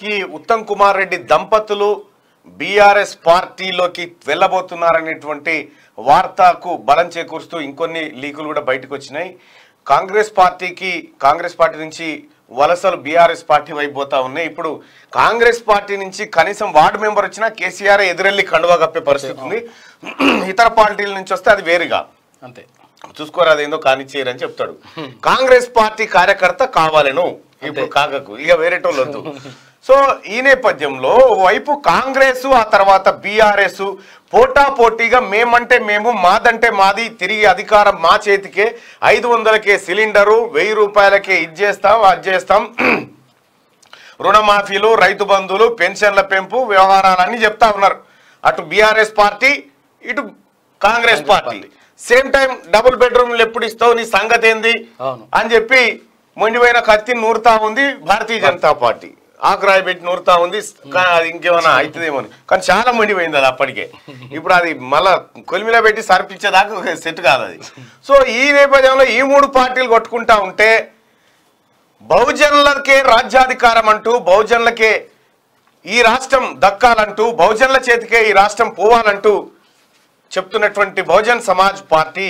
మొత్తానికి ఉత్తమ్ కుమార్ రెడ్డి దంపతులు బీఆర్ఎస్ పార్టీలోకి వెళ్ళబోతున్నారనేటువంటి వార్తకు బలం చేకూరుస్తూ ఇంకొన్ని లీకులు కూడా బయటకు వచ్చినాయి కాంగ్రెస్ పార్టీకి కాంగ్రెస్ పార్టీ నుంచి వలసలు బీఆర్ఎస్ పార్టీ వైపు పోతా ఉన్నాయి ఇప్పుడు కాంగ్రెస్ పార్టీ నుంచి కనీసం వార్డు మెంబర్ వచ్చినా కేసీఆర్ ఎదురెళ్లి కండువా కప్పే పరిస్థితి ఉంది ఇతర పార్టీల నుంచి వస్తే అది వేరుగా అంతే చూసుకోరు అదేందో కానిచ్చేయరని చెప్తాడు కాంగ్రెస్ పార్టీ కార్యకర్త కావాలను ఇప్పుడు కాకకు ఇక వేరేటోళ్ళు వద్దు సో ఈ నేపథ్యంలో వైపు కాంగ్రెస్ ఆ తర్వాత బీఆర్ఎస్ పోటా పోటీగా మేమంటే మేము మాదంటే మాది తిరిగి అధికారం మా చేతికే ఐదు వందలకే సిలిండరు వెయ్యి రూపాయలకే ఇది చేస్తాం అది చేస్తాం రుణమాఫీలు రైతు బంధువులు పెన్షన్ల పెంపు వ్యవహారాలన్నీ చెప్తా ఉన్నారు అటు బీఆర్ఎస్ పార్టీ ఇటు Congress party same time double బెడ్రూమ్లు ఎప్పుడు ఇస్తావు నీ సంగతి ఏంది అవును. అని చెప్పి మొండిపోయిన కత్తి నూరుతా ఉంది భారతీయ జనతా పార్టీ ఆకురాయి పెట్టి నూరుతా ఉంది కా- అది ఇంకేమైనా అవుతుందేమో అని. కానీ చాలా మొండిపోయింది అది అప్పటికే ఇప్పుడు అది మళ్ళా కొలిమిలో పెట్టి సరిపించేదాకా సెట్ కాదు అది సో ఈ నేపథ్యంలో ఈ మూడు పార్టీలు కొట్టుకుంటా ఉంటే బహుజనులకే రాజ్యాధికారం అంటూ బహుజనులకే ఈ రాష్ట్రం దక్కాలంటూ బహుజనుల చేతికే ఈ రాష్ట్రం పోవాలంటూ చెప్తున్నటువంటి బహుజన్ సమాజ్ పార్టీ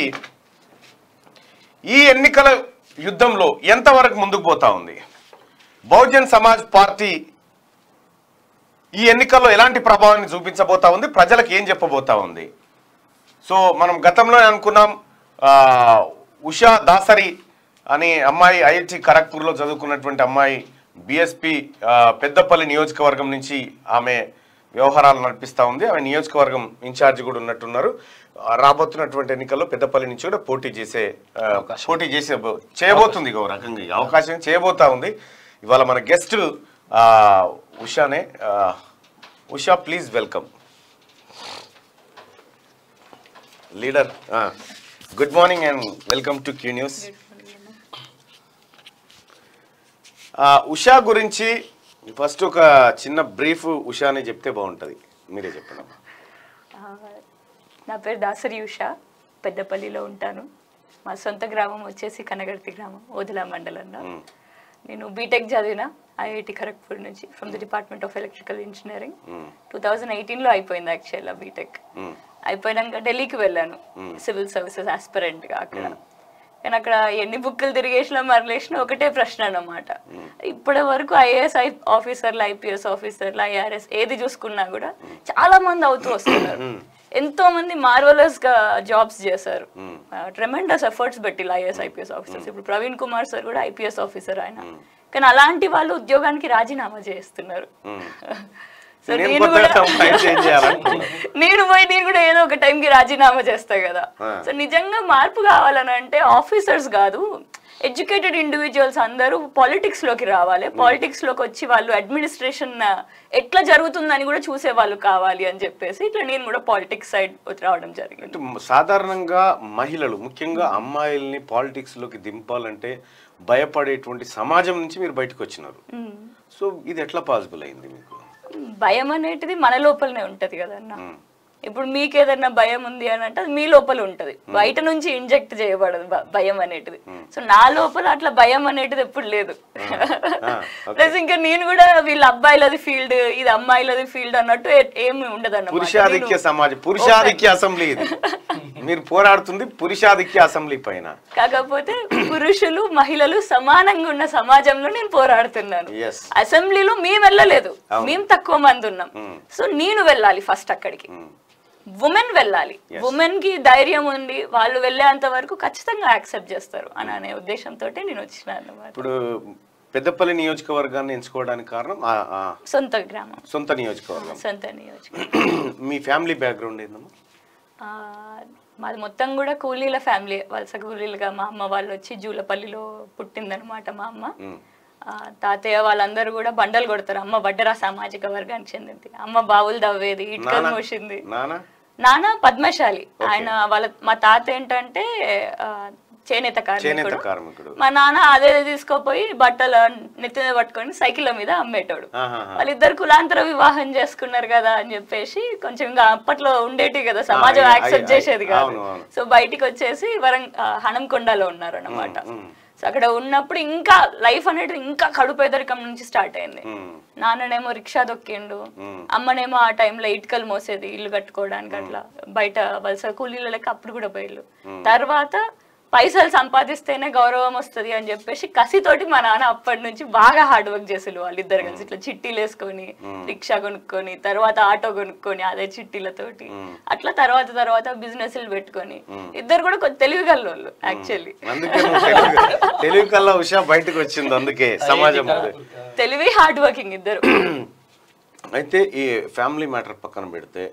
ఈ ఎన్నికల యుద్ధంలో ఎంతవరకు ముందుకు పోతా ఉంది బహుజన్ సమాజ్ పార్టీ ఈ ఎన్నికల్లో ఎలాంటి ప్రభావాన్ని చూపించబోతా ఉంది ప్రజలకు ఏం చెప్పబోతా ఉంది సో మనం గతంలో అనుకున్నాం ఆ, ఉషా దాసరి అనే అమ్మాయి ఐఐటి ఖరగ్పూర్లో చదువుకున్నటువంటి అమ్మాయి బిఎస్పి పెద్దపల్లి నియోజకవర్గం నుంచి ఆమె వ్యవహారాలు నడిపిస్తూ ఉంది ఆమె నియోజకవర్గం ఇన్ఛార్జ్ కూడా ఉన్నట్టున్నారు ఆ, రాబోతున్నటువంటి ఎన్నికల్లో పెద్దపల్లి నుంచి కూడా పోటీ చేసే ఆ, పోటీ చేసే చేయబోతుంది ఒక రకంగా ఈ అవకాశం చేయబోతా ఉంది ఇవాళ మన గెస్ట్ ఉషానే ఆ, Usha please welcome leader good morning and welcome to Q News Usha గురించి ఫస్ట్ ఒక చిన్న బ్రీఫ్ ఉషాని చెప్తే బాగుంటుంది మీరే చెప్పండి ఆ, నా పేరు దాసరి ఉష పెద్దపల్లిలో ఉంటాను మా సొంత గ్రామం వచ్చేసి కనగర్తి గ్రామం ఓదలా మండలంలో నేను బీటెక్ చదివిన ఐఐటి ఖరగ్పూర్ నుంచి from the department of electrical engineering two thousand ఎయిటీన్లో అయిపోయింది యాక్చువల్గా బీటెక్ అయిపోయినాక ఢిల్లీకి వెళ్ళాను సివిల్ సర్వీసెస్ ఆస్పిరెంట్గా అక్కడ కానీ అక్కడ ఎన్ని బుక్కులు తిరిగేసినా మరలేసినా ఒకటే ప్రశ్న అన్నమాట ఇప్పటి వరకు ఐఏఎస్ ఆఫీసర్లు ఐపీఎస్ ఆఫీసర్లు ఐఆర్ఎస్ ఏది చూసుకున్నా కూడా చాలా మంది అవుతూ వస్తున్నారు ఎంతో మంది మార్వలస్ గా జాబ్స్ చేశారు ట్రెమెండస్ ఎఫర్ట్స్ పెట్టి ఐఏఎస్ ఐపీఎస్ ఆఫీసర్స్ ఇప్పుడు ప్రవీణ్ కుమార్ సార్ కూడా ఐపీఎస్ ఆఫీసర్ ఆయన కానీ అలాంటి వాళ్ళు ఉద్యోగానికి రాజీనామా చేస్తున్నారు సో నేను నేను కొత్తగా కూడా time change చేయాలనుకున్నా. నేను పోయి నేను కూడా ఏదో ఒక టైంకి రాజీనామా చేస్తా కదా ఆ. సో నిజంగా మార్పు కావాలని అంటే ఆఫీసర్స్ కాదు ఎడ్యుకేటెడ్ ఇండివిజువల్స్ అందరూ పాలిటిక్స్ లోకి రావాలి పాలిటిక్స్ లోకి వచ్చి వాళ్ళు అడ్మినిస్ట్రేషన్ ఎట్లా జరుగుతుందని కూడా చూసే వాళ్ళు కావాలి అని చెప్పేసి ఇట్లా నేను కూడా పాలిటిక్స్ సైడ్ రావడం జరిగింది అంటే సాధారణంగా మహిళలు ముఖ్యంగా అమ్మాయిల్ని పాలిటిక్స్ లోకి దింపాలంటే భయపడేటువంటి సమాజం నుంచి మీరు బయటకు వచ్చినారు సో ఇది ఎట్లా పాసిబుల్ అయింది మీకు భయం అనేటిది మన లోపలనే ఉంటది కదన్న ఇప్పుడు మీకు ఏదైనా భయం ఉంది అని అంటే అది మీ లోపల ఉంటది బయట నుంచి ఇంజెక్ట్ చేయబడదు భ- భయం అనేటిది సో నా లోపల అట్లా భయం అనేటిది ఎప్పుడు లేదు okay. ప్లస్ ఇంకా నేను కూడా వీళ్ళ అబ్బాయిలది ఫీల్డ్ ఇది అమ్మాయిలది ఫీల్డ్ అన్నట్టు ఏ- ఏమి ఉండదు పురుషాధిక్య సమాజం పురుషాధిక్య అసెంబ్లీ ఇది మీరు పోరాడుతుంది పురుషాధిక్య అసెంబ్లీ పైన కాకపోతే పురుషులు మహిళలు సమానంగా ఉన్న సమాజంలో నేను పోరాడుతున్నాను Yes. అసెంబ్లీలో మేము వెళ్ళలేదు మేము తక్కువ మంది ఉన్నాం సో నేను వెళ్ళాలి ఫస్ట్ అక్కడికి ఉమెన్ వెళ్ళాలి ఉమెన్ కి ధైర్యం ఉంది వాళ్ళు వెళ్ళేంత వరకు ఖచ్చితంగా యాక్సెప్ట్ చేస్తారు అని అనే ఉద్దేశంతో నేను వచ్చిన అన్నమాట ఇప్పుడు పెద్దపల్లి నియోజకవర్గాన్ని ఎంచుకోవడానికి కారణం ఆ- ఆ సొంత గ్రామం సొంత నియోజకవర్గం సొంత నియోజకవర్గం మీ ఫ్యామిలీ బ్యాక్గ్రౌండ్ ఏందమ్మా ఆ, మాది మొత్తం కూడా కూలీల ఫ్యామిలీ వలస కూలీలుగా మా అమ్మ వాళ్ళు వచ్చి జూలపల్లిలో పుట్టిందనమాట మా అమ్మ ఆ, తాతయ్య వాళ్ళందరూ కూడా బండలు కొడతారు అమ్మ వడ్డరా సామాజిక వర్గానికి చెందింది అమ్మ బావులు దవ్వేది ఇటుకలు నాన్న మోసింది నాన్న నాన్న పద్మశాలి ఆయన వాళ్ళ మా తాత ఏంటంటే ఆ, చేనేత చేనేత కార్మికుడు కార్మికుడు మా నాన్న అదే తీసుకుపోయి బట్టలు నెత్తి మీద పట్టుకొని సైకిళ్ళ మీద అమ్మేటోడు ఆహాహా. వాళ్ళిద్దరు కులాంతర వివాహం చేసుకున్నారు కదా అని చెప్పేసి కొంచెం ఇంకా అప్పట్లో ఉండేటి కదా సమాజం ఆ, యాక్సెప్ట్ ఆ, చేసేది కాదు అవును, అవును. సో బయటికి వచ్చేసి వరం ఆ, హనంకొండలో ఉన్నారు అనమాట ఉమ్. సో సో అక్కడ ఉన్నప్పుడు ఇంకా లైఫ్ అనేది ఇంకా కడుపేదరికం నుంచి స్టార్ట్ అయింది ఉమ్, నాన్ననేమో రిక్షా దొక్కిండు అమ్మనేమో ఆ టైంలో ఇటుకలు మోసేది ఇల్లు కట్టుకోవడానికి అట్లా బయట వలస కూలీల లెక్క అప్పుడు కూడా పోయిల్లు తర్వాత పైసలు సంపాదిస్తేనే గౌరవం వస్తది అని చెప్పేసి కసితోటి మా నాన్న అప్పటి నుంచి బాగా హార్డ్ వర్క్ చేసేది వాళ్ళిద్దరు కలిసి ఇట్లా చిట్టీలు వేసుకొని రిక్షా కొనుక్కొని తర్వాత ఆటో కొనుక్కొని అదే చిట్టీలతోటి అట్లా తర్వాత తర్వాత బిజినెస్లు పెట్టుకొని ఇద్దరు కూడా కొంచెం తెలివి వాళ్ళు యాక్చువల్లీ అందుకే నువ్వు తెలివి- తెలివి కల్లా ఉషా బయటకు వచ్చింది అందుకే సమాజం ముందు. తెలివి హార్డ్ వర్కింగ్ ఇద్దరు అయితే ఈ ఫ్యామిలీ మ్యాటర్ పక్కన పెడితే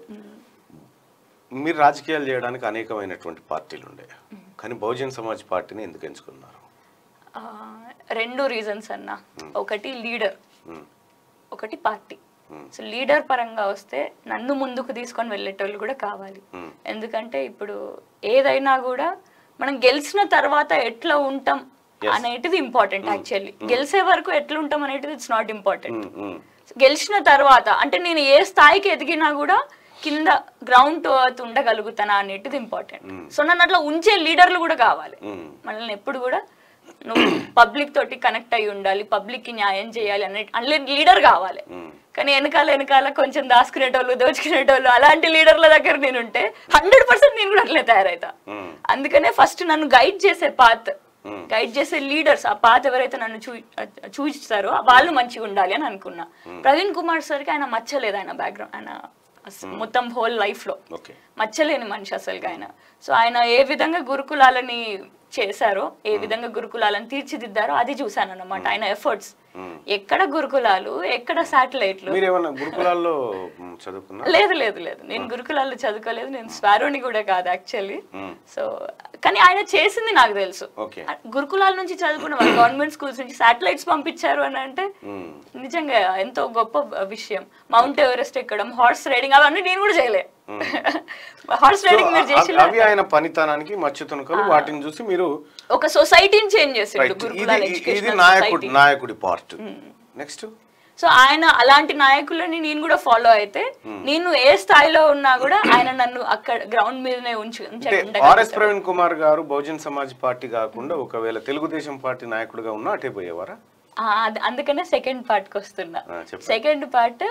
మీరు రాజకీయాలు చేయడానికి అనేకమైనటువంటి పార్టీలు ఉండే కానీ బహుజన్ సమాజ్ పార్టీని ఎందుకు ఎంచుకున్నారు ఆ, రెండు రీజన్స్ అన్న ఒకటి లీడర్ ఉమ్, ఒకటి పార్టీ సో లీడర్ పరంగా వస్తే నన్ను ముందుకు తీసుకొని వెళ్ళేటోళ్ళు కూడా కావాలి Hmm. ఎందుకంటే ఇప్పుడు ఏదైనా కూడా మనం గెలిచిన తర్వాత ఎట్లా ఉంటాం అనేటిది ఇంపార్టెంట్ యాక్చువల్లీ గెలిచే వరకు ఎట్లా ఉంటాం అనేటిది it's not important um, um, గెలిచిన తర్వాత అంటే నేను ఏ స్థాయికి ఎదిగినా కూడా కింద గ్రౌండ్ ఉండగలుగుతానా అనేటిది ఇంపార్టెంట్ సో నన్ను అట్లా ఉంచే లీడర్లు కూడా కావాలి ఉమ్, మనల్ని ఎప్పుడు కూడా నువ్వు పబ్లిక్ తోటి కనెక్ట్ అయి ఉండాలి పబ్లిక్ కి న్యాయం చేయాలి అనే అట్లే లీడర్ కావాలి ఉమ్. కానీ వెనకాల వెనకాల కొంచెం దాచుకునేటోళ్ళు దోచుకునేటోళ్ళు అలాంటి లీడర్ల దగ్గర నేను ఉంటే హండ్రెడ్ పర్సెంట్ నేను కూడా అట్లే తయారైతా ఉమ్, అందుకనే ఫస్ట్ నన్ను గైడ్ చేసే పాత్ గైడ్ చేసే లీడర్స్ ఆ పాత ఎవరైతే నన్ను చూ చూపిస్తారో వాళ్ళు మంచిగా ఉండాలి అని అనుకున్నా ప్రవీణ్ కుమార్ సార్కి ఆయన మచ్చలేదు ఆయన బ్యాక్గ్రౌండ్ ఆయన అస- మొత్తం హోల్ లైఫ్ లో ఓకే మచ్చలేని మనిషి అసలుగా ఆయన సో ఆయన ఏ విధంగా గురుకులాలని చేశారో ఏ విధంగా గురుకులాలను తీర్చిదిద్దారో అది చూశాను అన్నమాట ఆయన ఎఫర్ట్స్ ఎక్కడ గురుకులాలు ఎక్కడ శాటిలైట్లు మీరు ఏమన్నా గురుకులాల్లో ఉమ్, చదువుకున్నా లేదు లేదు లేదు నేను గురుకులాల్లో చదువుకోలేదు నేను స్వారోని కూడా కాదు యాక్చువల్లీ ఉమ్, సో కానీ ఆయన చేసింది నాకు తెలుసు ఓకే గురుకులాల నుంచి చదువుకున్న వాళ్ళు గవర్నమెంట్ స్కూల్స్ నుంచి శాటిలైట్స్ పంపించారు అని అంటే ఉమ్, నిజంగా ఎంతో గొప్ప విషయం మౌంట్ ఎవరెస్ట్ ఎక్కడం హార్స్ రైడింగ్ అవన్నీ నేను కూడా చేయలే హార్స్ రైడింగ్ మీరు అవి- చేసిన అవి ఆయన పనితనానికి మచ్చు తునకలు వాటిని చూసి మీరు ఒక సొసైటీని చేంజ్ చేసిండు రైట్ ఇది గురుకులాల ఇది ఎడ్యుకేషన్ నాయకుడి నాయకుడి పార్ట్ నెక్స్ట్ సో ఆయన అలాంటి నాయకులని నేను కూడా ఫాలో అయితే నేను ఏ స్థాయిలో ఉన్నా కూడా ఆయన నన్ను అక్కడ గ్రౌండ్ మీదనే ఉంచు అంటే ఉంచ- ఆర్ఎస్ ఉండగలుగుతాడు. ప్రవీణ్ కుమార్ గారు బహుజన్ సమాజ్ పార్టీ కాకుండా ఒకవేళ తెలుగుదేశం పార్టీ నాయకుడిగా ఉన్నా అటే పోయేవారా ఆ, అది- అందుకనే సెకండ్ పార్ట్ కి వస్తున్నా ఆ, చెప్పండి. సెకండ్ పార్ట్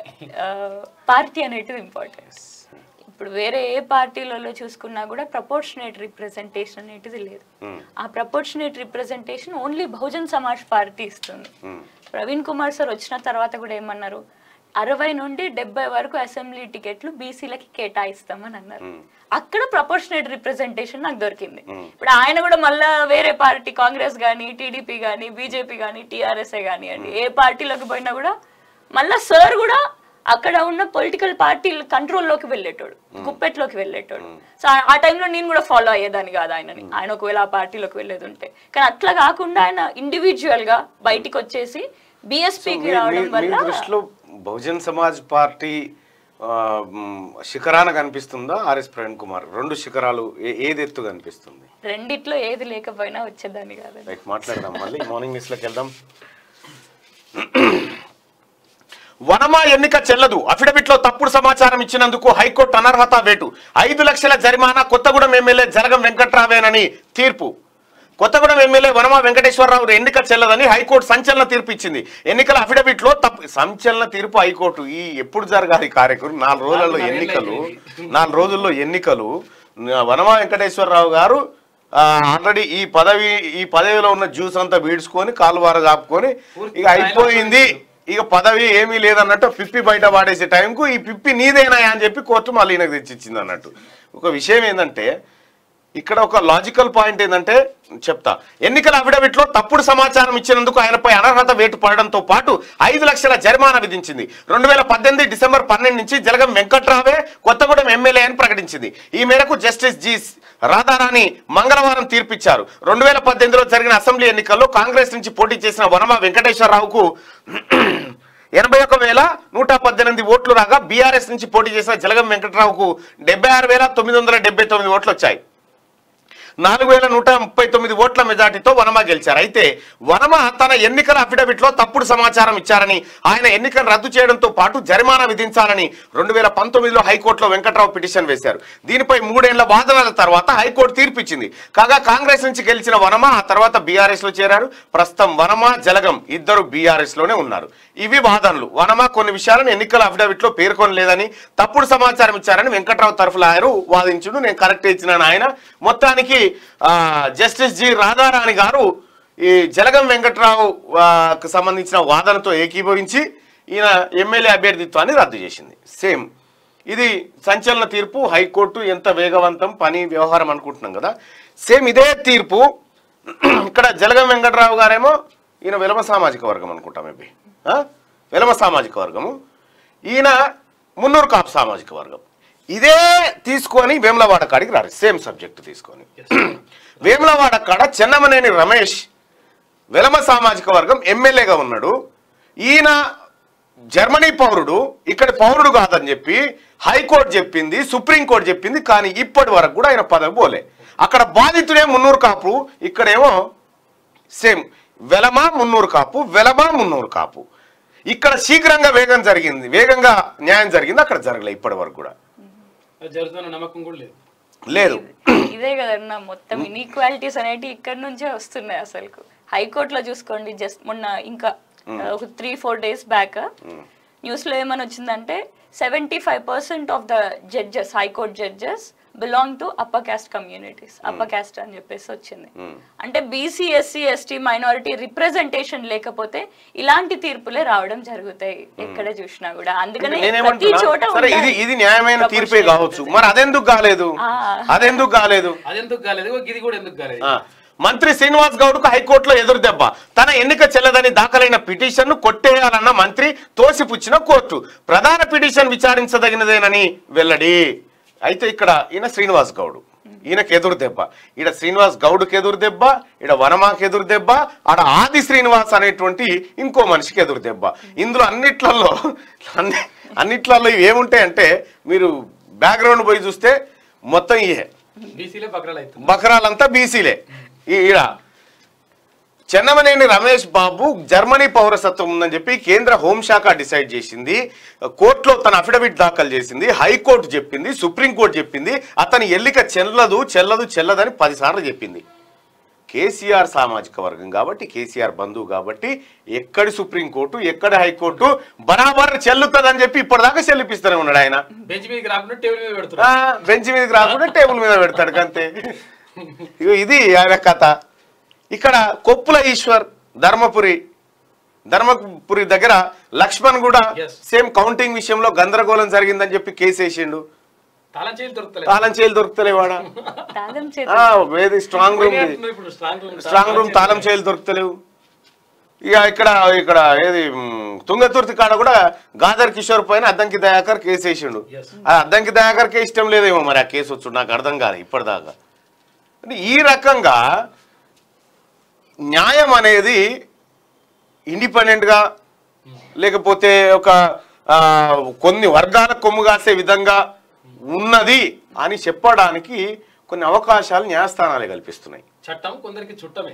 పార్టీ అనేది ఇంపార్టెంట్ ఇప్పుడు వేరే ఏ పార్టీలలో చూసుకున్నా కూడా ప్రపోర్షనేట్ రిప్రజెంటేషన్ అనేది లేదు Hmm. ఆ proportionate representation only Bahujan Samaj party ఇస్తుంది Hmm. ప్రవీణ్ కుమార్ సార్ వచ్చిన తర్వాత కూడా ఏమన్నారు అరవై నుండి డెబ్బై వరకు అసెంబ్లీ టికెట్లు బీసీలకి కేటాయిస్తామని అన్నారు అక్కడ ప్రపోర్షనేట్ రిప్రజెంటేషన్ నాకు దొరికింది ఇప్పుడు ఆయన కూడా మళ్ళా వేరే పార్టీ కాంగ్రెస్ కానీ టీడీపీ కానీ బీజేపీ కానీ టీఆర్ఎస్ఏ కానివ్వండి ఏ పార్టీలోకి పోయినా కూడా మళ్ళా సార్ కూడా అక్కడ ఉన్న పొలిటికల్ పార్టీ కంట్రోల్లోకి వెళ్ళేటోడు గుప్పెట్లోకి వెళ్ళేటోడు సో ఆ- ఆ టైంలో నేను కూడా ఫాలో అయ్యేదాన్ని కాదు ఆయనని ఆయన ఒకవేళ ఆ పార్టీలోకి వెళ్ళేది ఉంటే కానీ అట్లా కాకుండా ఆయన ఇండివిజువల్ గా బయటికి వచ్చేసి బీఎస్పీకి మీ- రావడం మీ- మీ వల్ల దృష్టిలో బహుజన్ సమాజ్ పార్టీ ఆ, మ్, శిఖరాన కనిపిస్తుందా ఆర్ఎస్ ప్రవీణ్ కుమార్ రెండు శిఖరాలు ఏ- ఏది ఎత్తు కనిపిస్తుంది రెండిట్లో ఏది లేకపోయినా వచ్చేదాన్ని కాదు రైట్ మాట్లాడదాం మళ్ళీ మార్నింగ్ న్యూస్ లోకి వెళ్దాం వనమా ఎన్నిక చెల్లదు అఫిడవిట్ లో తప్పుడు సమాచారం ఇచ్చినందుకు హైకోర్టు అనర్హత వేటు ఐదు లక్షల జరిమానా కొత్తగూడెం ఎమ్మెల్యే జరగం వెంకట్రావేనని తీర్పు కొత్తగూడెం ఎమ్మెల్యే వనమా వెంకటేశ్వరరావు ఎన్నిక చెల్లదని హైకోర్టు సంచలన తీర్పు ఇచ్చింది ఎన్నికల అఫిడవిట్ లో తప్పు సంచలన తీర్పు హైకోర్టు ఈ ఎప్పుడు జరగాలి ఈ కార్యక్రమం నాలుగు రోజులలో ఎన్నికలు నాలుగు రోజుల్లో ఎన్నికలు వనమా వెంకటేశ్వరరావు గారు ఆల్రెడీ ఈ పదవి ఈ పదవిలో ఉన్న జ్యూస్ అంతా వీడ్చుకొని కాలువార చాపుకొని ఇక అయిపోయింది ఇక పదవి ఏమీ లేదన్నట్టు పిప్పి బయట పాడేసే టైంకు ఈ పిప్పి నీదేనా అని చెప్పి కోర్టు మళ్ళీ ఈయనకు తెచ్చిచ్చింది అన్నట్టు ఒక విషయం ఏంటంటే ఇక్కడ ఒక లాజికల్ పాయింట్ ఏంటంటే చెప్తా ఎన్నికల అఫిడవిట్ లో తప్పుడు సమాచారం ఇచ్చినందుకు ఆయనపై అనర్హత వేటు పడడంతో పాటు ఐదు లక్షల జరిమానా విధించింది రెండు వేల పద్దెనిమిది డిసెంబర్ పన్నెండు నుంచి జలగం వెంకట్రావే కొత్తగూడెం ఎమ్మెల్యే అని ప్రకటించింది ఈ మేరకు జస్టిస్ జి రాధారాణి మంగళవారం తీర్పిచ్చారు రెండు వేల పద్దెనిమిదిలో జరిగిన అసెంబ్లీ ఎన్నికల్లో కాంగ్రెస్ నుంచి పోటీ చేసిన వనమ వెంకటేశ్వరరావుకు ఎనభై ఒక వేల నూట పద్దెనిమిది ఓట్లు రాగా బీఆర్ఎస్ నుంచి పోటీ చేసిన జలగం వెంకట్రావుకు డెబ్బై ఆరు వేల తొమ్మిది వందల డెబ్బై తొమ్మిది ఓట్లు వచ్చాయి నాలుగు వేల నూట ముప్పై తొమ్మిది ఓట్ల మెజార్టీతో వనమ గెలిచారు అయితే వనమ తన ఎన్నికల అఫిడవిట్ లో తప్పుడు సమాచారం ఇచ్చారని ఆయన ఎన్నికలు రద్దు చేయడంతో పాటు జరిమానా విధించాలని రెండు వేల పంతొమ్మిదిలో హైకోర్టులో వెంకట్రావు పిటిషన్ వేశారు దీనిపై మూడేళ్ల వాదనల తర్వాత హైకోర్టు తీర్పిచ్చింది కాగా కాంగ్రెస్ నుంచి గెలిచిన వనమ ఆ తర్వాత బీఆర్ఎస్ లో చేరారు ప్రస్తుతం వనమ జలగం ఇద్దరు బీఆర్ఎస్ లోనే ఉన్నారు ఇవి వాదనలు వనమ కొన్ని విషయాలను ఎన్నికల అఫిడవిట్ లో పేర్కొనలేదని తప్పుడు సమాచారం ఇచ్చారని వెంకట్రావు తరఫుల ఆయన వాదించుడు నేను కరెక్ట్ ఇచ్చినాను ఆయన మొత్తానికి ఆ, జస్టిస్ జి రాధారాణి గారు ఈ జలగం వెంకట్రావు ఆ, కు సంబంధించిన వాదనతో ఏకీభవించి ఈయన ఎమ్మెల్యే అభ్యర్థిత్వాన్ని రద్దు చేసింది సేమ్ ఇది సంచలన తీర్పు హైకోర్టు ఎంత వేగవంతం పని వ్యవహారం అనుకుంటున్నాం కదా సేమ్ ఇదే తీర్పు ఇక్కడ జలగం వెంకట్రావు గారేమో ఈయన వెలమ సామాజిక వర్గం అనుకుంటా మేబీ వెలమ సామాజిక వర్గము ఈయన మున్నూరు కాపు సామాజిక వర్గం ఇదే తీసుకొని వేములవాడ కాడికి రారు సేమ్ సబ్జెక్ట్ తీసుకొని వేములవాడ కాడ చెన్నమనేని రమేష్ వెలమ సామాజిక వర్గం ఎమ్మెల్యేగా ఉన్నాడు ఈయన జర్మనీ పౌరుడు ఇక్కడ పౌరుడు కాదని చెప్పి హైకోర్టు చెప్పింది సుప్రీంకోర్టు చెప్పింది కానీ ఇప్పటి వరకు కూడా ఆయన పదవి పోలే అక్కడ బాధితుడే మున్నూరు కాపు ఇక్కడేమో సేమ్ వెలమ మున్నూరు కాపు వెలమ మున్నూరు కాపు ఇక్కడ శీఘ్రంగా వేగం జరిగింది వేగంగా న్యాయం జరిగింది అక్కడ జరగలే ఇప్పటి వరకు కూడా అది జరుగుతున్న నమ్మకం కూడా లేదు లేదు ఇదే కదన్నా మొత్తం ఇన్ఈక్వాలిటీస్ అనేటివి ఇక్కడ నుంచే వస్తున్నాయి అసలు హైకోర్టులో చూసుకోండి జస్ట్ మొన్న ఇంకా ఒక three four days back news లో ఏమని వచ్చిందంటే seventy five percent of the judges high court judges belong to upper caste communities upper caste అని చెప్పేసి వచ్చింది అంటే BC SC ST minority representation లేకపోతే ఇలాంటి తీర్పులే రావడం జరుగుతాయి ఎక్కడ చూసినా కూడా అందుకనే ప్రతి నేనేమంటున్నా చోట సరే ఇది ఉండాలి. ఇది న్యాయమైన తీర్పే కావచ్చు మరి అదెందుకు కాలేదు ఆ. అదెందుకు కాలేదు అదెందుకు కాలేదు ఇది కూడా ఎందుకు కాలేదు ఆ, మంత్రి శ్రీనివాస్ గౌడ్కు హైకోర్టులో ఎదురు దెబ్బ తన ఎన్నిక చెల్లదని దాఖలైన పిటిషన్ను కొట్టేయాలన్న మంత్రి తోసిపుచ్చిన కోర్టు ప్రధాన పిటిషన్ విచారించదగినదేనని వెల్లడి అయితే ఇక్కడ ఈయన శ్రీనివాస్ గౌడ్ ఈయనకు ఎదురు దెబ్బ ఈడ శ్రీనివాస్ గౌడ్కి ఎదురు దెబ్బ ఈడ వనమాకి ఎదురు దెబ్బ ఆడ ఆది శ్రీనివాస్ అనేటువంటి ఇంకో మనిషికి ఎదురు దెబ్బ ఇందులో అన్నిట్లలో అన్ని అన్నిట్లలో ఇవి ఏముంటాయంటే మీరు బ్యాక్గ్రౌండ్ పోయి చూస్తే మొత్తం ఇయే బీసీలే బకరాలు అవుతుంది బకరాలంతా బీసీలే ఈ- ఈడ చెన్నమనేని రమేష్ బాబు జర్మనీ పౌరసత్వం ఉందని చెప్పి కేంద్ర హోంశాఖ డిసైడ్ చేసింది కోర్టులో తన అఫిడవిట్ దాఖలు చేసింది హైకోర్టు చెప్పింది సుప్రీంకోర్టు చెప్పింది అతని ఎల్లిక చెల్లదు చెల్లదు చెల్లదని పదిసార్లు చెప్పింది కేసీఆర్ సామాజిక వర్గం కాబట్టి కేసీఆర్ బంధువు కాబట్టి ఎక్కడి సుప్రీంకోర్టు ఎక్కడి హైకోర్టు బరాబర్ చెల్లుతుందని చెప్పి ఇప్పటిదాకా చెల్లిపిస్తూనే ఉన్నాడు ఆయన బెంచ్ మీదకి రాకుండా టేబుల్ మీద ఆ, పెడుతున్నారు బెంచ్ మీదకి రాకుండా టేబుల్ మీద పెడతాడు అంతే ఇగో ఇది ఆయన కథ ఇక్కడ కొప్పుల ఈశ్వర్ ధర్మపురి ధర్మపురి దగ్గర లక్ష్మణ్ కూడా Yes. సేమ్ కౌంటింగ్ విషయంలో గందరగోళం జరిగిందని చెప్పి కేసు వేసిండు తాళం చేతులు దొరుకుతలేదు తాళం చేయలు దొరుకుతలేవాడా తాళం చేతి ఆ, ఏది స్ట్రాంగ్ రూమ్ ఇప్పుడు స్ట్రాంగ్ రూమ్ స్ట్రాంగ్ రూమ్ తాళం చేయలు దొరుకుతలేవు ఇక ఇక్కడ ఇక్కడ ఏది మ్, తుంగతుర్తి కాడ కూడా గాదర్ కిషోర్ పైన అద్దంకి దయాకర్ కేసు వేసిండు Yes. ఆ అద్దంకి దయాకర్కే ఇష్టం లేదేమో మరి ఆ కేసు వచ్చు నాకు అర్థం కాదు ఇప్పటిదాకా అంటే ఈ రకంగా న్యాయం అనేది ఇండిపెండెంట్గా లేకపోతే ఒక ఆ, కొన్ని వర్గాల కొమ్ము కాసే విధంగా ఉన్నది అని చెప్పడానికి కొన్ని అవకాశాలు న్యాయస్థానాలే కల్పిస్తున్నాయి చట్టం కొందరికి చుట్టమే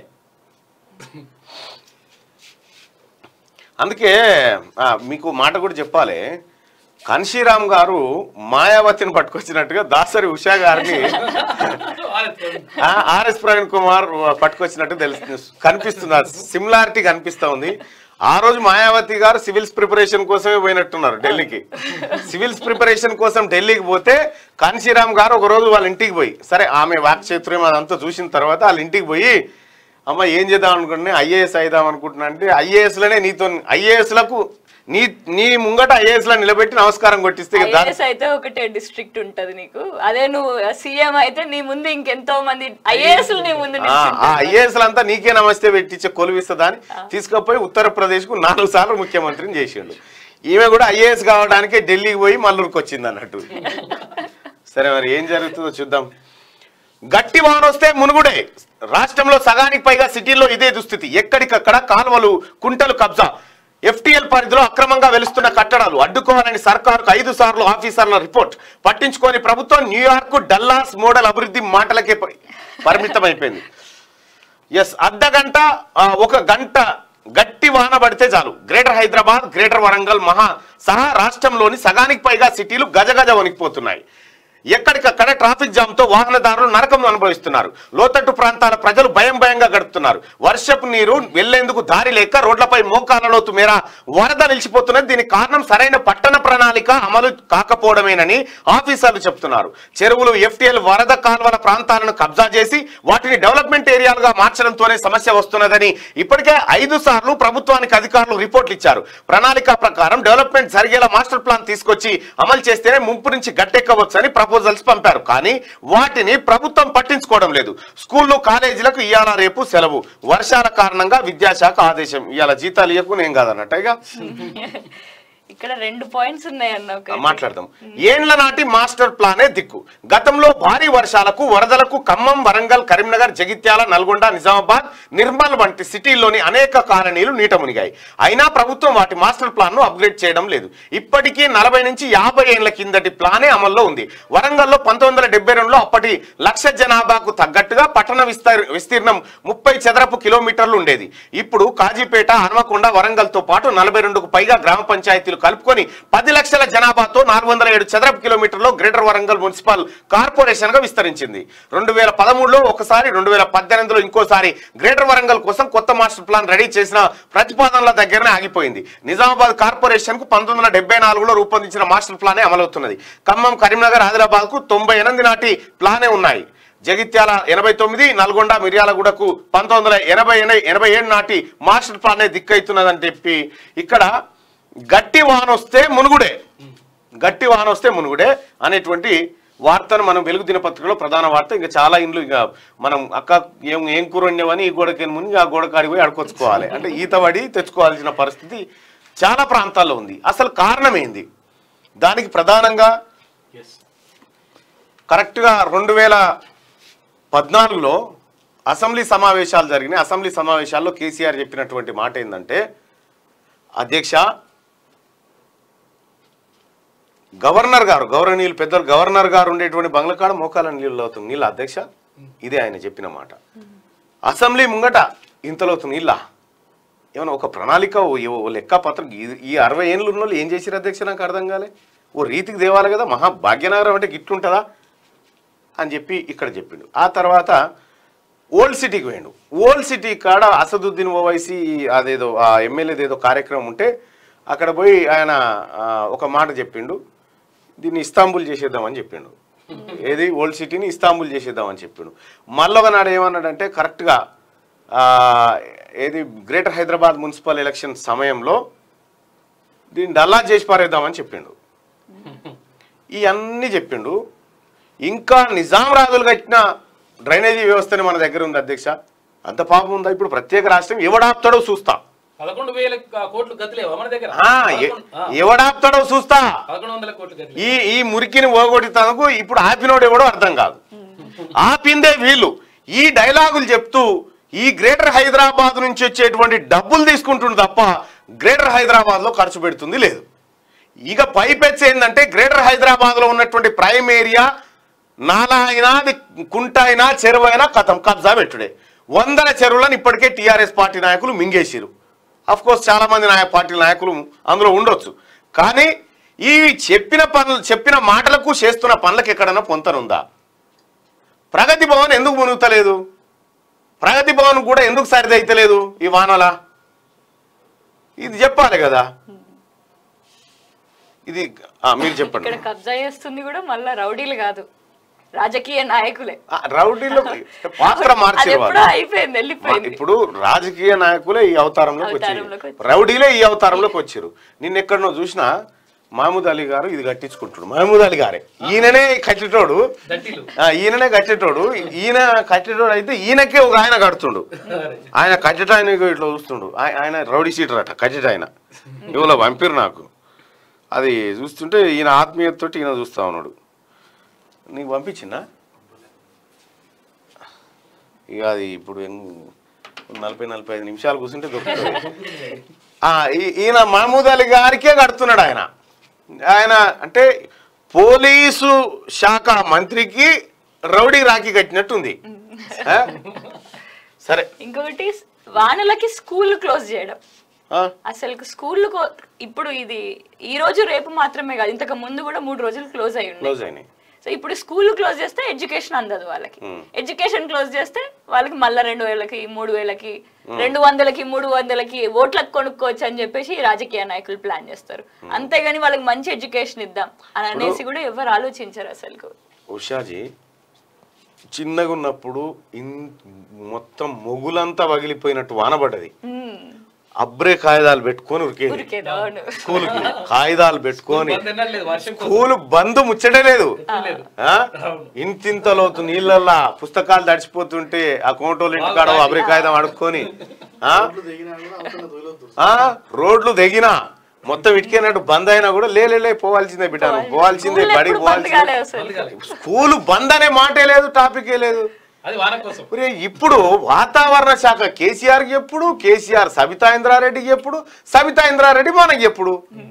అందుకే ఆ, మీకు మాట కూడా చెప్పాలి కన్షీరామ్ గారు మాయావతిని పట్టుకొచ్చినట్టుగా దాసరి ఉషా గారిని ఆ, ఆర్ఎస్ ప్రవీణ్ కుమార్ పట్టుకొచ్చినట్టు తెలుస్తుంది కనిపిస్తుంది సిమిలారిటీ కనిపిస్తా ఉంది ఆ రోజు మాయావతి గారు సివిల్స్ ప్రిపరేషన్ కోసమే పోయినట్టున్నారు ఢిల్లీకి సివిల్స్ ప్రిపరేషన్ కోసం ఢిల్లీకి పోతే కాన్శీరామ్ గారు ఒక రోజు వాళ్ళ ఇంటికి పోయి సరే ఆమె వాక్చతుర్యం అదంతా చూసిన తర్వాత వాళ్ళ ఇంటికి పోయి అమ్మ ఏం చేద్దాం అనుకుంటున్నా ఐఏఎస్ అయిదాం అనుకుంటున్నా అంటే ఐఏఎస్లనే నీతో ఐఏఎస్లకు నీ నీ ముంగట ఐఏఎస్ లా నిలబెట్టి నమస్కారం కొట్టిస్తే ఇక దాని- ఐఏఎస్ అయితే ఒకటే డిస్ట్రిక్ట్ ఉంటది నీకు అదే నువ్వు సీఎం అయితే నీ ముందు ఇంకెంతో మంది ఐఏఎస్ నీ ముందు ఆ నిల్చుంటారు. ఐఏఎస్ అంతా నీకే నమస్తే పెట్టించే కొలువిస్తుందా అని తీసుకుపోయి ఉత్తరప్రదేశ్ కు నాలుగు సార్లు ముఖ్యమంత్రిని చేసిండు ఈమె కూడా ఐఏఎస్ కావడానికే ఢిల్లీకి పోయి మల్లూరుకి వచ్చింది అన్నట్టు సరే మరి ఏం జరుగుతుందో చూద్దాం గట్టి వాన వస్తే మునుగుడే రాష్ట్రంలో సగానికి పైగా సిటీల్లో ఇదే దుస్థితి ఎక్కడికక్కడ కాలువలు కుంటలు కబ్జా ఎఫ్టీఎల్ పరిధిలో అక్రమంగా వెలుస్తున్న కట్టడాలు అడ్డుకోవాలని సర్కారుకు ఐదు సార్లు ఆఫీసర్ల రిపోర్ట్ పట్టించుకొని ప్రభుత్వం న్యూయార్క్ డల్లాస్ మోడల్ అభివృద్ధి మాటలకే పరి- పరిమితమైపోయింది ఎస్ అర్ధ గంట ఆ, ఒక గంట గట్టి వాన పడితే చాలు గ్రేటర్ హైదరాబాద్ గ్రేటర్ వరంగల్ మహా సహా రాష్ట్రంలోని సగానికి పైగా సిటీలు గజగజ వణికిపోతున్నాయి ఎక్కడికక్కడ ట్రాఫిక్ జామ్ తో వాహనదారులు నరకం అనుభవిస్తున్నారు లోతట్టు ప్రాంతాల ప్రజలు భయం భయంగా గడుపుతున్నారు వర్షపు నీరు వెళ్లేందుకు దారి లేక రోడ్లపై మోకాల లోతు మేర వరద నిలిచిపోతున్నది దీనికి కారణం సరైన పట్టణ ప్రణాళిక అమలు కాకపోవడమేనని ఆఫీసర్లు చెప్తున్నారు చెరువులు ఎఫ్టీఎల్ వరద కాల్వల ప్రాంతాలను కబ్జా చేసి వాటిని డెవలప్మెంట్ ఏరియాలుగా మార్చడంతోనే సమస్య వస్తున్నదని ఇప్పటికే ఐదు సార్లు ప్రభుత్వానికి అధికారులు రిపోర్ట్లు ఇచ్చారు ప్రణాళిక ప్రకారం డెవలప్మెంట్ జరిగేలా మాస్టర్ ప్లాన్ తీసుకొచ్చి అమలు చేస్తేనే ముంపు నుంచి గట్టెక్కవచ్చని ప్రపోజల్స్ పంపారు కానీ వాటిని ప్రభుత్వం పట్టించుకోవడం లేదు స్కూళ్ళు కాలేజీలకు ఇవాళ రేపు సెలవు వర్షాల కారణంగా విద్యాశాఖ ఆదేశం ఇవాళ జీతాలు ఇవ్వకు నేను కాదన్నట్టుగా ఇక్కడ రెండు పాయింట్స్ ఉన్నాయి అన్న ఒకటి. మాట్లాడదాం ఏండ్ల నాటి మాస్టర్ ప్లానే దిక్కు గతంలో భారీ వర్షాలకు వరదలకు ఖమ్మం వరంగల్ కరీంనగర్ జగిత్యాల నల్గొండ నిజామాబాద్ నిర్మల్ వంటి సిటీల్లోని అనేక కాలనీలు నీట మునిగాయి అయినా ప్రభుత్వం వాటి మాస్టర్ ప్లాన్ ను అప్గ్రేడ్ చేయడం లేదు ఇప్పటికీ నలభై నుంచి యాభై ఏళ్ల కిందటి ప్లానే అమల్లో ఉంది వరంగల్లో పంతొమ్మిది వందల డెబ్బై రెండులో అప్పటి లక్ష జనాభాకు తగ్గట్టుగా పట్టణ విస్తీర్ విస్తీర్ణం ముప్పై చదరపు కిలోమీటర్లు ఉండేది ఇప్పుడు కాజీపేట హనుమకొండ వరంగల్ తో పాటు నలభై రెండుకు పైగా గ్రామ పంచాయతీలు కలుపుకొని పది లక్షల జనాభాతో నాలుగు వందల ఏడు చదరపు కిలోమీటర్లో గ్రేటర్ వరంగల్ మున్సిపల్ కార్పొరేషన్ గా విస్తరించింది రెండు వేల పదమూడులో ఒకసారి రెండు వేల పద్దెనిమిదిలో ఇంకోసారి గ్రేటర్ వరంగల్ కోసం కొత్త మాస్టర్ ప్లాన్ రెడీ చేసిన ప్రతిపాదనల దగ్గరనే ఆగిపోయింది నిజామాబాద్ కార్పొరేషన్ కు పంతొమ్మిది వందల డెబ్బై నాలుగులో రూపొందించిన మాస్టర్ ప్లానే అమలవుతున్నది ఖమ్మం కరీంనగర్ ఆదిలాబాద్ కు తొంభై ఎనిమిది నాటి ప్లానే ఉన్నాయి జగిత్యాల ఎనభై తొమ్మిది నల్గొండ మిర్యాలగూడకు పంతొమ్మిది వందల ఎనభై ఎనభై ఏడు నాటి మాస్టర్ ప్లానే దిక్కైతున్నదని చెప్పి ఇక్కడ గట్టి వాన వస్తే మునుగుడే గట్టి వాన వస్తే మునుగుడే అనేటువంటి వార్తను మనం వెలుగు దినపత్రికలో ప్రధాన వార్త ఇంకా చాలా ఇండ్లు ఇంకా మనం అక్క ఏం ఏం కూర వండావని ఈ గోడకి మునిగి ఆ గోడ కాడికి పోయి అడుకొచ్చుకోవాలి అంటే ఈత పడి తెచ్చుకోవాల్సిన పరిస్థితి చాలా ప్రాంతాల్లో ఉంది అసలు కారణం ఏంది దానికి ప్రధానంగా ఎస్ కరెక్ట్గా రెండు వేల పద్నాలుగులో అసెంబ్లీ సమావేశాలు జరిగినాయి అసెంబ్లీ సమావేశాల్లో కేసీఆర్ చెప్పినటువంటి మాట ఏంటంటే అధ్యక్ష గవర్నర్ గారు గౌరవనీయులు పెద్దలు గవర్నర్ గారు ఉండేటువంటి బంగ్లకాడ మోకాల నీళ్ళు అవుతుంది నీళ్ళ అధ్యక్ష ఇదే ఆయన చెప్పిన మాట అసెంబ్లీ ముంగట ఇంతలోతు నీళ్ళ ఏమైనా ఒక ప్రణాళిక ఓ ఓ లెక్క పత్రం ఈ- ఈ అరవై ఏళ్ళు ఉన్న వాళ్ళు ఏం చేసిరు అధ్యక్ష నాకు అర్థం కాలే ఓ రీతికి దేవాలి కదా మహా భాగ్యనగరం అంటే గిట్లుంటుందా అని చెప్పి ఇక్కడ చెప్పిండు ఆ తర్వాత ఓల్డ్ సిటీకి పోయిండు ఓల్డ్ సిటీ కాడ అసదుద్దీన్ ఓవైసీ అదేదో ఆ ఎమ్మెల్యేది ఏదో కార్యక్రమం ఉంటే అక్కడ పోయి ఆయన ఆ, ఒక మాట చెప్పిండు దీన్ని ఇస్తాంబుల్ చేసేద్దామని చెప్పిండు ఏది ఓల్డ్ సిటీని ఇస్తాంబుల్ చేసేద్దామని చెప్పిండు మళ్ళీ ఒకనాడు ఏమన్నాడంటే కరెక్ట్గా ఆ, ఏది గ్రేటర్ హైదరాబాద్ మున్సిపల్ ఎలక్షన్ సమయంలో దీన్ని డల్లా చేసి పారేద్దామని చెప్పిండు ఇవన్నీ చెప్పిండు ఇంకా నిజాం రాజులు కట్టిన డ్రైనేజీ వ్యవస్థని మన దగ్గర ఉంది అధ్యక్ష అంత పాపం ఉందా ఇప్పుడు ప్రత్యేక రాష్ట్రం ఎవడాపుతాడో చూస్తా పదకొండు వేల కోట్లు గతిలేవా మన దగ్గర ఆ, ఎ- పదకొండు- ఆ, ఎవడాపుతాడో చూస్తా పదకొండు వందల కోట్లు గతిలే ఈ ఈ మురికిని ఓగొట్టినందుకు ఇప్పుడు ఆపినోడు ఎవడో అర్థం కాదు ఆపిందే వీళ్ళు ఈ డైలాగులు చెప్తూ ఈ గ్రేటర్ హైదరాబాద్ నుంచి వచ్చేటువంటి డబ్బులు తీసుకుంటుంది తప్ప గ్రేటర్ హైదరాబాద్ లో ఖర్చు పెడుతుంది లేదు ఇక పైపెచ్చి ఏంటంటే గ్రేటర్ హైదరాబాద్ లో ఉన్నటువంటి ప్రైమ్ ఏరియా నాలా అయినా అది కుంట అయినా చెరువు అయినా కథం కబ్జా పెట్టుడే వందల చెరువులను ఇప్పటికే టీఆర్ఎస్ పార్టీ నాయకులు మింగేసిరు అఫ్ కోర్స్ చాలా మంది నాయ పార్టీ నాయకులు అందులో ఉండొచ్చు కానీ ఈ చెప్పిన పనులు చెప్పిన మాటలకు చేస్తున్న పనులకు ఎక్కడైనా పొంతనుందా ప్రగతి భవన్ ఎందుకు మునుగుతలేదు ప్రగతి భవన్ కూడా ఎందుకు సరిదైతలేదు ఈ వానల ఇది చెప్పాలి కదా ఇది ఆ, మీరు చెప్పండి ఇక్కడ కబ్జా చేస్తుంది కూడా మళ్ళా రౌడీలు కాదు రాజకీయ నాయకులే ఆ, రౌడీలో పాత్ర అది మార్చారు ఎప్పుడో వాళ్ళు అయిపోయింది వెళ్ళిపోయింది ఇప్పుడు రాజకీయ నాయకులే ఈ అవతారంలోకి అవతారంలోకి వచ్చారు రౌడీలే ఈ అవతారంలోకి వచ్చారు నిన్న ఎక్కడనో చూసినా మహమూద్ అలీ గారు ఇది కట్టించుకుంటాడు మహమూద్ అలీ గారే ఈయననే కట్టేటోడు దట్టిలు ఆ, ఈయననే కట్టేటోడు ఈయన కట్టేటోడు అయితే ఈయనకే ఒక ఆయన కడుతుండు ఆయన కట్టెట ఆయన ఇట్లా చూస్తుండు ఆయ- ఆయన రౌడీ సీటర్ అట కట్టెట ఆయన ఇవాళ పంపిరు నాకు అది చూస్తుంటే ఈయన ఆత్మీయతతోటి ఈయన చూస్తా ఉన్నాడు నీకు పంపించిందా ఇక అది ఇప్పుడు ఎన్- నలభై నలభై ఐదు నిమిషాలు కూర్చుంటే దొరుకుతుంది ఆ, ఈ- ఈయన మహమూద్ అలీ గారికే కడుతున్నాడు ఆయన ఆయన అంటే పోలీసు శాఖ మంత్రికి రౌడీ రాఖీ కట్టినట్టుంది ఆ? సరే ఇంకొకటి వానలకి స్కూల్ క్లోజ్ చేయడం ఆ, అసలు స్కూల్ ఇప్పుడు ఇది ఈ రోజు రేపు మాత్రమే కాదు ఇంతకు ముందు కూడా మూడు రోజులు క్లోజ్ అయి ఉన్నాయి క్లోజ్ అయినాయి సో ఇప్పుడు స్కూల్ క్లోజ్ చేస్తే ఎడ్యుకేషన్ అందదు వాళ్ళకి ఎడ్యుకేషన్ క్లోజ్ చేస్తే వాళ్ళకి మళ్ళీ రెండు వేలకి మూడు వేలకి రెండు వందలకి మూడు వందలకి ఓట్లకు కొనుక్కోవచ్చు అని చెప్పేసి ఈ రాజకీయ నాయకులు ప్లాన్ చేస్తారు అంతేగాని వాళ్ళకి మంచి ఎడ్యుకేషన్ ఇద్దాం అని అనేసి కూడా ఎవరు ఆలోచించరు అసలు ఉషాజీ చిన్నగా ఉన్నప్పుడు ఇన్ మొత్తం మొగులంతా పగిలిపోయినట్టు వానబడ్డది అబ్రే కాగితాలు పెట్టుకొని ఉరికేది ఊరికేదో అవును స్కూల్కి కాగితాలు పెట్టుకొని బంద్ ఎన్నడూ లేదు వర్షం కోసం స్కూల్ బంద్ ముచ్చటే లేదు లేదు ఆ? ఇంతింతలోతు నీళ్ళల్లా పుస్తకాలు తడిచిపోతుంటే ఆ కోటోలు ఇంటికాడ అబ్రే కాగితం అడుక్కొని ఆ? ఆ? రోడ్లు దిగినా మొత్తం ఇటుకేనట్టు బంద్ అయినా కూడా లే లే, లే పోవాల్సిందే బిడ్డ నువ్వు పోవాల్సిందే స్కూల్ బడికి ఎప్పుడు బంద్ కాలే పోవాల్సిందే అసలు స్కూల్ బంద్ అనే మాటే లేదు టాపికే లేదు అది వాన కోసం ఒరే, ఇప్పుడు వాతావరణ శాఖ కేసీఆర్కి ఎప్పుడు కేసీఆర్ సబితా ఇంద్రారెడ్డికి ఎప్పుడు సబితా ఇంద్రారెడ్డి మనకి ఎప్పుడు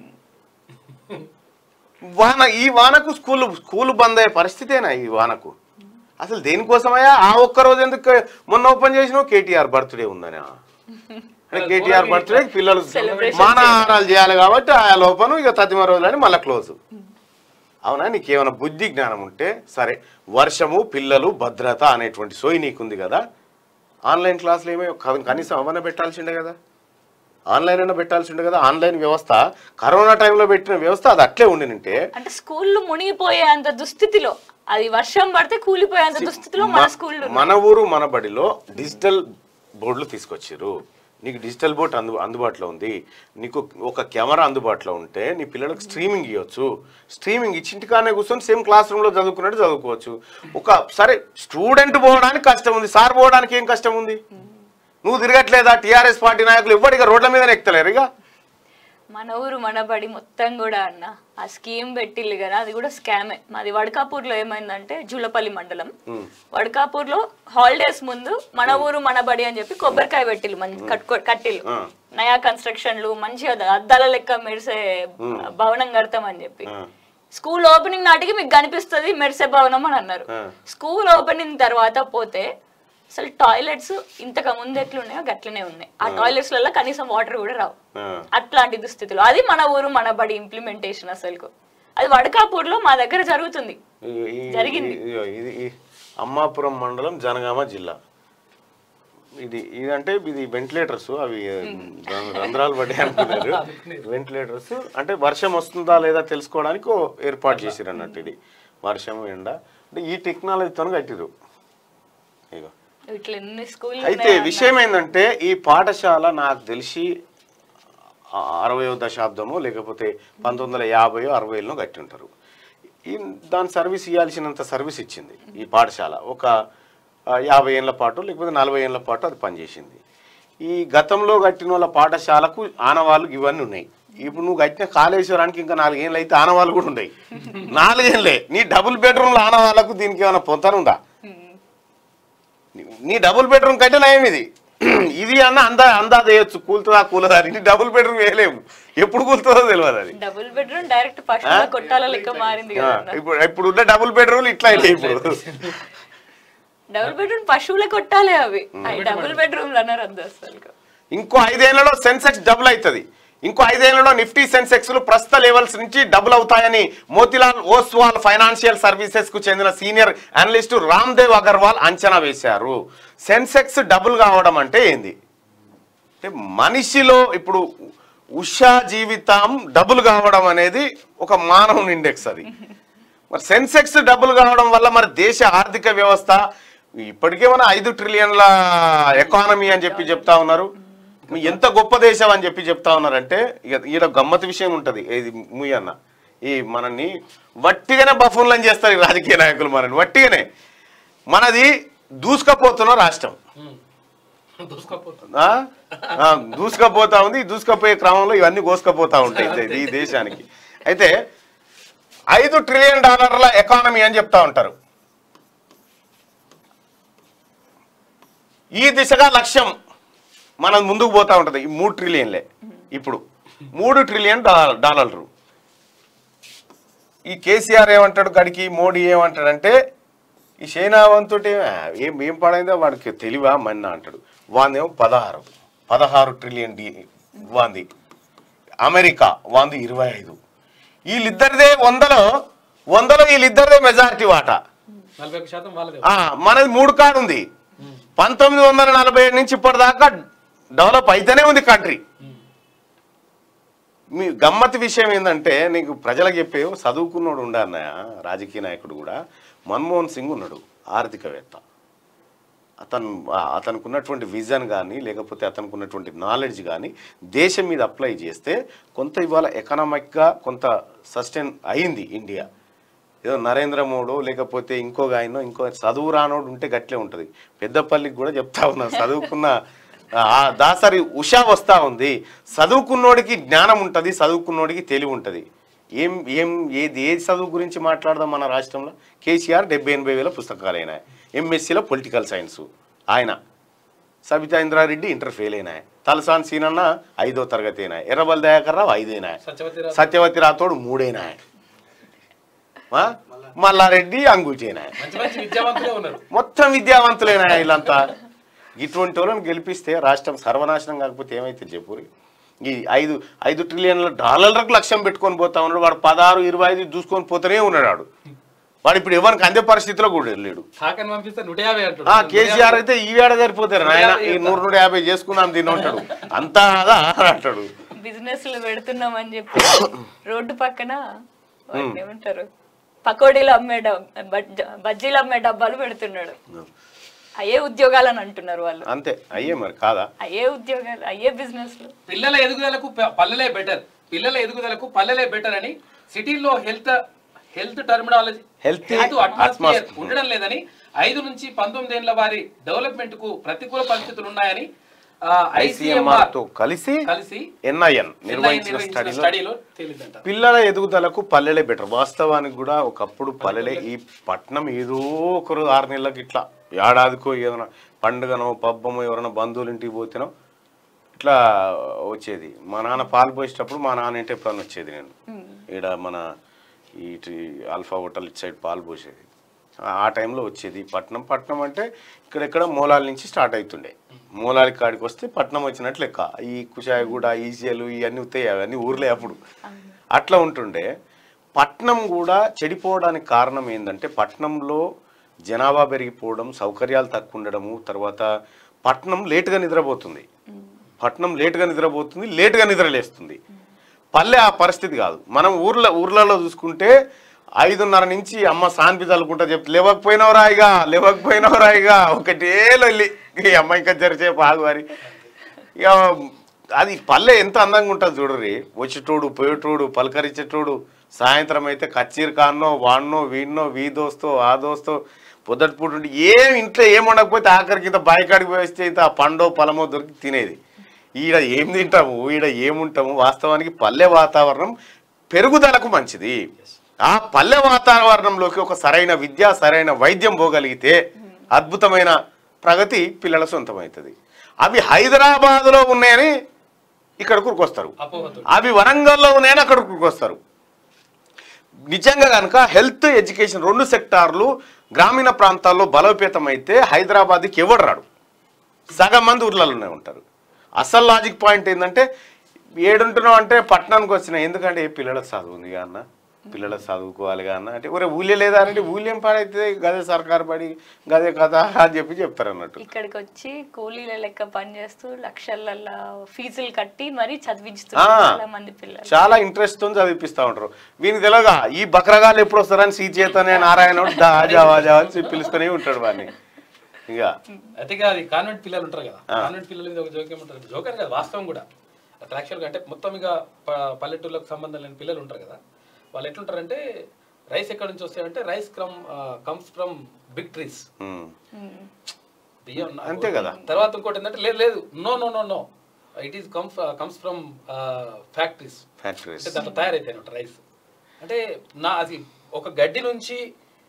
వాన ఈ వానకు స్కూల్ స్కూల్ బంద్ అయ్యే పరిస్థితేనా ఈ వానకు అసలు దేనికోసమయ్యా ఆ ఒక్క రోజు ఎందుకు మొన్న ఓపెన్ చేసినావు కేటీఆర్ బర్త్డే ఉందని అంటే కేటీఆర్ బర్త్డే పిల్లలు Celebration మానాహారాలు చేయాలి కాబట్టి ఆ లోపల ఇక తదిమ రోజులని మళ్ళీ క్లోజ్ అవునా నీకేమైనా బుద్ధి జ్ఞానం ఉంటే సరే వర్షము పిల్లలు భద్రత అనేటువంటి సోయి నీకుంది కదా ఆన్లైన్ క్లాసులు ఏమో క- కనీసం అవన్న పెట్టాల్సిండే కదా ఆన్లైన్ అయినా పెట్టాల్సిండే కదా ఆన్లైన్ వ్యవస్థ కరోనా టైంలో పెట్టిన వ్యవస్థ అది అట్లే ఉండినంటే అంటే స్కూళ్ళు మునిగిపోయేంత దుస్థితిలో అది వర్షం పడితే కూలిపోయేంత దుస్థితిలో మన స్కూళ్ళు మన ఊరు మన బడిలో డిజిటల్ బోర్డులు తీసుకొచ్చారు నీకు డిజిటల్ బోర్డ్ అందు అందుబాటులో ఉంది నీకు ఒక కెమెరా అందుబాటులో ఉంటే నీ పిల్లలకు స్ట్రీమింగ్ ఇవ్వచ్చు స్ట్రీమింగ్ ఇచ్చింటికానే కూర్చొని సేమ్ క్లాస్ రూమ్లో చదువుకున్నట్టు చదువుకోవచ్చు ఒక సరే స్టూడెంట్ పోవడానికి కష్టం ఉంది సార్ పోవడానికి ఏం కష్టం ఉంది నువ్వు తిరగట్లేదా టీఆర్ఎస్ పార్టీ నాయకులు ఎవ్వడిగా రోడ్ల మీదనే ఎక్కుతలేరు ఇక మన ఊరు మన బడి మొత్తం కూడా అన్న ఆ స్కీమ్ పెట్టిల్లు కదా అది కూడా స్కామే మాది వడకాపూర్ లో ఏమైందంటే జూలపల్లి మండలం వడకాపూర్ లో హాలిడేస్ ముందు మన ఊరు మన బడి అని చెప్పి కొబ్బరికాయ పెట్టిల్లు మంచి కట్టుకో కట్టిల్లు ఆ. నయా కన్స్ట్రక్షన్లు మంచిగా అద్దాల లెక్క మెరిసే భవనం కడతాం అని చెప్పి ఆ. స్కూల్ ఓపెనింగ్ నాటికి మీకు కనిపిస్తుంది మెరిసే భవనం అని అన్నారు ఆ. స్కూల్ ఓపెనింగ్ తర్వాత పోతే అసలు టాయిలెట్స్ ఇంతకు ముందు ఎట్లున్నాయో గట్లనే ఉన్నాయి ఆ టాయిలెట్స్ లలో కనీసం వాటర్ కూడా రావు ఆ. అట్లాంటి దుస్థితులు అది మన ఊరు మన బడి ఇంప్లిమెంటేషన్ అసలు అది వడకాపూర్ లో మా దగ్గర జరుగుతుంది ఈ- ఈ- జరిగింది. ఈ- ఇది ఈ అమ్మాపురం మండలం జనగామ జిల్లా ఇది ఇది అంటే ఇది వెంటిలేటర్స్ అవి రం- రంధ్రాలు పడ్డాయి అనుకున్నారు వెంటిలేటర్స్ అంటే వర్షం వస్తుందా లేదా తెలుసుకోవడానికి ఓ ఏర్పాటు చేసిరు అన్నట్టు ఇది వర్షం ఎండ అంటే ఈ టెక్నాలజీతో కట్టిరు ఇగో ఇట్లా ఎన్ని స్కూల్ అయితే విషయం ఏంటంటే ఈ పాఠశాల నాకు తెలిసి ఆ అరవయో దశాబ్దమో లేకపోతే పంతొమ్మిది వందల యాభైయో అరవైలో కట్టి ఉంటారు ఈ దాని సర్వీస్ ఇవ్వాల్సినంత సర్వీస్ ఇచ్చింది ఈ పాఠశాల ఒక ఆ, యాభై ఏళ్ళ పాటు లేకపోతే నలభై ఏళ్ళ పాటు అది పనిచేసింది ఈ గతంలో కట్టిన వాళ్ళ పాఠశాలకు ఆనవాళ్ళు ఇవన్నీ ఉన్నాయి ఇప్పుడు నువ్వు కట్టిన కాళేశ్వరానికి ఇంకా నాలుగేళ్ళు అయితే ఆనవాళ్ళు కూడా ఉన్నాయి నాలుగేళ్ళే నీ డబుల్ బెడ్రూమ్ల ఆనవాళ్ళకు దీనికి ఏమైనా పొంతనుందా నీ డబుల్ బెడ్రూమ్ కంటే నయం ఇది ఇది అన్న అందా అందా చేయొచ్చు కూలుతుందా కూలదా నీ డబుల్ బెడ్రూమ్ వేయలేము ఎప్పుడు కూలుతుందో తెలియదు అది డబుల్ బెడ్రూమ్ డైరెక్ట్ పశువుల కొట్టాల లెక్క మారింది ఆ, కదా ఇప్పుడు ఇప్పుడు ఉన్న డబుల్ బెడ్రూమ్ ఇట్లా అయితే ఇప్పుడు డబుల్ బెడ్రూమ్ పశువుల కొట్టాలే అవి డబుల్ బెడ్రూమ్ అన్నారు అంత అసలు ఇంకో ఐదేళ్లలో సెన్సెక్స్ డబుల్ అవుతుంది ఇంకో ఐదేళ్లలో నిఫ్టీ సెన్సెక్స్ లు ప్రస్తుత లెవెల్స్ నుంచి డబుల్ అవుతాయని మోతిలాల్ ఓస్వాల్ ఫైనాన్షియల్ సర్వీసెస్ కు చెందిన సీనియర్ అనలిస్టు రామ్దేవ్ అగర్వాల్ అంచనా వేశారు సెన్సెక్స్ డబుల్ కావడం అంటే ఏంది అంటే మనిషిలో ఇప్పుడు ఉషా జీవితం డబుల్ కావడం అనేది ఒక మానవుని ఇండెక్స్ అది మరి సెన్సెక్స్ డబుల్ కావడం వల్ల మరి దేశ ఆర్థిక వ్యవస్థ ఇప్పటికే మన ఐదు ట్రిలియన్ల ఎకానమీ అని చెప్పి చెప్తా ఉన్నారు మీ ఎంత గొప్ప దేశం అని చెప్పి చెప్తా ఉన్నారంటే ఇక ఈడ గమ్మత్ విషయం ఉంటుంది ఇది ముయ్యన్న ఈ మనల్ని వట్టిగానే బఫూన్లని చేస్తారు ఈ రాజకీయ నాయకులు మనల్ని వట్టిగానే మనది దూసుకపోతున్న రాష్ట్రం దూసుకపోతుంది ఆ? ఆ, దూసుకపోతా ఉంది ఈ దూసుకపోయే క్రమంలో ఇవన్నీ కోసుకపోతా ఉంటాయి ఇది- ఈ దేశానికి అయితే ఐదు ట్రిలియన్ డాలర్ల ఎకానమీ అని చెప్తా ఉంటారు ఈ దిశగా లక్ష్యం మనం ముందుకు పోతా ఉంటది ఈ మూడు ట్రిలియన్లే ఇప్పుడు మూడు ట్రిలియన్ డా- డాలర్లు ఈ కేసీఆర్ ఏమంటాడు గడికి మోడీ ఏమంటాడంటే ఈ సేనావంతుడి ఏం ఏం పడైందో వాడికి తెలివా మన్నా అంటాడు వాందేమో పదహారు పదహారు ట్రిలియన్ డి వాంది అమెరికా వాంది ఇరవై ఐదు వీళ్ళిద్దరిదే వందలో వందలో వీళ్ళిద్దరిదే మెజారిటీ వాటా నలభై ఒక్క శాతం వాళ్ళదే ఆ, మనది మూడు కాడు ఉంది పంతొమ్మిది వందల నలభై ఏడు నుంచి ఇప్పటిదాకా డెవలప్ అయితేనే ఉంది కంట్రీ మీ గమ్మత్ విషయం ఏంటంటే నీకు ప్రజలకు చెప్పే చదువుకున్నోడు ఉండ అన్నయ్య రాజకీయ నాయకుడు కూడా మన్మోహన్ సింగ్ ఉన్నాడు ఆర్థికవేత్త అతను ఆ, అతనికి ఉన్నటువంటి విజన్ కానీ లేకపోతే అతనికి ఉన్నటువంటి నాలెడ్జ్ కానీ దేశం మీద అప్లై చేస్తే కొంత ఇవాళ ఎకనామిక్గా కొంత సస్టైన్ అయింది ఇండియా ఏదో నరేంద్ర మోడో లేకపోతే ఇంకో ఆయనో ఇంకో చదువు రానోడు ఉంటే గట్లే ఉంటుంది పెద్దపల్లికి కూడా చెప్తా ఉన్నా చదువుకున్న ఆ దాసరి ఉషా వస్తా ఉంది చదువుకున్నోడికి జ్ఞానం ఉంటుంది చదువుకున్నోడికి తెలివి ఉంటుంది ఏం ఏం ఏది ఏ చదువు గురించి మాట్లాడదాం మన రాష్ట్రంలో కేసీఆర్ డెబ్బై ఎనభై వేల పుస్తకాలు అయినాయి ఎంఎస్సీలో పొలిటికల్ సైన్స్ ఆయన సబితా ఇంద్రారెడ్డి ఇంటర్ ఫెయిల్ అయినాయి తలసాన్ సీనన్న ఐదో తరగతి అయినాయి ఎర్రబల్ దయాకర్ రావు ఐదైనాయి సత్యవతి రావు సత్యవతి రాథోడు మూడైనాయి ఆ? మల్లారెడ్డి అంగుచేనాయి మంచి మంచి విద్యావంతులే ఉన్నారు మొత్తం విద్యావంతులైన వీళ్ళంతా ఇటువంటి వాళ్ళని గెలిపిస్తే రాష్ట్రం సర్వనాశనం కాకపోతే ఏమైతే చెప్పురి ఈ ఐదు ఐదు ట్రిలియన్ల డాలర్లకు లక్ష్యం పెట్టుకొని పోతా ఉన్నాడు వాడు పదహారు ఇరవై ఐదు చూసుకొని పోతూనే ఉన్నాడు వాడు వాడు ఇప్పుడు ఎవరికి అందే పరిస్థితిలో కూడా వెళ్ళాడు కాకని పంపిస్తే నూట యాభై అంటాడు ఆ కేసీఆర్ అయితే ఈ ఏడాది సరిపోతారు నాయన ఈ నూరు నూట యాభై చేసుకుందాం దీన్ని ఉంటాడు అంతా అదా అని అంటాడు బిజినెస్ లో పెడుతున్నామని చెప్పి రోడ్డు పక్కన వాటిని ఏమంటారు పకోడీలు అమ్మే డబ్- బజ్జ- బజ్జీలు అమ్మే డబ్బాలు పెడుతున్నాడు అయ్యే ఉద్యోగాలని అంటున్నారు వాళ్ళు అంతే అయ్యే మరి కాదా అయ్యే ఉద్యోగాలు అయ్యే బిజినెస్లు పిల్లల ఎదుగుదలకు ప- పల్లెలే బెటర్ పిల్లల ఎదుగుదలకు పల్లెలే బెటర్ అని సిటీలో health health terminology Health atmosphere atmosphere. ఉండడం లేదని ఐదు నుంచి పంతొమ్మిది ఏళ్ల వారి డెవలప్మెంట్ కు ప్రతికూల పరిస్థితులు ఉన్నాయని ఐసీఎంఆర్ ఐసీఎంఆర్ తో కలిసి కలిసి ఎన్ఐఎన్ నిర్వహించిన నిర్వహించిన స్టడీలో స్టడీలో తేలిందంట పిల్లల ఎదుగుదలకు పల్లెలే బెటర్ వాస్తవానికి కూడా ఒకప్పుడు పల్లెలే ఈ పట్నం ఏదో ఒకరు ఆరు నెలలకు ఇట్లా ఏడాదికో ఏదైనా పండుగనో పబ్బమో ఎవరైనా బంధువులు ఇంటికి పోతేనో ఇట్లా వచ్చేది మా నాన్న పాలు పోసేటప్పుడు మా నాన్న ఇంటి ఎప్పుడన్నా వచ్చేది నేను ఈడ మన ఇటు ఆల్ఫా హోటల్ ఇటు సైడ్ పాలు పోసేది ఆ- ఆ టైంలో వచ్చేది పట్నం పట్నం అంటే ఇక్కడెక్కడ మూలాల నుంచి స్టార్ట్ అవుతుండే మూలాల కాడికి వస్తే పట్నం వచ్చినట్లు లెక్క ఈ కుషాయగూడ ఈసీఎలు ఇవన్నీ వస్తాయి అవన్నీ ఊర్లే అప్పుడు అట్లా ఉంటుండే పట్నం కూడా చెడిపోవడానికి కారణం ఏంటంటే పట్నంలో జనాభా పెరిగిపోవడం సౌకర్యాలు తక్కువ ఉండడము తర్వాత పట్నం లేటుగా నిద్రపోతుంది పట్నం లేటుగా నిద్రపోతుంది లేటుగా నిద్రలేస్తుంది పల్లె ఆ పరిస్థితి కాదు మనం ఊర్ల ఊర్లలో చూసుకుంటే ఐదున్నర నుంచి అమ్మ సాన్పి తలుకుంటా చెప్తే లేవకపోయినావు రాయిగా లేవకపోయినావు రాయిగా ఒకటే లొల్లి ఈ అమ్మ ఇంకా జరిసేపు ఆగువారి ఇక అది పల్లె ఎంత అందంగా ఉంటుంది చూడరి వచ్చేటోడు పోయేటోడు పలకరించేటోడు సాయంత్రం అయితే కచ్చీర్ కాన్నో వాడినో వీడినో వీ దోస్తో ఆ దోస్తో పొద్దుటి పూట ఉండి ఏం ఇంట్లో ఏం ఉండకపోతే ఆఖరికి ఇంత బాయికాడికి పోయిస్తే ఇంత ఆ పండో పొలమో దొరికి తినేది ఈడ ఏం తింటాము ఈడ ఏముంటాము వాస్తవానికి పల్లె వాతావరణం పెరుగుదలకు మంచిది ఆ పల్లె వాతావరణంలోకి ఒక సరైన విద్య సరైన వైద్యం పోగలిగితే అద్భుతమైన ప్రగతి పిల్లల సొంతమవుతుంది అవి హైదరాబాదులో ఉన్నాయని ఇక్కడ కూరుకొస్తారు అపోహతో అవి వరంగల్లో ఉన్నాయని అక్కడ కూరుకొస్తారు నిజంగా కనుక హెల్త్ ఎడ్యుకేషన్ రెండు సెక్టార్లు గ్రామీణ ప్రాంతాల్లో బలోపేతం అయితే హైదరాబాద్కి ఎవడు రాడు సగం మంది ఊర్లలోనే ఉంటారు అసలు లాజిక్ పాయింట్ ఏంటంటే ఏడుంటున్నావు అంటే పట్టణానికి వచ్చిన ఎందుకంటే ఏ పిల్లలకు చదువు ఉంది అన్న పిల్లలకు చదువుకోవాలి అన్న అంటే ఒరే ఊళ్ళే లేదా అంటే ఊళ్ళేం పాడైతే గదే సర్కారు పడి గదే కథ అని చెప్పి చెప్తారు అన్నట్టు ఇక్కడికి వచ్చి కూలీల లెక్క పనిచేస్తూ లక్షలల్లో ఫీజులు కట్టి మరీ ఆ. చదివించుతున్నారు చాలా మంది పిల్లలు చాలా ఇంట్రెస్ట్ తో చదివిపిస్తా ఉంటారు వీనికి తెలియగా ఈ బక్రగాళ్ళు ఎప్పుడు వస్తారని సీ చేతనే నారాయణ దా జావా జావా అని చెప్పి పిలుస్తూనే ఉంటాడు వాడిని ఇక అయితే ఇక అది కాన్వెంట్ పిల్లలు ఉంటారు కదా కాన్వెంట్ పిల్లల మీద ఒక జోక్యం ఉంటుంది జోకర్ కదా వాస్తవం కూడా అట్లా యాక్చువల్గా అంటే మొత్తం ఇక ప- పల్లెటూర్లకు సంబంధం లేని పిల్లలు ఉంటారు కదా వాళ్ళు ఎట్లుంటారంటే రైస్ ఎక్కడి నుంచి వస్తాయంటే rice crumb comes from big trees um, బియ్యం నా- అంతే కదా. తర్వాత ఇంకోటి ఏంటంటే లేదు లేదు no no no no it is comes comes from factories factories అంటే దాంట్లో తయారైతే రైస్ అంటే నా అది ఒక గడ్డి నుంచి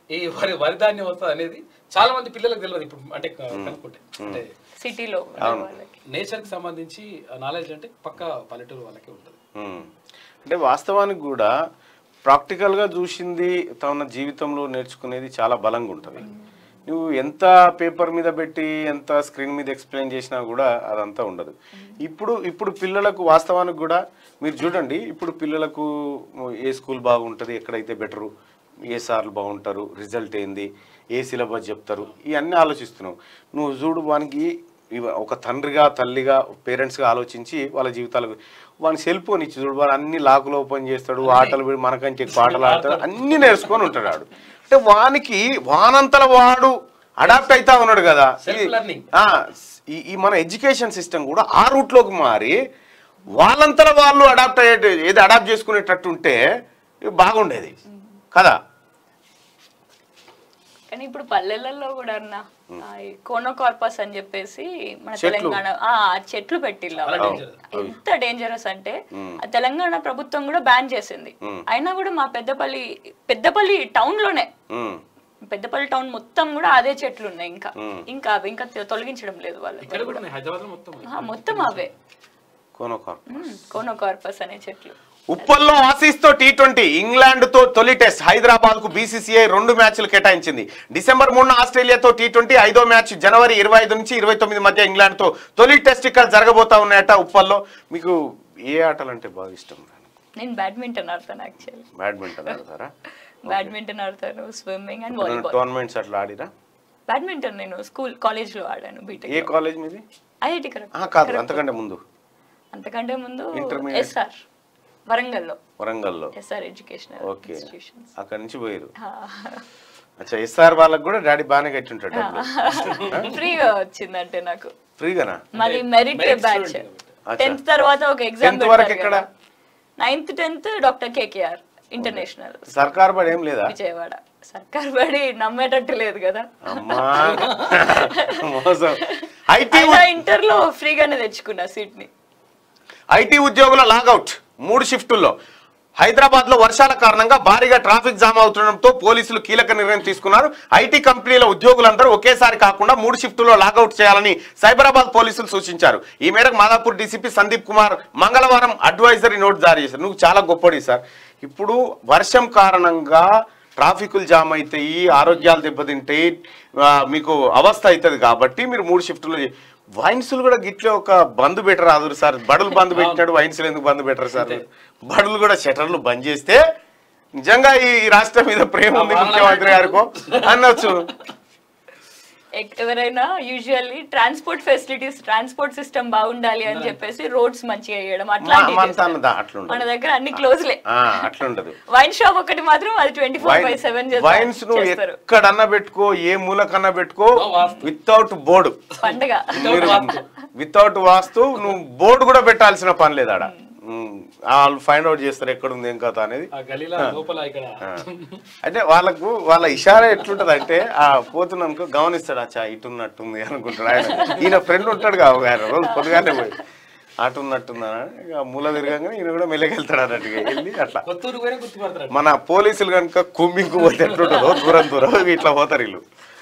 ఈ వరి వరి ధాన్యం వస్తుంది అనేది చాలా మంది పిల్లలకు తెలియదు ఇప్పుడు అంటే కనుక్కుంటే అంటే సిటీలో వాళ్ళకి నేచర్ కి సంబంధించి నాలెడ్జ్ అంటే పక్క పల్లెటూరు వాళ్ళకి ఉంటుంది ఉమ్. అంటే వాస్తవానికి కూడా ప్రాక్టికల్గా చూసింది తన జీవితంలో నేర్చుకునేది చాలా బలంగా ఉంటుంది నువ్వు ఎంత పేపర్ మీద పెట్టి ఎంత స్క్రీన్ మీద ఎక్స్ప్లెయిన్ చేసినా కూడా అదంతా ఉండదు ఇప్పుడు ఇప్పుడు పిల్లలకు వాస్తవానికి కూడా మీరు చూడండి ఇప్పుడు పిల్లలకు ఏ స్కూల్ బాగుంటుంది ఎక్కడైతే బెటరు ఏ సార్లు బాగుంటారు రిజల్ట్ ఏంది ఏ సిలబస్ చెప్తారు ఇవన్నీ ఆలోచిస్తున్నావు నువ్వు చూడు వానికి ఇవ- ఒక తండ్రిగా తల్లిగా పేరెంట్స్గా ఆలోచించి వాళ్ళ జీవితాలకు వాని సెల్ ఫోన్ ఇచ్చి చూడు వాడు అన్ని లాకులు ఓపెన్ చేస్తాడు ఆటలు పెడి మనకంటే ఎక్కువ ఆటలు ఆడతాడు అన్ని నేర్చుకొని ఉంటాడు వాడు అంటే వానికి వానంతల వాడు అడాప్ట్ అవుతా ఉన్నాడు కదా Self ఇది- learning. ఆ, ఈ ఈ మన ఎడ్యుకేషన్ సిస్టమ్ కూడా ఆ రూట్లోకి మారి వాళ్ళంతల వాళ్ళు అడాప్ట్ అయ్యే ఏది అడాప్ట్ చేసుకునేటట్టు ఉంటే ఇవి బాగుండేది కదా కానీ ఇప్పుడు పల్లెలలో కూడా అన్న కోనోకార్పస్ అని చెప్పేసి మన చెట్లు. తెలంగాణ ఆ ఆ చెట్లు పెట్టిల్లు చాలా అవి. dangerous. ఎంత డేంజరస్ అంటే ఆ తెలంగాణ ప్రభుత్వం కూడా బ్యాన్ చేసింది అయినా కూడా మా పెద్దపల్లి పెద్దపల్లి టౌన్ లోనే ఉమ్, పెద్దపల్లి టౌన్ మొత్తం కూడా అదే చెట్లు ఉన్నాయి ఇంకా ఇంకా అవి ఇంకా తొ- తొలగించడం లేదు వాళ్ళు ఇక్కడ కూడా ఉన్నాయి హైదరాబాద్ లో మొత్తం ఆ, మొత్తం అవే కోనోకార్ కోనోకార్పస్ అనే చెట్లు ఉప్పల్లో ఆసీస్తో టీ ట్వంటీ ఇంగ్లాండ్ తో తొలి టెస్ట్ హైదరాబాద్ కు బీసీసీఐ రెండు మ్యాచ్లు కేటాయించింది డిసెంబర్ మూడున ఆస్ట్రేలియాతో టీ ట్వంటీ ఐదో మ్యాచ్ జనవరి ఇరవై ఐదు నుంచి ఇరవై తొమ్మిది మధ్య ఇంగ్లాండ్ తో తొలి టెస్ట్ ఇక్కడ జరగబోతా ఉన్నాయట ఉప్పల్లో మీకు ఏ ఆటలు అంటే బాగా ఇష్టం నేను బ్యాడ్మింటన్ ఆడతాను యాక్చువల్లీ బ్యాడ్మింటన్ ఆడతారా బ్యాడ్మింటన్ ఆడతాను స్విమ్మింగ్ అండ్ వాలీబాల్ టోర్నమెంట్స్ అట్లా ఆడిరా బ్యాడ్మింటన్ నేను స్కూల్ కాలేజ్ లో ఆడాను బీటెక్ ఏ కాలేజ్ మీది ఐఐటి కరెక్ట్ ఆహా, కాదు అంతకంటే ముందు అంతకంటే ముందు Intermediate. ఎస్ఆర్ వరంగల్లో వరంగల్లో ఎస్ఆర్ ఎడ్యుకేషనల్ ఓకే ఇన్స్టిట్యూషన్స్ అక్కడి నుంచి పోయారు అచ్చా ఎస్ఆర్ వాళ్ళకి కూడా డాడీ బాగానే కట్టి ఉంటాడు డబ్బులు ఫ్రీగా వచ్చిందంటే నాకు ఫ్రీగానా మళ్ళీ మెరిట్ merit బ్యాచ్ student కాబట్టి. అచ్చా. టెన్త్ తర్వాత ఒక ఎగ్జామ్ Tenth వరకు ఎక్కడ? Ninth tenth doctor KKR international సర్కార్ బడి ఏం లేదా విజయవాడ సర్కార్ బడి నమ్మేటట్టు లేదు కదా అమ్మా మోసం ఐటీ అయినా ఇంటర్ లో ఫ్రీగానే తెచ్చుకున్నా సీట్ ని ఐటీ ఉద్యోగుల లాగౌట్ మూడు షిఫ్టుల్లో హైదరాబాద్ లో వర్షాల కారణంగా భారీగా ట్రాఫిక్ జామ్ అవుతుండడంతో పోలీసులు కీలక నిర్ణయం తీసుకున్నారు ఐటీ కంపెనీల ఉద్యోగులందరూ ఒకేసారి కాకుండా మూడు షిఫ్టుల్లో లాగౌట్ చేయాలని సైబరాబాద్ పోలీసులు సూచించారు ఈ మేరకు మాదాపూర్ డీసీపీ సందీప్ కుమార్ మంగళవారం అడ్వైజరీ నోట్ జారీ చేశారు నువ్వు చాలా గొప్పడి సార్ ఇప్పుడు వర్షం కారణంగా ట్రాఫిక్లు జామ్ అవుతాయి ఆరోగ్యాలు దెబ్బతింటాయి ఆ, మీకు అవస్థ అవుతుంది కాబట్టి మీరు మూడు షిఫ్టులు చే- వైన్స్లు కూడా గిట్లే ఒక బంద్ పెట్టరు ఆదురు సార్ బడులు బంద్ పెట్టినాడు వైన్స్లు ఎందుకు బంద్ పెట్టరు సార్ బడులు కూడా షటర్లు బంద్ చేస్తే నిజంగా ఈ రాష్ట్రం మీద ప్రేమ ఉంది ముఖ్యమంత్రి గారికో అనొచ్చు ఎక్- ఎవరైనా usually transport facilities transport system బాగుండాలి అని చెప్పేసి రోడ్స్ మంచిగా వేయడం అట్లాంటివి మన చేస్తారు. తన అట్లుండదు మన దగ్గర అన్ని క్లోజ్లే ఆ, అట్లుండదు వైన్ షాప్ ఒకటి మాత్రం అది twenty four by seven wines నువ్వు చేస్తారు ఎక్కడన్నా పెట్టుకో ఏ మూలకన్నా పెట్టుకో No వాస్తు. వితౌట్ బోర్డు పండగ మీరు వితౌట్ వాస్తు నువ్వు బోర్డు కూడా పెట్టాల్సిన పని లేదు ఆడ ఉమ్, వాళ్ళు ఫైండ్ అవుట్ చేస్తారు ఎక్కడ ఉంది ఏం కథ అనేది ఆ గలీలా లోపల ఇక్కడ అంటే వాళ్ళకు వాళ్ళ ఇషారా ఎట్లుంటది అంటే ఆ పోతున్నానుకో గమనిస్తాడు అచ్చా ఇటు ఉన్నట్టుంది అనుకుంటాడు ఆయన ఈయన ఫ్రెండ్ ఉంటాడు కావు ఆయన రోజు పొద్దుగానే పోయి అటు ఉన్నట్టుందా ఇక మూల తిరగంగా ఈయన కూడా మెల్లకెళ్తాడు అన్నట్టుగా వెళ్ళి అట్లా కొత్తూరు పోయినా గుర్తుపడతారు మన పోలీసులు కనుక కుమ్మింకు పోతే ఎట్లుంటుందో దూరం దూరం ఇట్లా పోతారు వీళ్ళు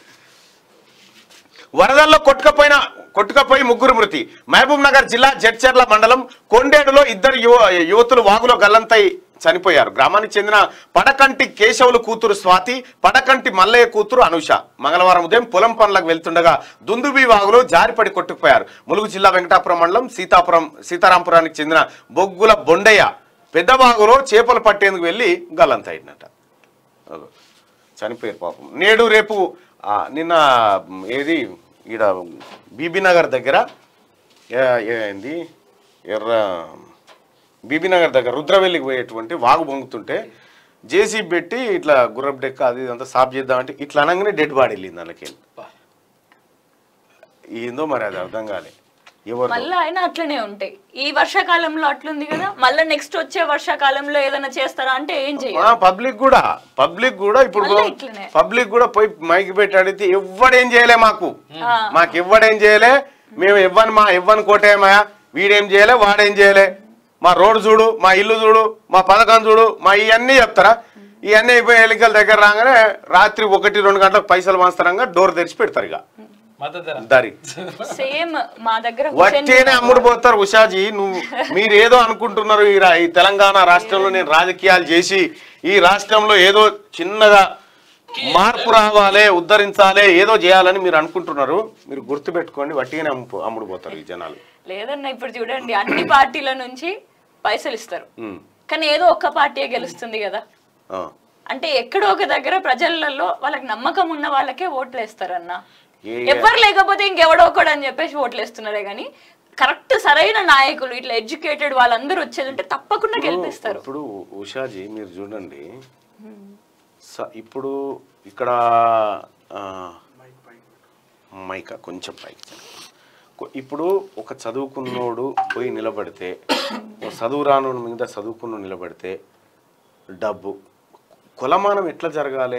వరదల్లో కొట్టుకపోయిన కొట్టుకపోయి ముగ్గురు మృతి మహబూబ్ నగర్ జిల్లా జడ్చర్ల మండలం కొండేడులో ఇద్దరు యువ యువతులు వాగులో గల్లంతై చనిపోయారు గ్రామానికి చెందిన పడకంటి కేశవులు కూతురు స్వాతి పడకంటి మల్లయ్య కూతురు అనుష మంగళవారం ఉదయం పొలం పనులకు వెళ్తుండగా దుందుబి వాగులో జారిపడి కొట్టుకుపోయారు ములుగు జిల్లా వెంకటాపురం మండలం సీతాపురం సీతారాంపురానికి చెందిన బొగ్గుల బొండయ్య పెద్ద వాగులో చేపలు పట్టేందుకు వెళ్ళి గల్లంతైనట అగో. చనిపోయారు పాపం నేడు రేపు ఆ, నిన్న మ్, ఏది ఈడ బీబీనగర్ దగ్గర ఏ- ఏంది ఎర్ర బీబీనగర్ దగ్గర రుద్రవెల్లికి పోయేటువంటి వాగు పొంగుతుంటే జేసీబీ పెట్టి ఇట్లా గుర్రపు డెక్క అది ఇదంతా సాఫ్ చేద్దామంటే ఇట్లా అనగానే డెడ్ బాడీ వెళ్ళింది దానికి ఏందో మరి అది అర్థం కాలే ఎవరు మళ్ళీ అయినా అట్లనే ఉంటాయి ఈ వర్షాకాలంలో అట్లుంది కదా మళ్ళీ నెక్స్ట్ వచ్చే వర్షాకాలంలో ఏదైనా చేస్తారా అంటే ఏం చెయ్యరు పబ్లిక్ కూడా పబ్లిక్ కూడా ఇప్పుడు మళ్ళీ ఇట్లనే. పబ్లిక్ కూడా పోయి మైక్ పెట్టి అడిగితే ఎవ్వడేం చేయలే మాకు ఆ. మాకు ఎవ్వడేం చేయలే మేము ఇవ్వను మా ఇవ్వను కోటేమయ్యా వీడేం చేయలే వాడేం చేయలే మా రోడ్డు చూడు మా ఇల్లు చూడు మా పథకం చూడు మా ఇవన్నీ చెప్తారా ఇవన్నీ అయిపోయి ఎన్నికల దగ్గర రాగానే రాత్రి ఒకటి రెండు గంటలకు పైసలు మాస్తారంగా డోర్ తెరిచి పెడతారు ఇక మద్దతు ధర దారి సేమ్ మా దగ్గర హుసేన్ వట్టేనే అమ్ముడు పోతారు ఉషాజీ నువ్వు మీరు ఏదో అనుకుంటున్నారు ఈ రా- ఈ తెలంగాణ రాష్ట్రంలో నేను రాజకీయాలు చేసి ఈ రాష్ట్రంలో ఏదో చిన్నగా మార్పు రావాలి ఉద్ధరించాలి ఏదో చేయాలని మీరు అనుకుంటున్నారు మీరు గుర్తుపెట్టుకోండి వట్టిగానే అమ్ము అమ్ముడు పోతారు ఈ జనాలు లేదన్న ఇప్పుడు చూడండి అన్ని పార్టీల నుంచి పైసలు ఇస్తారు ఉమ్. కానీ ఏదో ఒక్క పార్టీ గెలుస్తుంది కదా ఆ. అంటే ఎక్కడో ఒక దగ్గర ప్రజలలో వాళ్ళకి నమ్మకం ఉన్న వాళ్ళకే ఓట్లు వేస్తారన్న ఏ- ఎవరు లేకపోతే ఇంకెవడో ఒకడు అని చెప్పేసి ఓట్లు వేస్తున్నారే కానీ కరెక్ట్ సరైన నాయకులు ఇట్లా ఎడ్యుకేటెడ్ వాళ్ళందరూ వచ్చేది ఉంటే తప్పకుండా గెలిపిస్తారు ఇప్పుడు ఉషాజీ మీరు చూడండి స- ఇప్పుడు ఇక్కడ ఆ, మైక కొంచెం పైకి కొ- ఇప్పుడు ఒక చదువుకున్నోడు పోయి నిలబడితే ఒక చదువు రానోడు మీద చదువుకున్న నిలబడితే డబ్బు కులమానం ఎట్లా జరగాలి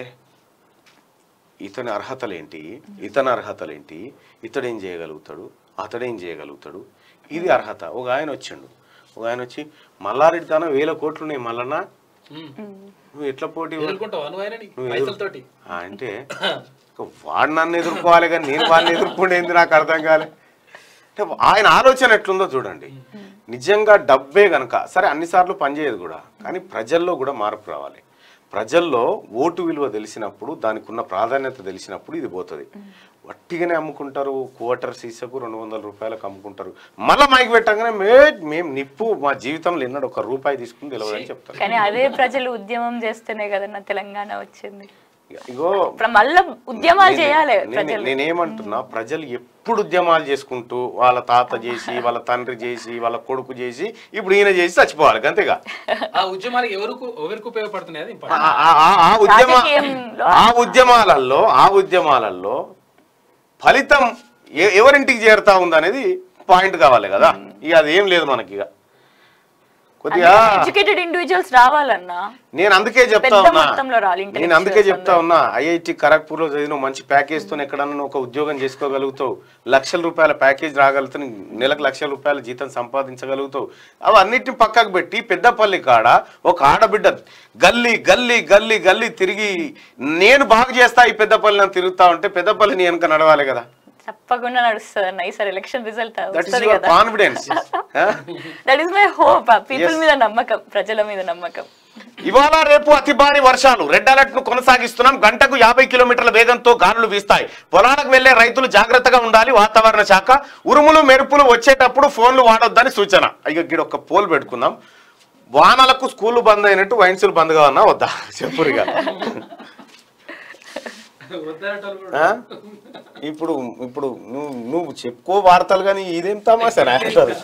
ఇతని అర్హతలేంటి ఇతని అర్హతలేంటి ఇతడేం చేయగలుగుతాడు అతడేం చేయగలుగుతాడు ఇది అర్హత ఒక ఆయన వచ్చిండు ఒక ఆయన వచ్చి మల్లారెడ్డి తన వేల కోట్లు ఉన్నాయి మల్లన్న ఉమ్. నువ్వు ఎట్లా పోటీ పడ- ఎదుర్కొంటావు అను ఆయనని నువ్వు ఎదురు- పైసలతోటి ఆ, అంటే ఇక వాడు నన్ను ఎదుర్కోవాలి కానీ నేను వాళ్ళని ఎదుర్కొనేది నాకు అర్థం కాలే అంటే ఆయన ఆలోచన ఎట్లుందో చూడండి నిజంగా డబ్బే గనక సరే అన్నిసార్లు పనిచేయదు కూడా కానీ ప్రజల్లో కూడా మార్పు రావాలి ప్రజల్లో ఓటు విలువ తెలిసినప్పుడు దానికి ఉన్న ప్రాధాన్యత తెలిసినప్పుడు ఇది పోతుంది వట్టిగానే అమ్ముకుంటారు క్వార్టర్ సీసకు రెండు వందల రూపాయలకు అమ్ముకుంటారు మళ్ళీ మైకి పెట్టగానే మే మేము నిప్పు మా జీవితంలో ఎన్నడూ ఒక రూపాయి తీసుకుని తెలియదని చెప్తారు కానీ అదే ప్రజలు ఉద్యమం చేస్తేనే కదన్న తెలంగాణ వచ్చింది ఇగో ఇప్పుడు మళ్ళా ఉద్యమాలు చేయాలి నేను- ప్రజలు నేనేమంటున్నా ప్రజలు ఎప్పుడు ఉద్యమాలు చేసుకుంటూ వాళ్ళ తాత చేసి వాళ్ళ తండ్రి చేసి వాళ్ళ కొడుకు చేసి ఇప్పుడు ఈయన చేసి చచ్చిపోవాలి అంతేగా ఆ ఉద్యమానికి ఎవరికి ఎవరికి ఉపయోగపడుతున్నాయి అది ఆ- ఇంపార్టెంట్ ఆ- ఆ- ఆ ఉద్యమ రాజకీయంలో- ఆ ఉద్యమాలలో ఆ ఉద్యమాలలో ఫలితం ఎ- ఎవరింటికి చేరుతా ఉందనేది పాయింట్ కావాలి కదా ఇక అది ఏం లేదు మనకి ఇక కొద్దిగా ఎడ్యుకేటెడ్ ఇండివిజువల్స్ రావాలన్నా నేను అందుకే చెప్తా పెద్ద ఉన్నా మొత్తంలో రాలి నేను అందుకే చెప్తా ఉన్నా ఐఐటి ఖరగ్పూర్ లో చదివిన మంచి ప్యాకేజ్ తో ఎక్కడన్నా నువ్వు ఒక ఉద్యోగం చేసుకోగలుగుతావు లక్షల రూపాయల ప్యాకేజ్ రాగలుగుతావు నెలకు లక్షల రూపాయల జీతం సంపాదించగలుగుతావు అవి అన్నిటిని పక్కకు పెట్టి పెద్దపల్లి కాడ ఒక ఆడబిడ్డ గల్లీ గల్లీ గల్లీ గల్లీ తిరిగి నేను బాగు చేస్తా ఈ పెద్దపల్లి అని తిరుగుతా ఉంటే పెద్దపల్లిని వెనక నడవాలి కదా తప్పకుండా నడుస్తుంది అన్న ఈసారి ఎలక్షన్ రిజల్ట్ దట్ ఈస్ వస్తుంది యువర్ కదా confidence that is my hope people Yes. మీద నమ్మకం ప్రజల మీద నమ్మకం ఇవాళ రేపు అతి భారీ వర్షాలు రెడ్ అలర్ట్ ను కొనసాగిస్తున్నాం గంటకు యాభై కిలోమీటర్ల వేగంతో గాలులు వీస్తాయి పొలాలకు వెళ్లే రైతులు జాగ్రత్తగా ఉండాలి వాతావరణ శాఖ ఉరుములు మెరుపులు వచ్చేటప్పుడు ఫోన్లు వాడొద్దని సూచన అయ్యో గిడ ఒక పోల్ పెట్టుకుందాం వానలకు స్కూల్ బంద్ అయినట్టు వైన్సులు బంద్ కావన్నా వద్దా చెప్పురుగా వద్దనటోళ్ళు కూడా ఆ? ఇప్పుడు ఇప్పుడు నువ్వు నువ్వు చెప్పుకో వార్తలు కానీ ఇదేం తమాషా అంటారు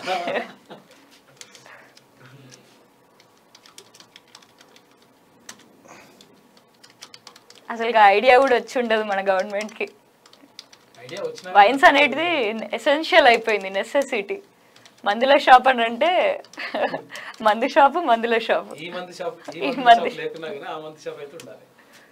అసలు ఐడియా కూడా వచ్చి ఉండదు మన గవర్నమెంట్ కి ఐడియా వచ్చిన వైన్స్ అనేది ఎసెన్షియల్ అయిపోయింది నెసెసిటీ మందుల షాప్ అని అంటే మందు షాపు మందుల షాపు ఈ మంది షాప్ ఈ ఈ మంది మంది. షాప్ లేకున్నా కానీ ఆ మంది షాప్ అయితే ఉండాలి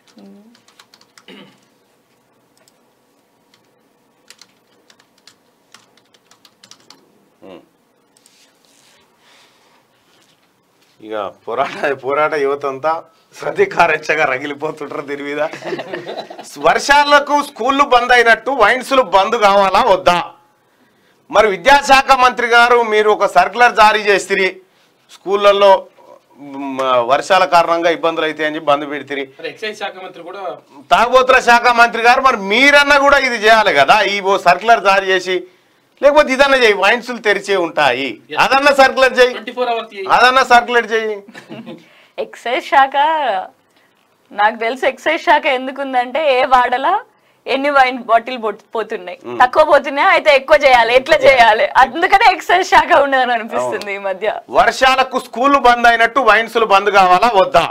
ఇక పోరాట పోరాట యువత అంతా ప్రతీకారెచ్చగా రగిలిపోతుంటారు దీని మీద వర్షాలకు స్కూళ్ళు బంద్ అయినట్టు వైన్స్లు బంద్ కావాలా వద్దా మరి విద్యాశాఖ మంత్రి గారు మీరు ఒక సర్కులర్ జారీ చేసిరి స్కూళ్ళల్లో మ్, వర్షాల కారణంగా ఇబ్బందులు అయితే అని చెప్పి బంద్ పెడితిరి మరి ఎక్సైజ్ శాఖ మంత్రి కూడా తాగుబోతుల శాఖ మంత్రి గారు మరి మీరన్నా కూడా ఇది చేయాలి కదా ఈ ఓ సర్కులర్ జారీ చేసి లేకపోతే ఇదన్నా చేయి వైన్సులు తెరిచే ఉంటాయి అదన్నా సర్కులర్ చేయి ట్వంటీ ఫోర్ అవర్స్ అదన్నా సర్కులర్ చేయి ఎక్సైజ్ శాఖ నాకు తెలుసు ఎక్సైజ్ శాఖ ఎందుకుందంటే ఏ వాడలా ఎన్ని వైన్ బాటిల్ బొట్- పోతున్నాయి తక్కువ పోతున్నాయి అయితే ఎక్కువ చేయాలి ఎట్లా చేయాలి అందుకనే ఎక్సైజ్ శాఖ ఉండదని అనిపిస్తుంది ఈ మధ్య వర్షాలకు స్కూళ్ళు బంద్ అయినట్టు వైన్సులు బంద్ కావాలా వద్దా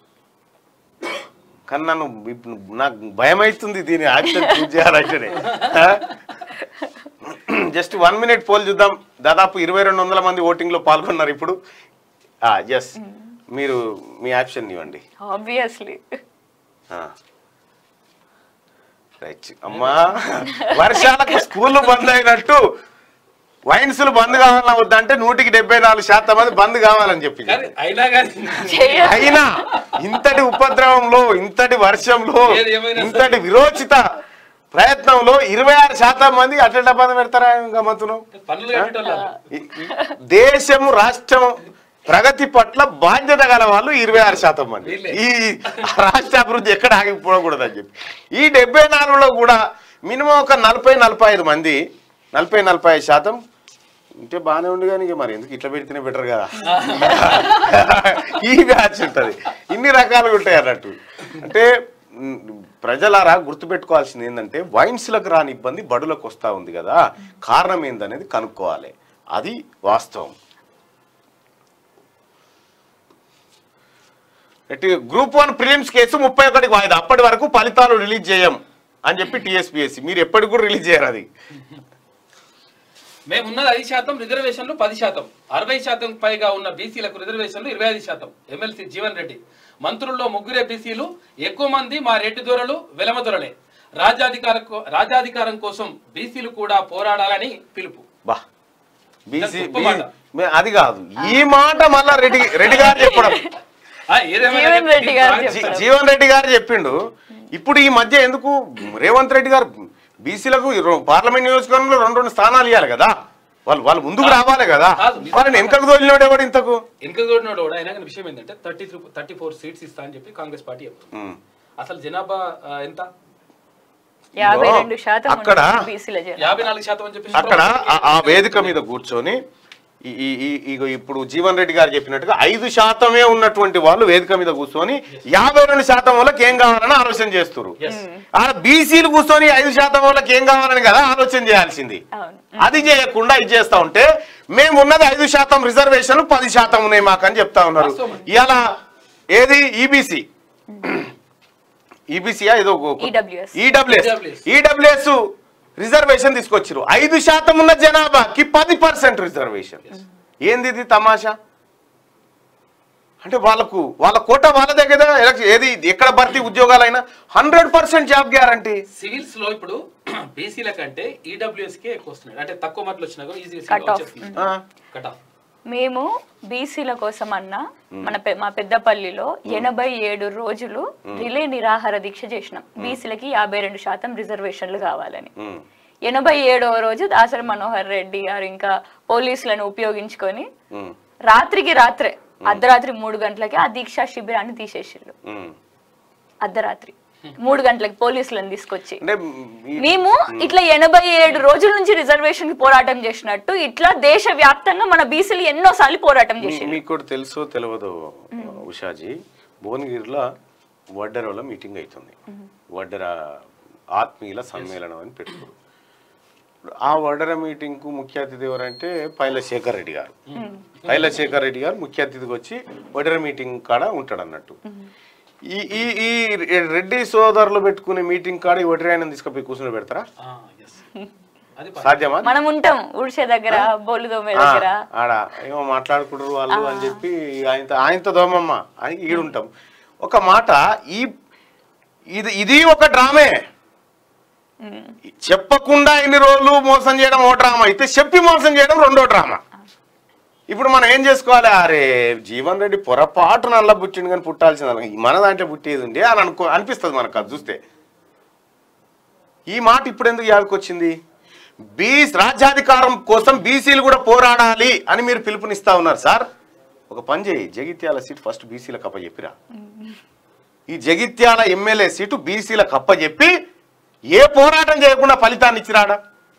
కానీ నన్ను ఇప్పుడు నాకు భయం అవుతుంది దీని యాక్షన్ చూస్ చేయాలంటేనే జస్ట్ వన్ మినిట్ పోల్ చూద్దాం దాదాపు ఇరవై రెండు వందల మంది ఓటింగ్ లో పాల్గొన్నారు ఇప్పుడు ఎస్ మీరు మీ ఆప్షన్ ఇవ్వండి ఆబ్వియస్లీ రైట్ అమ్మా వర్షాలకు స్కూళ్ళు బంద్ అయినట్టు వైన్స్లు బంద్ కావాలన్నా వద్దంటే నూటికి డెబ్బై నాలుగు శాతం మంది బంద్ కావాలని చెప్పి కానీ అయినా కానీ చేయొద్దు. అయినా ఇంతటి ఉపద్రవంలో ఇంతటి వర్షంలో ఏది ఏమైనా సరే. ఇంతటి విరోచిత ప్రయత్నంలో ఇరవై ఆరు శాతం మంది అట్లా బంద్ పెడతారా గమ్మతును పనులు కట్టేటోళ్ళు ఈ- ఈ దేశం రాష్ట్రం ప్రగతి పట్ల బాధ్యత గల వాళ్ళు ఇరవై ఆరు శాతం మంది వీళ్ళే. ఈ రాష్ట్ర అభివృద్ధి ఎక్కడ ఆగిపోకూడదు అని చెప్పి ఈ డెబ్బై నాలుగులో కూడా మినిమం ఒక నలభై నలభై ఐదు మంది నలభై నలభై ఐదు శాతం ఉంటే బాగానే ఉంది కానీ ఇక మరి ఎందుకు ఇట్లా పెడితేనే బెటర్ కదా ఈ బ్యాచ్ ఉంటుంది ఇన్ని రకాలుగా ఉంటాయి అన్నట్టు అంటే మ్, ప్రజలారా గుర్తుపెట్టుకోవాల్సింది ఏంటంటే వైన్స్లకు రాని ఇబ్బంది బడులకు వస్తూ ఉంది కదా కారణం ఏందనేది కనుక్కోవాలి అది వాస్తవం ఎట్టి గ్రూప్ వన్ ప్రిలిమ్స్ కేసు ముప్పై ఒకటికి వాయిదా అప్పటి వరకు ఫలితాలు రిలీజ్ చేయం అని చెప్పి టీఎస్పీఎస్సీ మీరు ఎప్పటికి కూడా రిలీజ్ చేయరు అది మేము ఉన్నది ఐదు శాతం రిజర్వేషన్లు పది శాతం అరవై శాతం పైగా ఉన్న బీసీలకు రిజర్వేషన్లు ఇరవై ఐదు శాతం ఎమ్మెల్సీ జీవన్ రెడ్డి మంత్రుల్లో ముగ్గురే బీసీలు ఎక్కువ మంది మా రెడ్డి దొరలు వెలమ దొరలే రాజ్యాధికార రాజ్యాధికారం కోసం బీసీలు కూడా పోరాడాలని పిలుపు బా బీసీ గొప్ప మాట. అది కాదు ఈ మాట మళ్ళా రెడ్డి రెడ్డి గారు చెప్పడం ఆ, ఏదేమైనా జీవన్ రెడ్డి గారు కానీ జీ- జీవన్ రెడ్డి గారు చెప్పిండు ఇప్పుడు ఈ మధ్య ఎందుకు రేవంత్ రెడ్డి గారు బీసీలకు పార్లమెంట్ నియోజకవర్గంలో రెండు రెండు స్థానాలు ఇవ్వాలి కదా వాళ్ళు వాళ్ళు ముందుకు రావాలి కదా కాదు. వాళ్ళని వెనకకు తోలినోడు ఎవడు ఇంతకు వెనుక చూడినోడు కూడా అయినా కానీ విషయం ఏంటంటే thirty three thirty four seats ఇస్తా అని చెప్పి కాంగ్రెస్ పార్టీ చెప్తుంది ఉమ్. అసలు జనాభా ఆ, ఎంత యాభై ఇదిగో, రెండు శాతం అక్కడ- బీసీల జనాభా యాభై నాలుగు శాతం అని చెప్పి అక్కడ ఆ- ఆ వేదిక మీద కూర్చొని ఈ- ఈ- ఈ- ఇగో ఇప్పుడు జీవన్ రెడ్డి గారు చెప్పినట్టుగా ఐదు శాతమే ఉన్నటువంటి వాళ్ళు వేదిక మీద కూర్చొని యాభై రెండు శాతం వాళ్ళకి ఏం కావాలని ఆలోచన చేస్తారు Yes. ఆ బీసీలు కూర్చొని ఐదు శాతం వాళ్ళకి ఏం కావాలని కదా ఆలోచన చేయాల్సింది అవును అది చేయకుండా ఇది చేస్తా ఉంటే మేము ఉన్నది ఐదు శాతం రిజర్వేషన్లు పది శాతం ఉన్నాయి మాకు అని చెప్తా ఉన్నారు వాస్తవం. ఇలా ఏది ఈబీసీ ఈబీసీయా ఏదో EWS. EWS EWS. EWS reservation తీసుకొచ్చారు ఐదు శాతం ఉన్న జనాభాకి పది పర్సెంట్ రిజర్వేషన్ ఏంది ఇది తమాషా అంటే వాళ్ళకు వాళ్ళ కోట వాళ్ళ దగ్గర ఎలక్షన్ ఏది ఎక్కడ భర్తీ ఉద్యోగాలైనా hundred percent job guarantee civils లో ఇప్పుడు బీసీల కంటే ఈడబ్ల్యూఎస్ కే ఎక్కువ వస్తున్నాయి అంటే తక్కువ మార్కులు వచ్చినా కూడా ఈజీగా Cut off. కట్ ఆఫ్ మేము బీసీల కోసం అన్న మన పె- మా పెద్దపల్లిలో ఎనభై ఏడు రోజులు రిలే నిరాహార దీక్ష చేసినాం బీసీలకి యాభై రెండు శాతం రిజర్వేషన్లు కావాలని ఎనభై ఏడవ రోజు దాసరి మనోహర్ రెడ్డి గారు ఇంకా పోలీసులను ఉపయోగించుకొని రాత్రికి రాత్రే అర్ధరాత్రి మూడు గంటలకి ఆ దీక్షా శిబిరాన్ని తీసేసిళ్ళు అర్ధరాత్రి మూడు గంటలకి పోలీసులను తీసుకొచ్చి అంటే ఈ- మేము ఇట్లా ఎనభై ఏడు రోజుల నుంచి రిజర్వేషన్ కి పోరాటం చేసినట్టు ఇట్లా దేశ వ్యాప్తంగా మన బీసీలు ఎన్నోసార్లు పోరాటం మీ- చేసిండ్రు మీకు కూడా తెలుసో తెలియదు ఉషాజీ భువనగిరిలో వడ్డెరలో మీటింగ్ అవుతుంది వడ్డెర ఆత్మీయుల సమ్మేళనం అని పెట్టుకోరు ఆ వడ్డెర మీటింగ్కు ముఖ్య అతిథి ఎవరంటే పైల శేఖర్ రెడ్డి గారు పైల శేఖర్ రెడ్డి గారు ముఖ్య అతిథికి వచ్చి వడ్డెర మీటింగ్ కాడ ఉంటాడు అన్నట్టు ఈ ఈ ఈ రెడ్డి సోదరులు పెట్టుకునే మీటింగ్ కాడ ఈ వడ్డెర ఆయన తీసుకుపోయి కూర్చుని పెడతారా ఎస్ అది ప- సాధ్యమా మనం ఉంటాం ఊడ్చే దగ్గర బోలు దోమే ఆ, దగ్గర ఆడ ఏమో మాట్లాడుకుంటారు వాళ్ళు అని చెప్పి ఆయనతో ఆయనతో దోమమ్మ అని ఈడుంటాం ఒక మాట ఈ ఇది ఇది ఒక డ్రామే ఉమ్. చెప్పకుండా ఎన్ని రోజులు మోసం చేయడం ఓ డ్రామా అయితే చెప్పి మోసం చేయడం రెండో డ్రామా ఇప్పుడు మనం ఏం చేసుకోవాలి అరే జీవన్ రెడ్డి పొరపాటు నల్ల పుట్టిండు కానీ పుట్టాల్సింది మన దాంట్లో పుట్టేది ఉండే అని అనుకో అనిపిస్తుంది మనకు అది చూస్తే ఈ మాట ఇప్పుడు ఎందుకు యాదకొచ్చింది బీ రాజ్యాధికారం కోసం బీసీలు కూడా పోరాడాలి అని మీరు పిలుపునిస్తా ఉన్నారు సార్ ఒక పని చేయి జగిత్యాల సీట్ ఫస్ట్ బీసీలకు అప్పచెప్పిరా ఈ జగిత్యాల ఎమ్మెల్యే సీటు బీసీలకు అప్పచెప్పి ఏ పోరాటం చేయకుండా ఫలితాన్ని ఇచ్చిరాడా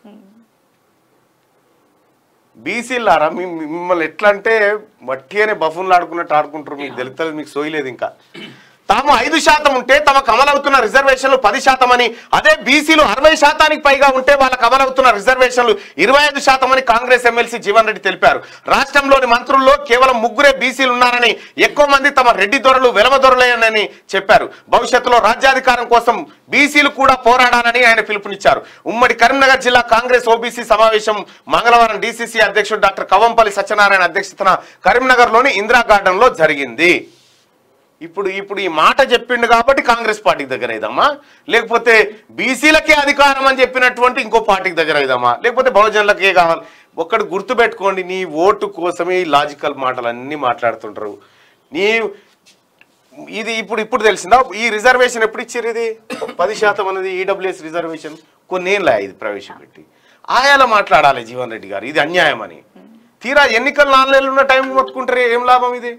బీసీలారా మీ మీ- మిమ్మల్ని ఎట్లా అంటే మట్టి అనే బఫున్లు ఆడుకున్నట్టు ఆడుకుంటారు మీకు తెలుస్తుంది మీకు సోయలేదు ఇంకా తాము ఐదు శాతం ఉంటే తమకు అమలవుతున్న రిజర్వేషన్లు పది శాతం అని అదే బీసీలు అరవై శాతానికి పైగా ఉంటే వాళ్ళకు అమలవుతున్న రిజర్వేషన్లు ఇరవై ఐదు శాతం అని కాంగ్రెస్ ఎమ్మెల్సీ జీవన్ రెడ్డి తెలిపారు రాష్ట్రంలోని మంత్రుల్లో కేవలం ముగ్గురే బీసీలు ఉన్నారని ఎక్కువ మంది తమ రెడ్డి దొరలు వెలమ దొరలేనని చెప్పారు భవిష్యత్తులో రాజ్యాధికారం కోసం బీసీలు కూడా పోరాడాలని ఆయన పిలుపునిచ్చారు ఉమ్మడి కరీంనగర్ జిల్లా కాంగ్రెస్ ఓబీసీ సమావేశం మంగళవారం డీసీసీ అధ్యక్షుడు డాక్టర్ కవంపల్లి సత్యనారాయణ అధ్యక్షతన కరీంనగర్లోని ఇందిరా గార్డెన్ లో జరిగింది ఇప్పుడు ఇప్పుడు ఈ మాట చెప్పిండు కాబట్టి కాంగ్రెస్ పార్టీకి దగ్గర అయిదామా లేకపోతే బీసీలకే అధికారం అని చెప్పినటువంటి ఇంకో పార్టీకి దగ్గర అయిదామా లేకపోతే బహుజనులకే కావాలి ఒక్కడు గుర్తుపెట్టుకోండి నీ ఓటు కోసమే ఈ లాజికల్ మాటలు అన్నీ మాట్లాడుతుంటారు నీ ఇది ఇప్పుడు ఇప్పుడు తెలిసిందా ఈ రిజర్వేషన్ ఎప్పుడు ఇచ్చారు ఇది పది శాతం అనేది ఈడబ్ల్యూఎస్ రిజర్వేషన్ కొన్నేళ్ళ ఇది ప్రవేశపెట్టి ఆయాల మాట్లాడాలి జీవన్ రెడ్డి గారు ఇది అన్యాయం అని తీరా ఎన్నికలు నాలుగు నెలలు ఉన్న టైం పట్టుకుంటారు ఏం లాభం ఇది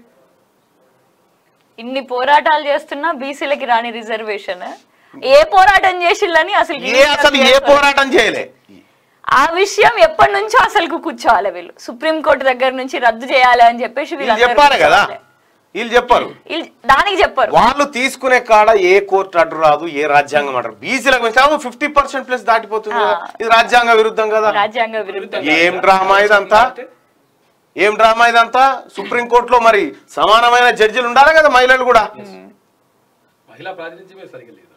ఇన్ని పోరాటాలు చేస్తున్నా బీసీలకి రాని రిజర్వేషన్ ఏ పోరాటం చేసిల్లని అసలు ఏ అసలు ఏ పోరాటం చేయలే ఆ విషయం ఎప్పటి నుంచో అసలు కూర్చోవాలి వీళ్ళు సుప్రీం కోర్టు దగ్గర నుంచి రద్దు చేయాలి అని చెప్పేసి వీళ్ళు వీళ్ళందరూ చెప్పాలి కదా కూర్చోవాలి. వీళ్ళు చెప్పారు వీళ్ళు దానికి చెప్పారు వాళ్ళు తీసుకునే కాడ ఏ కోర్టు అడ్డు రాదు ఏ రాజ్యాంగం అంటారు బీసీలకు మించి ఫిఫ్టీ పర్సెంట్ ప్లస్ దాటిపోతుంది కదా. ఇది రాజ్యాంగ విరుద్ధం కదా రాజ్యాంగ విరుద్ధం ఏం డ్రామా ఇదంతా ఏం డ్రామా ఇదంతా సుప్రీం కోర్టులో మరి సమానమైన జడ్జిలు ఉండాలి కదా మహిళలు కూడా మహిళా ప్రాతినిధ్యమే సరిగా లేదు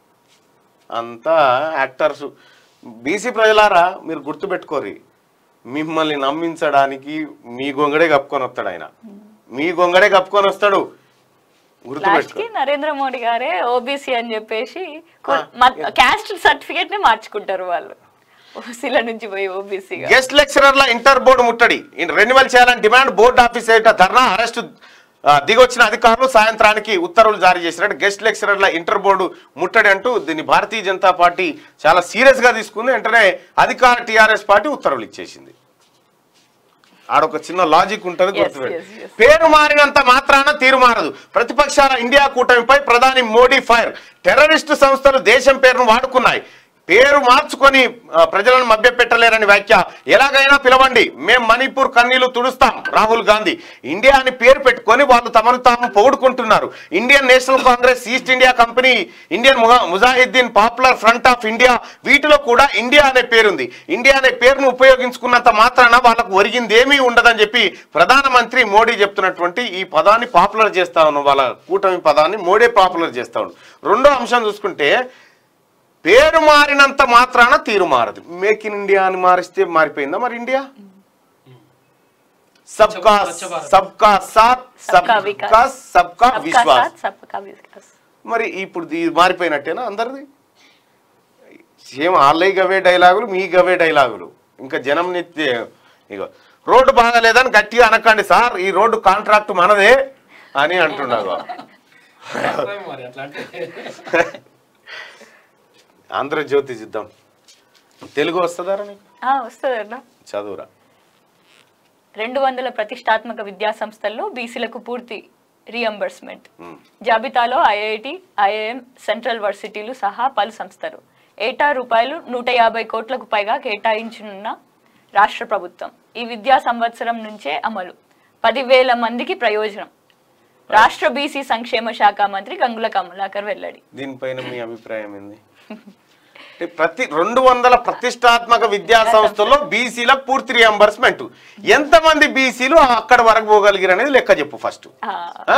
అంతా యాక్టర్స్ బీసీ ప్రజలారా మీరు గుర్తుపెట్టుకోరి మిమ్మల్ని నమ్మించడానికి మీ గొంగడే కప్పుకొని వస్తాడు ఆయన మీ గొంగడే కప్పుకొని వస్తాడు లాస్ట్ గుర్తుపెట్టుకో కి నరేంద్ర మోడీ గారే ఓబీసీ అని చెప్పేసి క్యాస్ట్ సర్టిఫికేట్ ని మార్చుకుంటారు వాళ్ళు ఓసీల నుంచి పోయి ఓబీసీగా గెస్ట్ లెక్చరర్ల ఇంటర్ బోర్డు ముట్టడి రెన్యువల్ చేయాలని డిమాండ్ బోర్డు ఆఫీస్ ఎదుట ధర్నా అరెస్టు ఆ, దిగొచ్చిన అధికారులు సాయంత్రానికి ఉత్తర్వులు జారీ చేసినట్టు గెస్ట్ లెక్చరర్ల ఇంటర్ బోర్డు ముట్టడి అంటూ దీన్ని భారతీయ జనతా పార్టీ చాలా సీరియస్ గా తీసుకుంది వెంటనే అధికార టీఆర్ఎస్ పార్టీ ఉత్తర్వులు ఇచ్చేసింది ఆడొక చిన్న లాజిక్ ఉంటుంది Yes, గుర్తుపెట్టు yes, yes. పేరు మారినంత మాత్రాన తీరు మారదు ప్రతిపక్షాల ఇండియా కూటమిపై ప్రధాని మోడీ ఫైర్ టెర్రరిస్టు సంస్థలు దేశం పేరును వాడుకున్నాయి పేరు మార్చుకొని ఆ, ప్రజలను మభ్యపెట్టలేరని వ్యాఖ్య ఎలాగైనా పిలవండి మేం మణిపూర్ కన్నీళ్లు తుడుస్తాం రాహుల్ గాంధీ ఇండియా అని పేరు పెట్టుకొని వాళ్ళు తమను తాము పొగుడుకుంటున్నారు Indian National Congress East India Company Indian ముహా- Mujahideen Popular Front of India వీటిలో కూడా ఇండియా అనే పేరుంది ఇండియా అనే పేరును ఉపయోగించుకున్నంత మాత్రాన వాళ్ళకు ఒరిగింది ఏమీ ఉండదని చెప్పి ప్రధానమంత్రి మోడీ చెప్తున్నటువంటి ఈ పదాన్ని పాపులర్ చేస్తా ఉన్నాం వాళ్ళ కూటమి పదాన్ని మోడీ పాపులర్ చేస్తా ఉన్నాడు రెండో అంశం చూసుకుంటే పేరు మారినంత మాత్రాన తీరు మారదు మేక్ ఇన్ ఇండియా అని మారిస్తే మారిపోయిందా మరి ఇండియా సబ్కా స్వచ్ఛ భారత్. సబ్కా సాత్ సబ్కా సబ్కా వికాస్. సబ్కా సబ్కా విశ్వాస్ సాత్ సబ్కా వికాస్ మరి ఇప్పుడు ఇది మారిపోయినట్టేనా అందరిది సేమ్ వాళ్ళవి గవే డైలాగులు మీ గవే డైలాగులు ఇంకా జనం నిత్య ఇగో రోడ్డు బాగాలేదని గట్టిగా అనకండి సార్ ఈ రోడ్డు కాంట్రాక్ట్ మనదే అని అంటున్నాడు వాస్తవమే మరి అట్లా అంటే ఆంధ్రజ్యోతి చూద్దాం తెలుగు వస్తుందారా నీకు ఆ, వస్తుందన్నా చదువురా రెండు వందల ప్రతిష్టాత్మక విద్యా సంస్థల్లో బీసీలకు పూర్తి రియంబర్స్మెంట్ ఉమ్. జాబితాలో ఐఐటి ఐఐఎం సెంట్రల్ వర్సిటీలు సహా పలు సంస్థలు ఏటా రూపాయలు నూట యాభై కోట్లకు పైగా కేటాయించనున్న రాష్ట్ర ప్రభుత్వం ఈ విద్యా సంవత్సరం నుంచే అమలు పదివేల మందికి ప్రయోజనం రాష్ట్ర బీసీ సంక్షేమ శాఖ మంత్రి గంగుల కమలాకర్ వెల్లడి దీనిపైన మీ అభిప్రాయం ఏంది అంటే ప్రతి రెండు వందల ప్రతిష్టాత్మక విద్యా సంస్థల్లో బీసీలకు పూర్తి రియంబర్స్మెంట్ ఎంతమంది బీసీలు అక్కడ వరకు పోగలిగారు అనేది లెక్క చెప్పు ఫస్ట్ ఆ?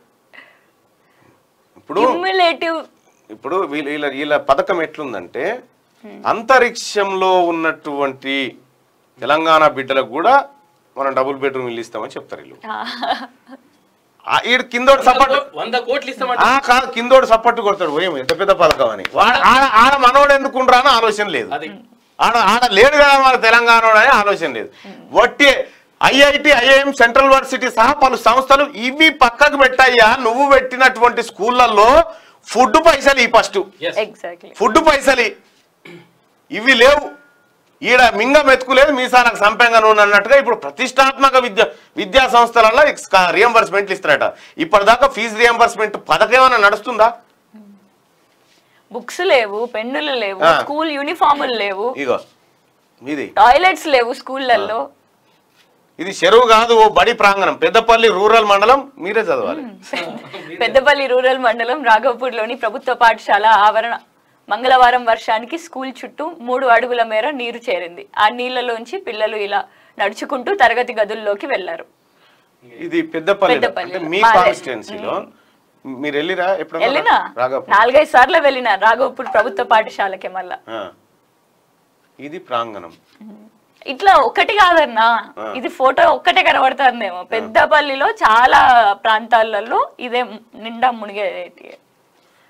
ఇప్పుడు క్యుములేటివ్ ఇప్పుడు వీళ్ళ వీళ్ళ వీళ్ళ పథకం ఎట్లుందంటే అంతరిక్షంలో ఉన్నటువంటి తెలంగాణ బిడ్డలకు కూడా మనం డబుల్ బెడ్రూమ్ ఇల్లు ఇస్తామని చెప్తారు వీళ్ళు ఆ, ఈడు కిందోడు సపోర్ట్ వంద కోట్లు ఇస్తామంటే ఆ కాదు కిందోడు సపోర్ట్ కొడతాడు ఓ ఏమో ఎంత పెద్ద పథకం అని వాడు ఆడ ఆడ మనోడు ఎందుకుండ్రా అని ఆలోచన లేదు అది ఆడ ఆడ లేడు కదా మన తెలంగాణ అని ఆలోచన లేదు వట్టి ఐఐటి ఐఐఎం సెంట్రల్ యూనివర్సిటీ సహా పలు సంస్థలు ఇవి పక్కకు పెట్టయ్యా నువ్వు పెట్టినటువంటి స్కూళ్ళల్లో ఫుడ్ పైసలు ఈ ఫస్ట్ ఎస్ ఎగ్జాక్ట్లీ ఫుడ్ పైసలు ఇవి లేవు ఈడ మింగ మెతుకులేదు మీసాలకు సంపెంగా నూనె అన్నట్టుగా ఇప్పుడు ప్రతిష్టాత్మక విద్య విద్యా సంస్థలలో రియంబర్స్మెంట్లు ఇస్తారట ఇప్పటిదాకా ఫీజు రియంబర్స్మెంట్ పథకం ఏమైనా నడుస్తుందా బుక్స్ లేవు పెన్నులు లేవు ఆ. స్కూల్ యూనిఫాములు లేవు ఇగో ఇది టాయిలెట్స్ లేవు స్కూళ్ళల్లో ఇది చెరువు కాదు ఓ బడి ప్రాంగణం పెద్దపల్లి రూరల్ మండలం మీరే చదవాలి పెద్దపల్లి రూరల్ మండలం రాఘవపూర్లోని ప్రభుత్వ పాఠశాల ఆవరణ మంగళవారం వర్షానికి స్కూల్ చుట్టూ మూడు అడుగుల మేర నీరు చేరింది ఆ నీళ్లలోంచి పిల్లలు ఇలా నడుచుకుంటూ తరగతి గదుల్లోకి వెళ్లారు ఇది పెద్దపల్లి పెద్దపల్లిలో. అంటే మీ మాదే. కాన్స్టిట్యున్సీలో మీరు వెళ్ళిరా ఎప్పుడు వెళ్ళినా రాఘపూర్ నాలుగైదు సార్లు వెళ్ళినా రాఘవపూర్ ప్రభుత్వ పాఠశాలకి మళ్ళా ఆ. ఇది ప్రాంగణం ఇట్లా ఒకటి కాదన్నా ఆ. ఇది ఫోటో ఒక్కటే కనబడుతుందేమో పెద్దపల్లిలో చాలా ప్రాంతాలలో ఇదే నిండా మునిగేది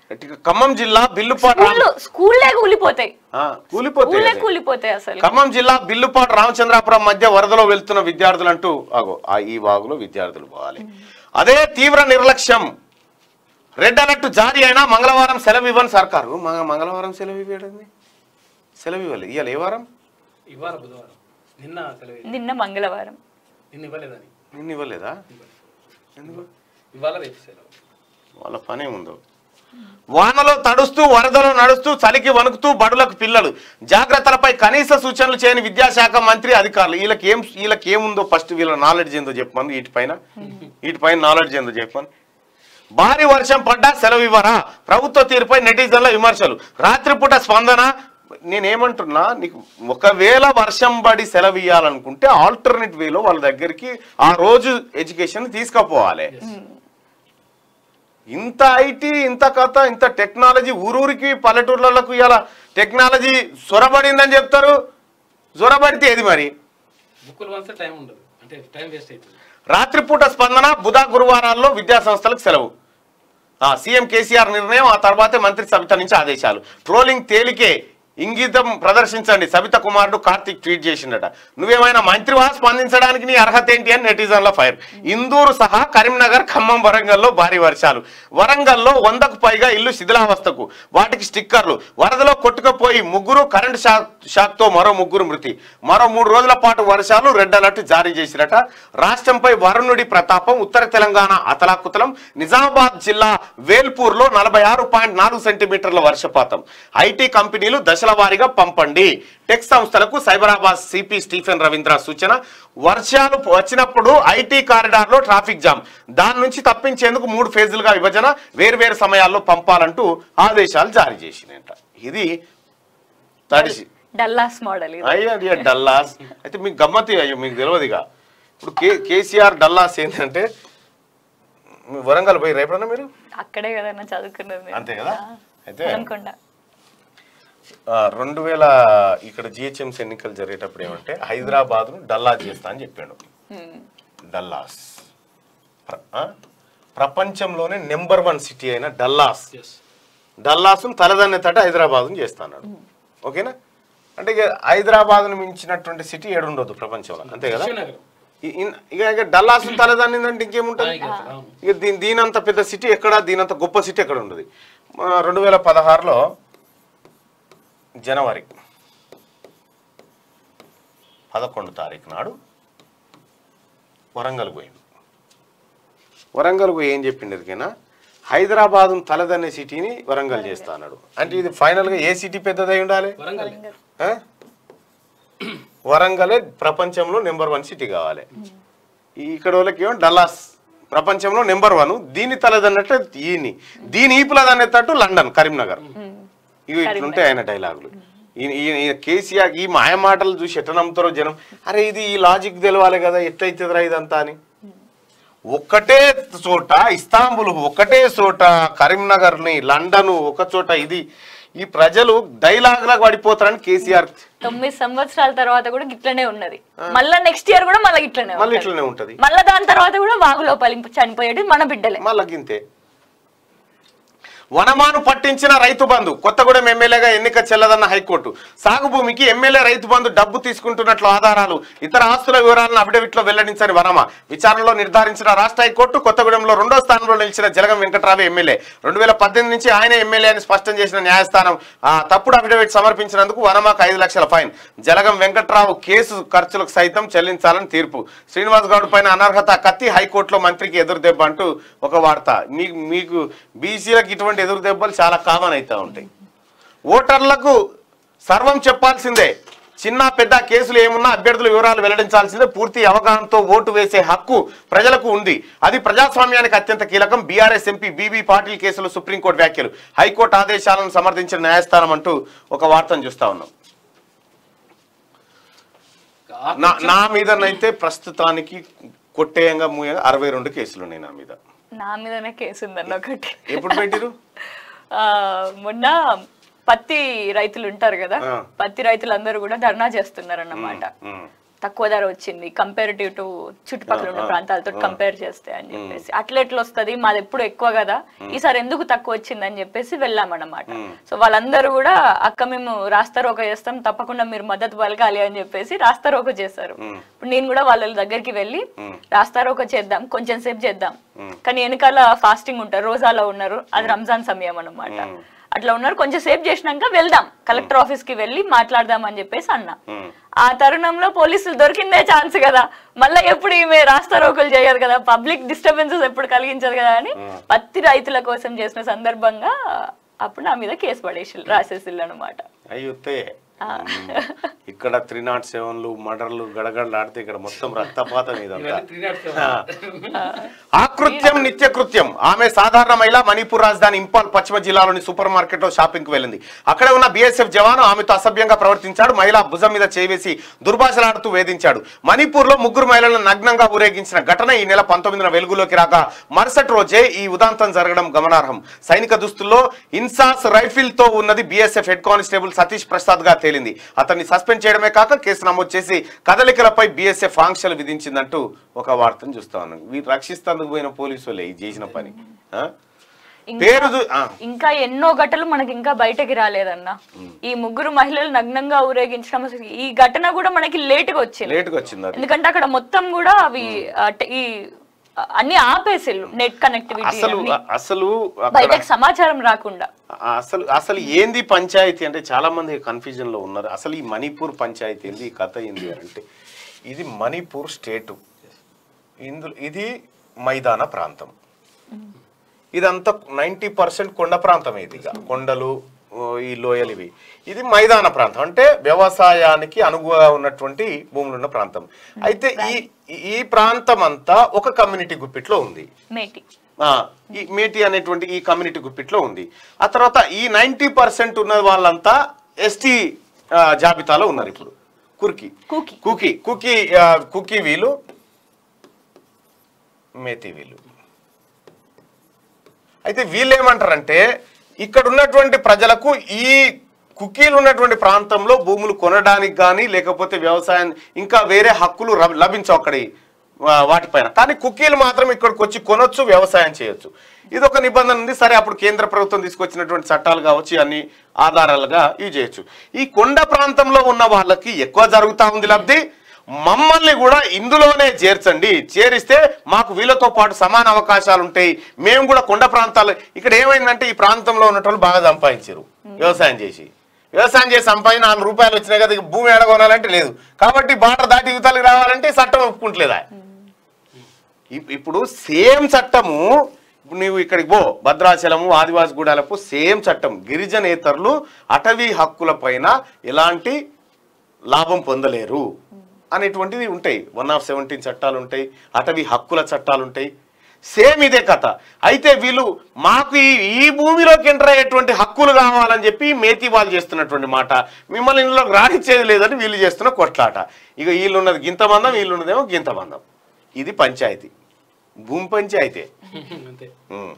ఇక ఖమ్మం జిల్లా బిల్లుపాటు రామ- స్కూళ్ళు స్కూల్లే కూలిపోతాయి ఆ, కూలిపోతాయి స్కూల్లే అదే. కూలిపోతాయి అసలు ఖమ్మం జిల్లా బిల్లుపాటు రామచంద్రాపురం మధ్య వరదలో వెళ్తున్న విద్యార్థులు అంటూ ఆగో ఆ ఈ వాగులో విద్యార్థులు పోవాలి అదే తీవ్ర నిర్లక్ష్యం రెడ్ అలర్ట్ జారీ అయినా మంగళవారం సెలవు ఇవ్వని సర్కారు మ- మంగళవారం సెలవు ఇవ్వడండి సెలవు ఇవ్వాలి ఇవాళ ఏ వారం ఇవాళ బుధవారం నిన్న సెలవు నిన్న మంగళవారం నిన్న ఇవ్వలేదని నిన్ను ఇవ్వలేదా ఎందుకు ఇవాళ రేపు సెలవు వాళ్ళ పని ఏముందో వానలో తడుస్తూ వరదలో నడుస్తూ చలికి వణుకుతూ బడులకు పిల్లలు జాగ్రత్తలపై కనీస సూచనలు చేయని విద్యాశాఖ మంత్రి అధికారులు వీళ్ళకి ఏం వీళ్ళకి ఏముందో ఫస్ట్ వీళ్ళ నాలెడ్జ్ ఏందో చెప్పమని వీటిపైన వీటిపైన నాలెడ్జ్ ఏందో చెప్పమని భారీ వర్షం పడ్డా సెలవు ఇవ్వరా ప్రభుత్వ తీరుపై నెటిజన్ల విమర్శలు రాత్రిపూట స్పందన నేనేమంటున్నా నీకు ఒకవేళ వర్షం పడి సెలవు ఇవ్వాలనుకుంటే ఆల్టర్నేట్ వేలో వాళ్ళ దగ్గరికి ఆ రోజు ఎడ్యుకేషన్ తీసుకుపోవాలి ఇంత ఐటీ ఇంత కథ ఇంత టెక్నాలజీ ఊరూరికి పల్లెటూర్లకు ఇలా టెక్నాలజీ సొరబడిందని చెప్తారు జొరబడితే ఏది మరి బుక్కులు వన్స్ టైం ఉండదు అంటే టైం వేస్ట్ అవుతుంది రాత్రిపూట స్పందన బుధ గురువారాల్లో విద్యా సంస్థలకు సెలవు ఆ, సీఎం కేసీఆర్ నిర్ణయం ఆ తర్వాతే మంత్రి సబిత నుంచి ఆదేశాలు ట్రోలింగ్ తేలికే ఇంగితం ప్రదర్శించండి సబిత కుమారుడు కార్తిక్ ట్వీట్ చేసిండట నువ్వేమైనా మంత్రివా స్పందించడానికి నీ అర్హత ఏంటి అని నెటిజన్ల ఫైర్ ఇందూరు సహా కరీంనగర్ ఖమ్మం వరంగల్లో భారీ వర్షాలు వరంగల్లో వందకు పైగా ఇల్లు శిథిలావస్థకు వాటికి స్టిక్కర్లు వరదలో కొట్టుకుపోయి ముగ్గురు కరెంట్ షాక్ షాక్తో మరో ముగ్గురు మృతి మరో మూడు రోజుల పాటు వర్షాలు రెడ్ అలర్ట్ జారీ చేసిరట రాష్ట్రంపై వరుణుడి ప్రతాపం ఉత్తర తెలంగాణ అతలాకుతలం నిజామాబాద్ జిల్లా వేల్పూర్లో నలభై ఆరు పాయింట్ నాలుగు సెంటీమీటర్ల వర్షపాతం ఐటీ కంపెనీలు దశల వారీగా పంపండి టెక్ సంస్థలకు సైబరాబాద్ సిపి స్టీఫెన్ రవీంద్ర సూచన వర్షాలు వచ్చినప్పుడు ఐటీ కారిడార్లో ట్రాఫిక్ జామ్ దాని నుంచి తప్పించేందుకు మూడు ఫేజులుగా విభజన వేర్వేరు సమయాల్లో పంపాలంటూ ఆదేశాలు జారీ చేసినట ఇది తడిసి డల్లాస్ మోడల్ ఇది అయ్యా అయ్యా డల్లాస్ అయితే మీకు గమ్మతి అయ్యో మీకు తెలియదుగా ఇప్పుడు కే కేసీఆర్ డల్లాస్ ఏంటంటే మీ వరంగల్ పోయి రేపడన్నా మీరు అక్కడే కదన్నా చదువుకున్నది నేను. అంతే కదా? ఆ, అయితే- అనుకుంటా ఆ, రెండు వేల ఇక్కడ జిహెచ్ఎంసీ ఎన్నికలు జరిగేటప్పుడు ఏమంటే హైదరాబాద్ను డల్లాస్ చేస్తా అని చెప్పాడు హ్మ్. డల్లాస్ ప్ర- ఆ? ప్రపంచంలోనే నెంబర్ వన్ సిటీ అయిన డల్లాస్ ఎస్ డల్లాస్ను తలదన్నేతట హైదరాబాద్ను చేస్తాడు ఓకేనా అంటే ఇక హైదరాబాద్ను మించినటువంటి సిటీ ఏడుండదు ప్రపంచంలో అంతే కదా విశ్వనగరం ఇ- ఇన్- ఇక ఇక డల్లాస్ తలదాన్నిందంటే ఇంకేముంటుంది ఇక అవును. ఇక దీని దీనంత పెద్ద సిటీ ఎక్కడ దీనంత గొప్ప సిటీ ఎక్కడ ఉండదు రెండు వేల పదహారులో జనవరి పదకొండు తారీఖు నాడు వరంగల్ పోయింది వరంగల్ పోయి ఏం చెప్పిండు ఎదికైనా హైదరాబాద్ తలదన్నే సిటీని వరంగల్ చేస్తా అన్నాడు అంటే ఇది ఫైనల్గా ఏ సిటీ పెద్దదై ఉండాలి వరంగల్ ఆ? వరంగలే ప్రపంచంలో నెంబర్ వన్ సిటీ కావాలి ఈ ఇక్కడ వాళ్ళకి ఏమో డల్లాస్ ప్రపంచంలో నెంబర్ వన్ దీని తలదన్నట్టు ఈయన్ని దీని ఈపులదనేటట్టు లండన్ కరీంనగర్ ఇవి ఇట్లుంటాయి ఆయన డైలాగులు ఈ- ఈ- ఈ కేసీఆర్ ఈ మాయ మాటలు చూసి ఎట్లా నమ్ముతారో జనం అరే ఇది ఈ లాజిక్ తెలవాలి కదా ఎట్లయితుందిరా ఇదంతా అని ఒక్కటే చోట ఇస్తాంబుల్ ఒక్కటే చోట కరీంనగర్ని లండన్ ఒక చోట ఇది ఈ ప్రజలు డైలాగ్ లాగా పడిపోతారని కేసీఆర్ తొమ్మిది సంవత్సరాల తర్వాత కూడా ఇట్లనే ఉన్నది మళ్ళా నెక్స్ట్ ఇయర్ కూడా మళ్ళీ ఇట్లనే మళ్ళీ ఉంటది. ఇట్లనే ఉంటది మళ్ళా దాని తర్వాత కూడా వాగులో పలి చనిపోయేది మన బిడ్డలే మళ్ళా గింతే వనమాను పట్టించిన రైతు బంధు కొత్తగూడెం ఎమ్మెల్యేగా ఎన్నిక చెల్లదన్న హైకోర్టు సాగు భూమికి ఎమ్మెల్యే రైతు బంధు డబ్బు తీసుకుంటున్నట్లు ఆధారాలు ఇతర ఆస్తుల వివరాలను అఫిడవిట్లో వెల్లడించని వనమ విచారణలో నిర్ధారించిన రాష్ట్ర హైకోర్టు కొత్తగూడెంలో రెండో స్థానంలో నిలిచిన జలగం వెంకట్రావు ఎమ్మెల్యే రెండు వేల పద్దెనిమిది నుంచి ఆయన ఎమ్మెల్యే అని స్పష్టం చేసిన న్యాయస్థానం ఆ తప్పుడు అఫిడవిట్ సమర్పించినందుకు వనమాకు ఐదు లక్షల ఫైన్ జలగం వెంకట్రావు కేసు ఖర్చులకు సైతం చెల్లించాలని తీర్పు శ్రీనివాస్ గౌడ్ పైన అనర్హత కత్తి హైకోర్టులో మంత్రికి ఎదురు దెబ్బ అంటూ ఒక వార్త మీకు మీకు బీసీలకు ఇటువంటి ఎదురు దెబ్బలు చాలా కామన్ అవుతూ ఉంటాయి ఓటర్లకు సర్వం చెప్పాల్సిందే చిన్న పెద్ద కేసులు ఏమున్నా అభ్యర్థుల వివరాలు వెల్లడించాల్సిందే పూర్తి అవగాహనతో ఓటు వేసే హక్కు ప్రజలకు ఉంది అది ప్రజాస్వామ్యానికి అత్యంత కీలకం బీఆర్ఎస్ ఎంపీ బీబీ పాటిల్ కేసులో సుప్రీంకోర్టు వ్యాఖ్యలు హైకోర్టు ఆదేశాలను సమర్థించిన న్యాయస్థానం అంటూ ఒక వార్తను చూస్తా ఉన్నాం నా నా మీదనైతే ప్రస్తుతానికి కొట్టేయంగా మూయంగా అరవై రెండు కేసులు ఉన్నాయి నా మీద నా మీదనే కేసు ఉందన్న ఒకటి ఎప్పుడు పెట్టిరు ఆ, మొన్న పత్తి రైతులు ఉంటారు కదా ఆ. పత్తి రైతులందరూ కూడా ధర్నా చేస్తున్నారు అన్నమాట ఉమ్. తక్కువ ధర వచ్చింది కంపేరిటివ్ టు చుట్టుపక్కల ఉన్న ప్రాంతాలతో కంపేర్ చేస్తే అని చెప్పేసి అట్లా ఎట్లా వస్తుంది మాది ఎప్పుడు ఎక్కువ కదా ఈసారి ఎందుకు తక్కువ వచ్చింది అని చెప్పేసి వెళ్ళామన్నమాట సో వాళ్ళందరూ కూడా అక్క మేము రాస్తారోక చేస్తాం తప్పకుండా మీరు మద్దతు పలకాలి అని చెప్పేసి రాస్తారోక చేశారు ఇప్పుడు నేను కూడా వాళ్ళ దగ్గరికి వెళ్ళి రాస్తారోక చేద్దాం కొంచెం సేపు చేద్దాం కానీ వెనకాల ఫాస్టింగ్ ఉంటారు రోజాలో ఉన్నారు అది రంజాన్ సమయం అన్నమాట అట్లా ఉన్నారు కొంచెం సేపు చేసినాక వెళ్దాం కలెక్టర్ ఆఫీస్ కి వెళ్ళి మాట్లాడదాం అని చెప్పేసి అన్నా ఆ తరుణంలో పోలీసులు దొరికిందే ఛాన్స్ కదా మళ్ళీ ఎప్పుడు ఈమె రాస్తారోకులు చేయదు కదా పబ్లిక్ డిస్టర్బెన్సెస్ ఎప్పుడు కలిగించదు కదా అని పత్తి రైతుల కోసం చేసిన సందర్భంగా అప్పుడు నా మీద కేసు పడేసి రాసేసిల్లు అనమాట అయ్యుతే ఇక్కడ త్రీ నాట్ సెవెన్లు మర్డర్లు గడగడలాడితే ఇక్కడ మొత్తం రక్తపాతం ఇదంతా ఇవన్నీ త్రీ నాట్ సెవెన్ ఆకృత్యం నిత్యకృత్యం ఆమె సాధారణ మహిళ మణిపూర్ రాజధాని ఇంపాల్ పశ్చిమ జిల్లాలోని సూపర్ మార్కెట్ లో షాపింగ్ కు వెళ్ళింది అక్కడ ఉన్న బీఎస్ఎఫ్ జవాను ఆమెతో అసభ్యంగా ప్రవర్తించాడు మహిళ భుజం మీద చేవేసి దుర్భాషలాడుతూ వేధించాడు మణిపూర్ లో ముగ్గురు మహిళలను నగ్నంగా ఊరేగించిన ఘటన ఈ నెల పంతొమ్మిదిన వెలుగులోకి రాక మరుసటి రోజే ఈ ఉదాంతం జరగడం గమనార్హం సైనిక దుస్తుల్లో ఇన్సాస్ రైఫిల్ తో ఉన్నది BSF head constable Satish Prasad గా తేలింది అతన్ని సస్పెండ్ చేయడమే కాక కేసు నమోదు చేసి కదలికలపై బీఎస్ఎఫ్ ఆంక్షలు విధించిందంటూ ఒక వార్తను చూస్తా ఉన్నాం వీరు రక్షిస్తందుకు పోయిన పోలీసు వాళ్ళే ఇది చేసిన పని ఆ? ఇంకా- పేరు చూ- ఆ, ఇంకా ఎన్నో ఘటనలు మనకి ఇంకా బయటకి రాలేదన్న ఈ ముగ్గురు మహిళలు నగ్నంగా ఊరేగించడం అసలు ఈ ఘటన కూడా మనకి లేట్ గా వచ్చింది లేటుగా వచ్చింది అది ఎందుకంటే అక్కడ మొత్తం కూడా అవి ఆ, ట- ఈ ఆ, అన్ని ఆపేసిల్లు నెట్ కనెక్టివిటీ అసలు అసలు అక్కడ బయటకు సమాచారం రాకుండా అసలు అసలు ఏంది పంచాయతీ అంటే చాలా మంది కన్ఫ్యూజన్ లో ఉన్నారు అసలు ఈ మణిపూర్ పంచాయతీ ఏంది ఈ కథ ఏంది అని అంటే ఇది మణిపూర్ స్టేటు ఇందులో ఇది మైదాన ప్రాంతం ఇదంతా నైంటీ పర్సెంట్ కొండ ప్రాంతం ఇది ఇక కొండలు ఓ, ఈ లోయలు ఇవి ఇది మైదాన ప్రాంతం అంటే వ్యవసాయానికి అనుగుగా ఉన్నటువంటి భూములు ఉన్న ప్రాంతం అయితే ఈ ఈ ప్రాంతం అంతా ఒక కమ్యూనిటీ గుప్పిట్లో ఉంది మేటి ఆ, ఈ మేటి అనేటువంటి ఈ కమ్యూనిటీ గుప్పిట్లో ఉంది ఆ తర్వాత ఈ నైంటీ పర్సెంట్ ఉన్న వాళ్ళంతా ఎస్టీ జాబితాలో ఉన్నారు ఇప్పుడు కుర్కి కూకి. కుకి కుకి ఆ, కుకి వీళ్ళు మేతి వీళ్ళు అయితే వీళ్ళు ఏమంటారంటే ఇక్కడ ఉన్నటువంటి ప్రజలకు ఈ కుకీలు ఉన్నటువంటి ప్రాంతంలో భూములు కొనడానికి కానీ లేకపోతే వ్యవసాయం ఇంకా వేరే హక్కులు ర- లభించవు అక్కడి ఆ, వాటిపైన కానీ కుకీలు మాత్రం ఇక్కడికి వచ్చి కొనొచ్చు వ్యవసాయం చేయొచ్చు ఇది ఒక నిబంధన ఉంది సరే అప్పుడు కేంద్ర ప్రభుత్వం తీసుకొచ్చినటువంటి చట్టాలు కావచ్చు అన్ని ఆధారాలుగా ఇవి చేయొచ్చు ఈ కొండ ప్రాంతంలో ఉన్న వాళ్ళకి ఎక్కువ జరుగుతా ఉంది లబ్ధి మమ్మల్ని కూడా ఇందులోనే చేర్చండి చేరిస్తే మాకు వీళ్ళతో పాటు సమాన అవకాశాలు ఉంటాయి మేము కూడా కొండ ప్రాంతాలు ఇక్కడ ఏమైందంటే ఈ ప్రాంతంలో ఉన్నటువంటి బాగా సంపాదించారు వ్యవసాయం చేసి వ్యవసాయం చేసి సంపాదించి నాలుగు రూపాయలు వచ్చినాయి కదా ఇక భూమి ఎడ కొనాలంటే లేదు కాబట్టి బార్డర్ దాటి యువతలకు రావాలంటే ఈ చట్టం ఒప్పుకుంటలేదా ఇప్- ఇప్పుడు సేమ్ చట్టము ఇప్పుడు నీవు ఇక్కడికి పో భద్రాచలము ఆదివాసి గూడాలకు సేమ్ చట్టం గిరిజనేతరులు అటవీ హక్కుల పైన ఎలాంటి లాభం పొందలేరు అనేటువంటివి ఉంటాయి వన్ ఆఫ్ సెవెంటీన్ చట్టాలు ఉంటాయి అటవీ హక్కుల చట్టాలు ఉంటాయి సేమ్ ఇదే కథ అయితే వీళ్ళు మాకు ఈ ఈ భూమిలోకి ఎంటర్ అయ్యేటువంటి హక్కులు కావాలని చెప్పి మేతి వాళ్ళు చేస్తున్నటువంటి మాట మిమ్మల్ని ఇందులోకి రానిచ్చేది లేదని వీళ్ళు చేస్తున్న కొట్లాట ఇక వీళ్ళు ఉన్నది గింత మందం వీళ్ళు ఉన్నదేమో గింత మందం ఇది పంచాయతీ భూమి పంచాయతీ అంతే ఉమ్,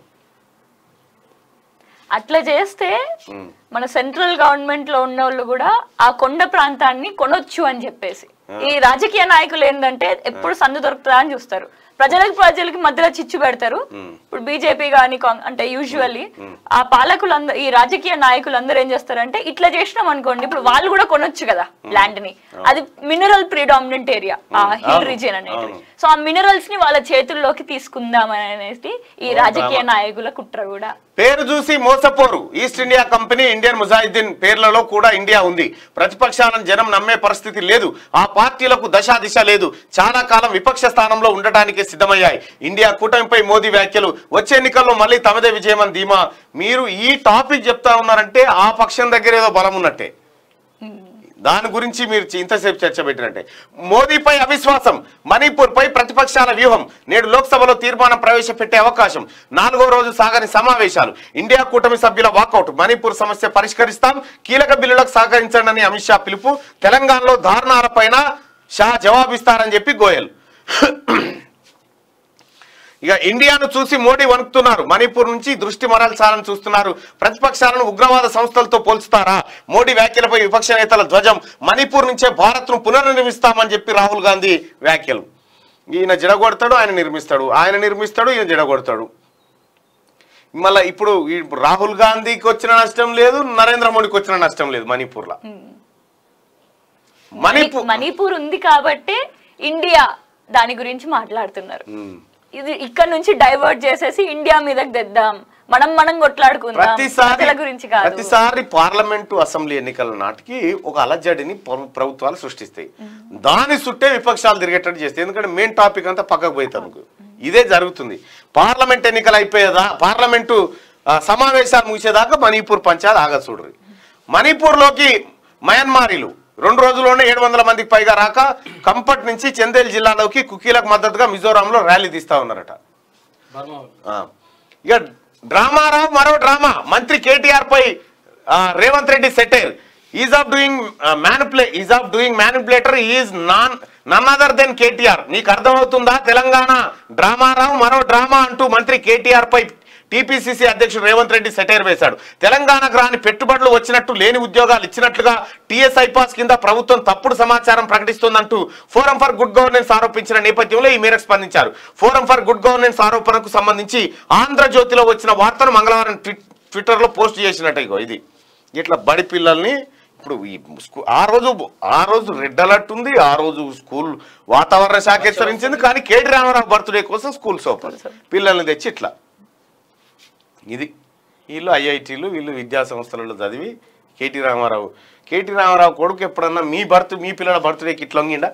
అట్లా చేస్తే ఉమ్. మన సెంట్రల్ గవర్నమెంట్ లో ఉన్న వాళ్ళు కూడా ఆ కొండ ప్రాంతాన్ని కొనొచ్చు అని చెప్పేసి ఈ రాజకీయ నాయకులు ఏంటంటే ఎప్పుడు సందు దొరుకుతుందా అని చూస్తారు ప్రజలకు ప్రజలకి మధ్యలో చిచ్చు పెడతారు ఇప్పుడు బీజేపీ కానీ అంటే యూజువల్లీ ఆ పాలకులందరూ ఈ రాజకీయ నాయకులందరూ ఏం చేస్తారంటే ఇట్లా చేసినాం అనుకోండి ఇప్పుడు వాళ్ళు కూడా కొనొచ్చు కదా ల్యాండ్ ని అది మినరల్ ప్రిడామినెంట్ ఏరియా ఆ హిల్ అవును, రీజియన్ అనేది అవును. సో ఆ మినరల్స్ ని వాళ్ళ చేతుల్లోకి తీసుకుందాం అనేది ఈ రాజకీయ నాయకుల కుట్ర కూడా పేరు చూసి మోసపోరు East India Company Indian Mujahideen పేర్లలో కూడా ఇండియా ఉంది ప్రతిపక్షాలను జనం నమ్మే పరిస్థితి లేదు ఆ పార్టీలకు దశ దిశ లేదు చాలా కాలం విపక్ష స్థానంలో ఉండటానికి సిద్ధమయ్యాయి ఇండియా కూటమిపై మోదీ వ్యాఖ్యలు వచ్చే ఎన్నికల్లో మళ్ళీ తమదే విజయం అని ధీమా మీరు ఈ టాపిక్ చెప్తా ఉన్నారంటే ఆ పక్షం దగ్గర ఏదో బలం ఉన్నట్టే దాని గురించి మీరు చి- ఇంతసేపు చర్చ పెట్టినట్టే మోదీపై అవిశ్వాసం మణిపూర్ పై ప్రతిపక్షాల వ్యూహం నేడు లోక్సభలో తీర్మానం ప్రవేశపెట్టే అవకాశం నాలుగో రోజు సాగని సమావేశాలు ఇండియా కూటమి సభ్యుల వాకౌట్ మణిపూర్ సమస్య పరిష్కరిస్తాం కీలక బిల్లులకు సహకరించండి అని అమిత్ షా పిలుపు తెలంగాణలో దారుణాలపైన షా జవాబిస్తారని చెప్పి గోయల్ ఇక ఇండియాను చూసి మోడీ వణుకుతున్నారు మణిపూర్ నుంచి దృష్టి మరల్చాలని చూస్తున్నారు ప్రతిపక్షాలను ఉగ్రవాద సంస్థలతో పోల్చుతారా మోడీ వ్యాఖ్యలపై విపక్ష నేతల ధ్వజం మణిపూర్ నుంచే భారత్ను పునర్నిర్మిస్తామని చెప్పి రాహుల్ గాంధీ వ్యాఖ్యలు ఈయన జడగొడతాడు ఆయన నిర్మిస్తాడు ఆయన నిర్మిస్తాడు ఈయన జడగొడతాడు మళ్ళీ ఇప్పుడు ఈ రాహుల్ గాంధీకి వచ్చిన నష్టం లేదు నరేంద్ర మోడీకి వచ్చిన నష్టం లేదు మణిపూర్లో మణిపూర్ మణిపూర్ ఉంది కాబట్టే ఇండియా దాని గురించి మాట్లాడుతున్నారు ఇది ఇక్కడ నుంచి డైవర్ట్ చేసేసి ఇండియా మీదకి తెద్దాం మనం మనం కొట్లాడుకుందాం ప్రతిసారి ప్రజల గురించి కాదు ప్రతిసారి పార్లమెంటు అసెంబ్లీ ఎన్నికల నాటికి ఒక అలజడిని ప్ర- ప్రభుత్వాలు సృష్టిస్తాయి దాని చుట్టే విపక్షాలు తిరిగేటట్టు చేస్తాయి ఎందుకంటే మెయిన్ టాపిక్ అంతా పక్కకు పోయితాను ఇదే జరుగుతుంది పార్లమెంట్ ఎన్నికలు అయిపోయేదా పార్లమెంటు ఆ, సమావేశాలు ముగిసేదాకా మణిపూర్ పంచాయత్ ఆగ చూడరు మణిపూర్లోకి మయన్మారీలు రెండు రోజుల్లోనే ఏడు వందల మందికి పైగా రాక కంపట్ నుంచి చందేల్ జిల్లాలోకి కుకీలకు మద్దతుగా మిజోరాంలో ర్యాలీ తీస్తా ఉన్నారట బర్మా వాళ్ళు. ఆ. ఇక డ్రామారావు మరో డ్రామా మంత్రి కేటీఆర్ పై ఆ, Revanth Reddy satire ease of doing మ్యానిపులే ease of doing manipulator is none none other than KTR నీకు అర్థమవుతుందా తెలంగాణ డ్రామారావు మరో డ్రామా అంటూ మంత్రి కేటీఆర్ పై టీపీసీసీ అధ్యక్షుడు రేవంత్ రెడ్డి సెటైర్ వేశాడు తెలంగాణకు రాని పెట్టుబడులు వచ్చినట్టు లేని ఉద్యోగాలు ఇచ్చినట్లుగా టీఎస్ ఐపాస్ కింద ప్రభుత్వం తప్పుడు సమాచారం ప్రకటిస్తోందంటూ ఫోరం ఫర్ గుడ్ గవర్నెన్స్ ఆరోపించిన నేపథ్యంలో ఈ మేరకు స్పందించారు ఫోరం ఫర్ గుడ్ గవర్నెన్స్ ఆరోపణకు సంబంధించి ఆంధ్రజ్యోతిలో వచ్చిన వార్తను మంగళవారం ట్వి- ట్విట్టర్లో పోస్ట్ చేసినట్టు ఇగో ఇది ఇట్లా బడి పిల్లల్ని ఇప్పుడు ఈ స్కూ- ఆ రోజు ఆ రోజు రెడ్ అలర్ట్ ఉంది ఆ రోజు స్కూల్ వాతావరణ శాఖ హెచ్చరించింది కానీ కేటీ రామారావు బర్త్డే కోసం స్కూల్స్ ఓపెన్ పిల్లల్ని తెచ్చి ఇట్లా ఇది వీళ్ళు ఐఐటీలు వీళ్ళు విద్యా సంస్థలలో చదివి కేటీ రామారావు కేటీ రామారావు కొడుకు ఎప్పుడన్నా మీ బర్త్ మీ పిల్లల బర్త్డేకి ఇట్లా వంగిండా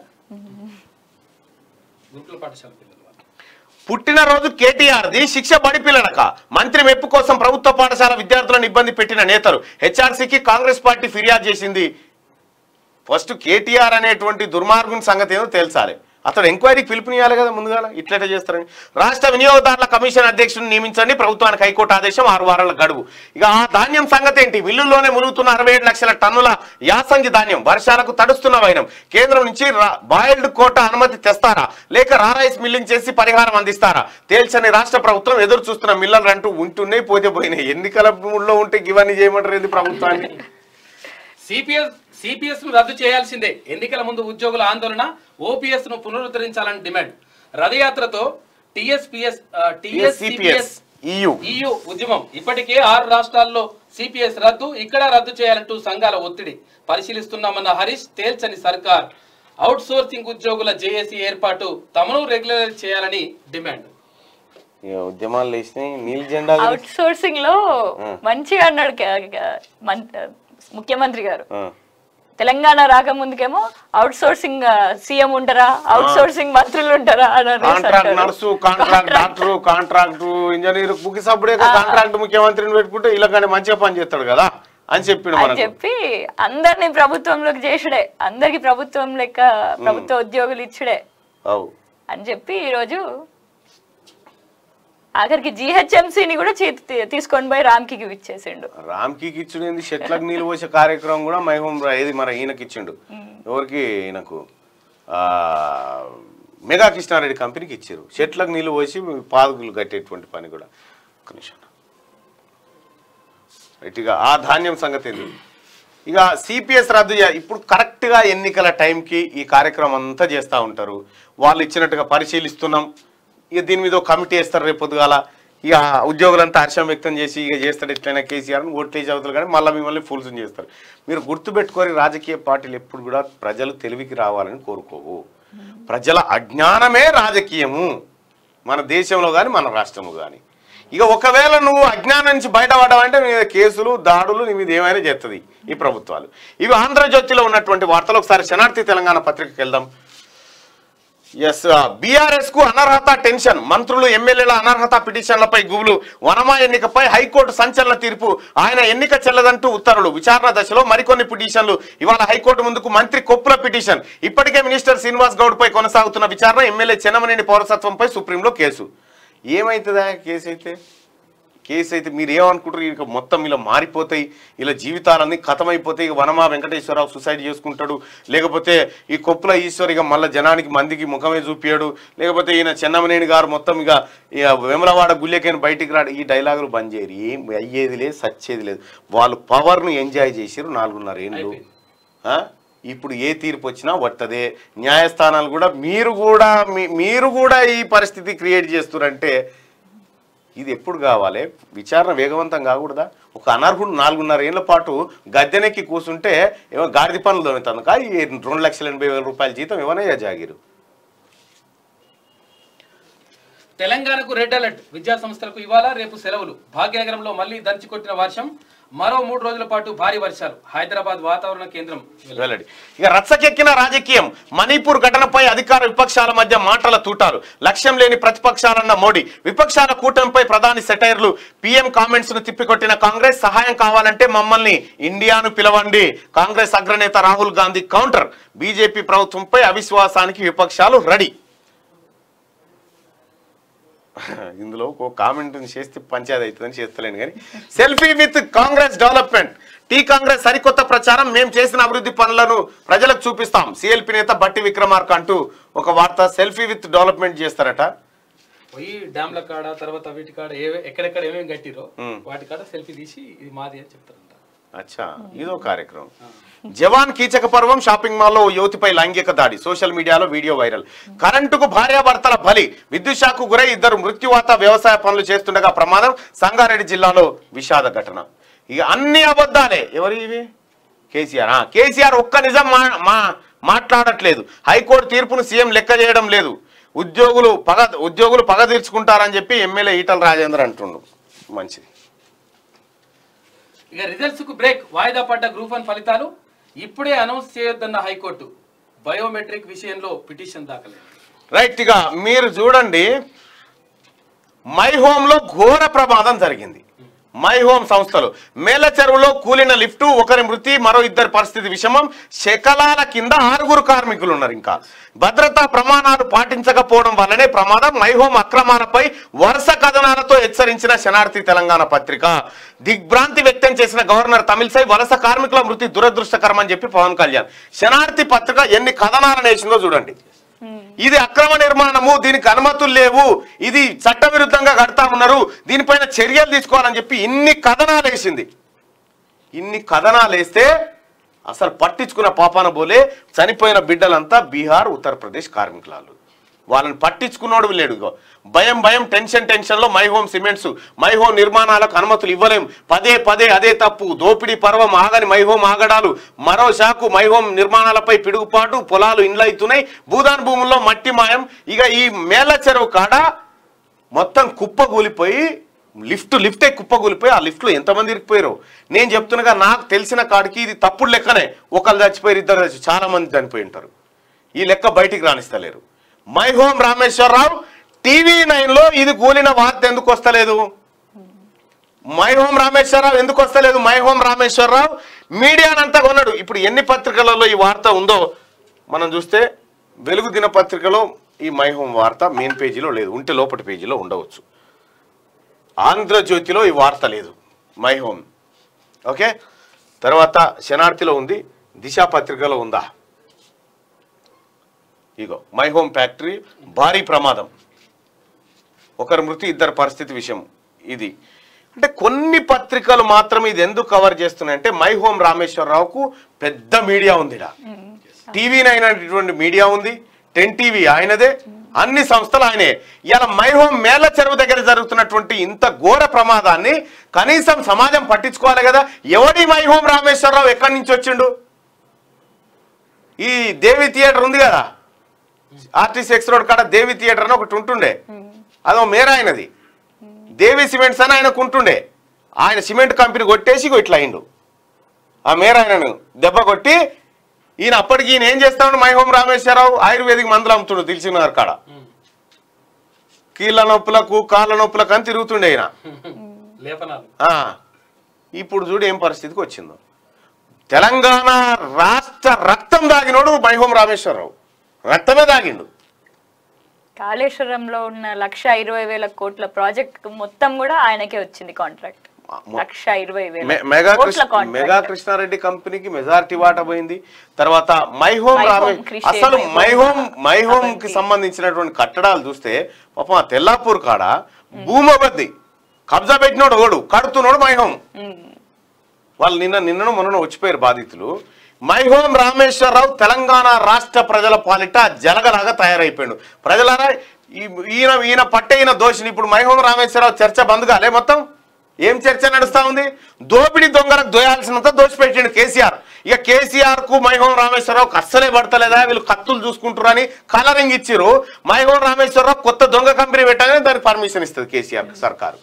గురుకుల పాఠశాల పిల్లలు వాళ్ళు. పుట్టినరోజు కేటీఆర్ది శిక్ష బడి పిల్లలక మంత్రి మెప్పు కోసం ప్రభుత్వ పాఠశాల విద్యార్థులను ఇబ్బంది పెట్టిన నేతలు హెచ్ఆర్సీకి కాంగ్రెస్ పార్టీ ఫిర్యాదు చేసింది ఫస్ట్ కేటీఆర్ అనేటువంటి దుర్మార్గుని సంగతి ఏదో తేల్చాలి అతడు ఎంక్వైరీకి పిలుపునియాలి కదా ముందుగా ఇట్లయితే చేస్తారని రాష్ట్ర వినియోగదారుల కమిషన్ అధ్యక్షుడిని నియమించండి ప్రభుత్వానికి హైకోర్టు ఆదేశం ఆరు వారాల గడువు ఇక ఆ ధాన్యం సంగతి ఏంటి మిల్లుల్లోనే ములుగుతున్న అరవై ఏడు లక్షల టన్నుల యాసంగి ధాన్యం వర్షాలకు తడుస్తున్న వైనం కేంద్రం నుంచి రా- బాయిల్డ్ కోట అనుమతి తెస్తారా లేక రారైస్ మిల్లింగ్ చేసి పరిహారం అందిస్తారా తేల్చని రాష్ట్ర ప్రభుత్వం ఎదురు చూస్తున్న మిల్లర్లు అంటూ ఉంటున్నాయి పోతే పోయినాయి ఎన్నికల మూడ్లో ఉంటే ఇవన్నీ చేయమంటారు ఏంది ప్రభుత్వాన్ని సిపిఎస్ సిపిఎస్ ను రద్దు చేయాల్సిందే ఎన్నికల ముందు ఉద్యోగుల ఆందోళన ఓపీఎస్ ను పునరుద్ధరించాలని డిమాండ్ రథయాత్రతో TSPS CPS TSCPS EU. EU ఉద్యమం ఇప్పటికే ఆరు రాష్ట్రాల్లో సిపిఎస్ రద్దు ఇక్కడ రద్దు చేయాలంటూ సంఘాల ఒత్తిడి పరిశీలిస్తున్నామన్న హరీష్ తేల్చని సర్కార్ అవుట్ సోర్సింగ్ ఉద్యోగుల జేఏసీ ఏర్పాటు తమను రెగ్యులరైజ్ చేయాలని డిమాండ్ ఇక ఉద్యమాలు లేచినాయి నీళ్ళు జెండా అవుట్ సోర్సింగ్ లో మంచిగా అన్నాడు క- క- మన్- ముఖ్యమంత్రి గారు ఆ. తెలంగాణ రాకముందుకేమో అవుట్ సోర్సింగ్ సీఎం ఉంటారా అవుట్ సోర్సింగ్ మంత్రులు ఉంటారా అని అనేసి కాంట్రాక్ట్ అంటారు. Nurse contract doctor contract engineer book సప్పుడే కాంట్రాక్ట్ ముఖ్యమంత్రిని పెట్టుకుంటే ఇలా కానీ మంచిగా పని చేస్తాడు కదా అని చెప్పిండు అని మనకు చెప్పి అందరిని ప్రభుత్వంలోకి చేసుడే అందరికి ప్రభుత్వం లెక్క ప్రభుత్వ ఉద్యోగులు ఇచ్చుడే అవు అని చెప్పి ఈరోజు ఆఖరికి జిహెచ్ఎంసీని కూడా చేతి తీ- తీసుకొని పోయి రామ్కి ఇచ్చేసిండు రామ్కి ఇచ్చుడు ఏంది చెట్లకు నీళ్ళు పోసే కార్యక్రమం కూడా మహబూబ్ రా- ఏది మన ఈయనకి ఇచ్చిండు ఎవరికి ఈయనకు ఆ మెగా కృష్ణారెడ్డి కంపెనీకి ఇచ్చారు చెట్లకు నీళ్ళు పోసి పాదుకులు కట్టేటువంటి పని కూడా ఒక్క నిమిషం రైట్ ఇక ఆ ధాన్యం సంగతి ఏంది ఇక సిపిఎస్ రద్దు చే- ఇప్పుడు కరెక్ట్గా ఎన్నికల టైంకి ఈ కార్యక్రమం అంతా చేస్తూ ఉంటారు వాళ్ళు ఇచ్చినట్టుగా పరిశీలిస్తున్నాం ఇక దీని మీద ఒక కమిటీ వేస్తారు రేపు పొద్దుగాల ఇక ఉద్యోగులంతా హర్షం వ్యక్తం చేసి ఇక చేస్తాడు ఎట్లయినా కేసీఆర్ అని ఓట్లేసి అవుతారు కానీ మళ్ళీ మిమ్మల్ని ఫుల్స్ చేస్తారు మీరు గుర్తుపెట్టుకొని రాజకీయ పార్టీలు ఎప్పుడు కూడా ప్రజలు తెలివికి రావాలని కోరుకోవు ప్రజల అజ్ఞానమే రాజకీయము మన దేశంలో కానీ మన రాష్ట్రంలో కానీ ఇక ఒకవేళ నువ్వు అజ్ఞానం నుంచి బయటపడవంటే నీ మీద కేసులు దాడులు నీ మీద ఏమైనా చేస్తుంది ఈ ప్రభుత్వాలు ఇవి ఆంధ్రజ్యోతిలో ఉన్నటువంటి వార్తలు ఒకసారి శనార్థి తెలంగాణ పత్రికకి వెళ్దాం ఎస్ బీఆర్ఎస్ కు అనర్హత టెన్షన్ మంత్రులు ఎమ్మెల్యేల అనర్హత పిటిషన్లపై గుబులు వనమా ఎన్నికపై హైకోర్టు సంచలన తీర్పు ఆయన ఎన్నిక చెల్లదంటూ ఉత్తర్వులు విచారణ దశలో మరికొన్ని పిటిషన్లు ఇవాళ హైకోర్టు ముందుకు మంత్రి కొప్పుల పిటిషన్ ఇప్పటికే మినిస్టర్ శ్రీనివాస్ గౌడ్ పై కొనసాగుతున్న విచారణ ఎమ్మెల్యే చెన్నమనేని పౌరసత్వంపై సుప్రీంలో కేసు ఏమైతుందా కేసు అయితే కేసు అయితే మీరు ఏమనుకుంటారు ఇక మొత్తం ఇలా మారిపోతాయి ఇలా జీవితాలన్నీ ఖతమైపోతాయి ఇక వనమా వెంకటేశ్వరరావు సూసైడ్ చేసుకుంటాడు లేకపోతే ఈ కొప్పుల ఈశ్వర్ ఇక మళ్ళీ జనానికి మందికి ముఖమే చూపియాడు లేకపోతే ఈయన చెన్నమనేని గారు మొత్తం ఇక ఇక వేములవాడ గుళ్ళెకైనా బయటికి రాడు ఈ డైలాగులు బంద్ చేయరు ఏం అయ్యేది లేదు సచ్చేది లేదు వాళ్ళు పవర్ను ఎంజాయ్ చేసిరు నాలుగున్నర ఏళ్ళు అయిపోయింది. ఆ? ఇప్పుడు ఏ తీర్పు వచ్చినా వట్టదే న్యాయస్థానాలు కూడా మీరు కూడా మీ- మీరు కూడా ఈ పరిస్థితి క్రియేట్ చేస్తున్నారంటే ఇది ఎప్పుడు కావాలి విచారణ వేగవంతం కాకూడదా ఒక అనర్హుడు నాలుగున్నర ఏళ్ల పాటు గద్దెనెక్కి కూర్చుంటే ఏమో గాడిద పనులు దొరుకుతుందక ఈ రెండు లక్షల ఎనభై వేల రూపాయల జీతం ఇవ్వనయ్యా జాగిరు తెలంగాణకు రెడ్ అలర్ట్ విద్యా సంస్థలకు ఇవాళ రేపు సెలవులు భాగ్యనగరంలో మళ్లీ దంచి కొట్టిన వర్షం మరో మూడు రోజుల పాటు భారీ వర్షాలు హైదరాబాద్ వాతావరణ కేంద్రం వెల్లడి. వెల్లడి ఇక రచ్చకెక్కిన రాజకీయం మణిపూర్ ఘటనపై అధికార విపక్షాల మధ్య మాటల తూటాలు లక్ష్యం లేని ప్రతిపక్షాలన్న మోడీ విపక్షాల కూటమిపై ప్రధాని సెటైర్లు పీఎం కామెంట్స్ ను తిప్పికొట్టిన కాంగ్రెస్ సహాయం కావాలంటే మమ్మల్ని ఇండియాను పిలవండి కాంగ్రెస్ అగ్రనేత రాహుల్ గాంధీ కౌంటర్ బీజేపీ ప్రభుత్వంపై అవిశ్వాసానికి విపక్షాలు రెడీ ఇందులో ఒక కామెంట్ చేస్తే పంచాయతీ అవుతుందని చేస్తలేను కానీ selfie with Congress development T Congress సరికొత్త ప్రచారం మేము చేసిన అభివృద్ధి పనులను ప్రజలకు చూపిస్తాం సిఎల్పి నేత బట్టి విక్రమార్క అంటూ ఒక వార్త సెల్ఫీ విత్ డెవలప్మెంట్ చేస్తారట పోయి డ్యామ్ల కాడ తర్వాత వీటి కాడ ఏ ఎక్కడెక్కడ ఏమేమి కట్టిరో మ్మ్. వాటి కాడ సెల్ఫీ తీసి ఇది మాది అని చెప్తారంట అచ్చా ఇదో కార్యక్రమం జవాన్ కీచక పర్వం షాపింగ్ మాల్లో ఓ యువతిపై లైంగిక దాడి సోషల్ మీడియాలో వీడియో వైరల్ కరెంటుకు భార్యాభర్తల బలి విద్యుత్ షాకు గురై ఇద్దరు మృత్యువాత వ్యవసాయ పనులు చేస్తుండగా ప్రమాదం సంగారెడ్డి జిల్లాలో విషాద ఘటన ఇక అన్ని అబద్ధాలే ఎవరు ఇవి కేసీఆర్ ఆ, కేసీఆర్ ఒక్క నిజం మా మా- మాట్లాడట్లేదు హైకోర్టు తీర్పును సీఎం లెక్క చేయడం లేదు ఉద్యోగులు పగ ఉద్యోగులు పగ తీర్చుకుంటారని చెప్పి ఎమ్మెల్యే ఈటల రాజేందర్ అంటుండు మంచిది ఇక రిజల్ట్స్ కు బ్రేక్ వాయిదా పడ్డ గ్రూప్ వన్ ఫలితాలు ఇప్పుడే అనౌన్స్ చేయొద్దన్న హైకోర్టు బయోమెట్రిక్ విషయంలో పిటిషన్ దాఖలైంది రైట్ ఇక మీరు చూడండి మై హోమ్లో ఘోర ప్రమాదం జరిగింది మై హోమ్ సంస్థలు మేల చెరువులో కూలిన లిఫ్ట్ ఒకరి మృతి మరో ఇద్దరి పరిస్థితి విషమం శకలాల కింద ఆరుగురు కార్మికులు ఉన్నారు ఇంకా భద్రతా ప్రమాణాలు పాటించకపోవడం వల్లనే ప్రమాదం మై హోమ్ అక్రమాలపై వరుస కథనాలతో హెచ్చరించిన శనార్థి తెలంగాణ పత్రిక దిగ్భ్రాంతి వ్యక్తం చేసిన గవర్నర్ తమిళసై వలస కార్మికుల మృతి దురదృష్టకరమని చెప్పి పవన్ కళ్యాణ్ శనార్థి పత్రిక ఎన్ని కథనాలను వేసిందో చూడండి ఇది అక్రమ నిర్మాణము దీనికి అనుమతులు లేవు ఇది చట్టవిరుద్ధంగా కడతా ఉన్నారు దీనిపైన చర్యలు తీసుకోవాలని చెప్పి ఇన్ని కథనాలు వేసింది ఇన్ని కథనాలు వేస్తే అసలు పట్టించుకున్న పాపాన బోలే చనిపోయిన బిడ్డలంతా బీహార్ ఉత్తరప్రదేశ్ కార్మికులాలు వాళ్ళని పట్టించుకున్నోడు లేడు ఇగో భయం భయం టెన్షన్ టెన్షన్లో My Home Cements My Home నిర్మాణాలకు అనుమతులు ఇవ్వలేం పదే పదే అదే తప్పు దోపిడీ పర్వం ఆగని మై హోమ్ ఆగడాలు మరో శాఖ మై హోమ్ నిర్మాణాలపై పిడుగుపాటు పొలాలు ఇండ్లు అవుతున్నాయి భూదాన్ భూముల్లో మట్టి మాయం ఇక ఈ మేళ్ళ చెరువు కాడ మొత్తం కుప్పగూలిపోయి లిఫ్ట్ లిఫ్టే కుప్పగూలిపోయి ఆ లిఫ్ట్లో ఎంతమంది ఇరికిపోయారు నేను చెప్తున్నగా నాకు తెలిసిన కాడికి ఇది తప్పుడు లెక్కనే ఒకళ్ళు చచ్చిపోయారు ఇద్దరు చచ్చి చాలా మంది చనిపోయి ఉంటారు ఈ లెక్క బయటికి రాణిస్తలేరు మై హోమ్ రామేశ్వరరావు టీవీ నైన్లో ఇది కూలిన వార్త ఎందుకు వస్తలేదు మై హోమ్ రామేశ్వరరావు ఎందుకు వస్తలేదు మై హోమ్ రామేశ్వరరావు మీడియానంతా కొన్నాడు ఇప్పుడు ఎన్ని పత్రికలలో ఈ వార్త ఉందో మనం చూస్తే వెలుగు దినపత్రికలో ఈ మై హోమ్ వార్త మెయిన్ పేజీలో లేదు ఉంటే లోపటి పేజీలో ఉండవచ్చు ఆంధ్రజ్యోతిలో ఈ వార్త లేదు మై హోమ్ ఓకే తర్వాత శనార్థిలో ఉంది దిశ పత్రికలో ఉందా ఇగో మై హోమ్ ఫ్యాక్టరీ భారీ ప్రమాదం ఒకరి మృతి ఇద్దరు పరిస్థితి విషయం ఇది అంటే కొన్ని పత్రికలు మాత్రం ఇది ఎందుకు కవర్ చేస్తున్నాయంటే మై హోమ్ రామేశ్వరరావుకు పెద్ద మీడియా ఉంది ఈడ. టీవీ నైన్ అనేటువంటి మీడియా ఉంది టెన్ టీవీ ఆయనదే అన్ని సంస్థలు ఆయనే ఇలా మై హోమ్ మేళ్ల చెరువు దగ్గర జరుగుతున్నటువంటి ఇంత ఘోర ప్రమాదాన్ని కనీసం సమాజం పట్టించుకోవాలి కదా ఎవడి మై హోమ్ రామేశ్వరరావు ఎక్కడి నుంచి వచ్చిండు ఈ దేవి థియేటర్ ఉంది కదా ఆర్టీసీ ఎక్స్ రోడ్ కాడ దేవి థియేటర్ అని ఒకటి ఉంటుండే అదో మేర ఆయనది దేవి సిమెంట్స్ అని ఆయనకు ఉంటుండే ఆయన సిమెంట్ కంపెనీ కొట్టేసి ఇగో ఇట్లా అయిండు ఆ మేర ఆయనను దెబ్బ కొట్టి ఈయన అప్పటికి ఈయన ఏం చేస్తాడు మై హోమ్ రామేశ్వరరావు ఆయుర్వేదిక్ మందులు అమ్ముతుండు తెలిసిన కాడ కీళ్ళ నొప్పులకు కాళ్ళ నొప్పులకు అని తిరుగుతుండే ఈయన లేపనాలు ఆ, ఇప్పుడు చూడు ఏం పరిస్థితికి వచ్చిందో తెలంగాణ రాష్ట్ర రక్తం దాగినోడు మైహోం రామేశ్వరరావు రక్తమే దాగిండు కాళేశ్వరంలో ఉన్న లక్ష ఇరవై వేల కోట్ల ప్రాజెక్ట్ మొత్తం కూడా ఆయనకే వచ్చింది కాంట్రాక్ట్ మొ- లక్ష ఇరవై వేల మె- మెగా కోట్ల కృష్ణ కాంట్రాక్ట్ మెగా కృష్ణారెడ్డి కంపెనీకి మెజారిటీ వాటా పోయింది తర్వాత మై హోమ్ మై రామే హోమ్, కృషి, అసలు my my home, home my home కి అవంతి. సంబంధించినటువంటి కట్టడాలు చూస్తే పాపం ఆ తెల్లాపూర్ కాడ భూమబద్ది కబ్జా పెట్టినోడు ఓడు కడుతున్నాడు మై హోమ్ ఉమ్. వాళ్ళు నిన్న నిన్నను మొన్న వచ్చిపోయారు బాధితులు మై హోమ్ రామేశ్వరరావు తెలంగాణ రాష్ట్ర ప్రజల పాలిట జలగలాగా తయారైపోయాడు ప్రజలారా ఈ- ఈయన ఈయన పట్టే ఈయన దోషిని ఇప్పుడు మై హోమ్ రామేశ్వరరావు చర్చ బంద్ కాలే మొత్తం ఏం చర్చ నడుస్తా ఉంది దోపిడి దొంగలకు దోయాల్సినంత దోచిపెట్టిండు కేసీఆర్ ఇక కేసీఆర్ కు మైహోం రామేశ్వరరావు అస్సలే పడతలేదా వీళ్ళు కత్తులు చూసుకుంటారని కలరింగ్ ఇచ్చిర్రు మైహోం రామేశ్వరరావు కొత్త దొంగ కంపెనీ పెట్టగానే దానికి పర్మిషన్ ఇస్తుంది కేసీఆర్ సర్కారు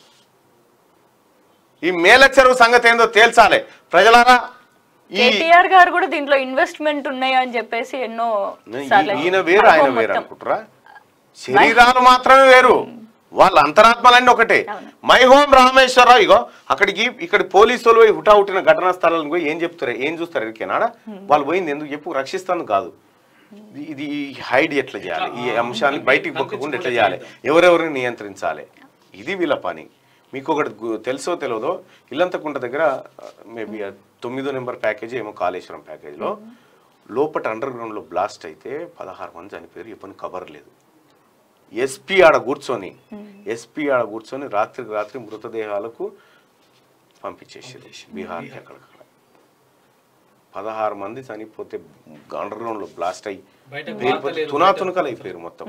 ఈ మేల చెరువు సంగతి ఏందో తేల్చాలి ప్రజలారా ఈ కేటీఆర్ గారు కూడా దీంట్లో ఇన్వెస్ట్మెంట్ ఉన్నాయి అని చెప్పేసి ఎన్నో సార్లు ఈయన వేరు ఆయన అనుభవం వేరు మొత్తం. అనుకుంటారా శరీరాలు మాత్రమే వేరు వాళ్ళ అంతరాత్మలన్నీ ఒకటే అవును. మై హోమ్ రామేశ్వరరావు ఇగో అక్కడికి ఇక్కడ పోలీసులు పోయి హుటాహుటిన ఘటనా స్థలానికి పోయి ఏం చెప్తారు ఏం చూస్తారు ఎరికేనాడా వాళ్ళు పోయింది ఎందుకు చెప్పు రక్షిస్తాను కాదు ఇది- ఇది హైడ్ ఎట్లా చేయాలి ఈ అంశాన్ని బయటికి పొక్కకుండా ఎట్లా చేయాలి ఎవరెవరిని నియంత్రించాలి ఇది వీళ్ళ పని మీకు ఒకటి గు- తెలుసో తెలియదో ఇల్లంతకుంట దగ్గర మేబీ తొమ్మిదో నెంబర్ ప్యాకేజీ ఏమో కాళేశ్వరం ప్యాకేజీలో లోపట అండర్ గ్రౌండ్లో బ్లాస్ట్ అయితే పదహారు మంది చనిపోయారు ఎప్పుడు కవర్ లేదు ఎస్పీ ఆడ కూర్చొని ఎస్పీ ఆడ కూర్చొని రాత్రికి రాత్రి మృతదేహాలకు పంపించేసేది బీహార్కి అక్కడికి పదహారు మంది చనిపోతే అండర్ గ్రౌండ్ లో బ్లాస్ట్ అయ్యి బయటకు పేలిపోతే వార్త లేదు, తునాతునకలు అయిపోయారు మొత్తం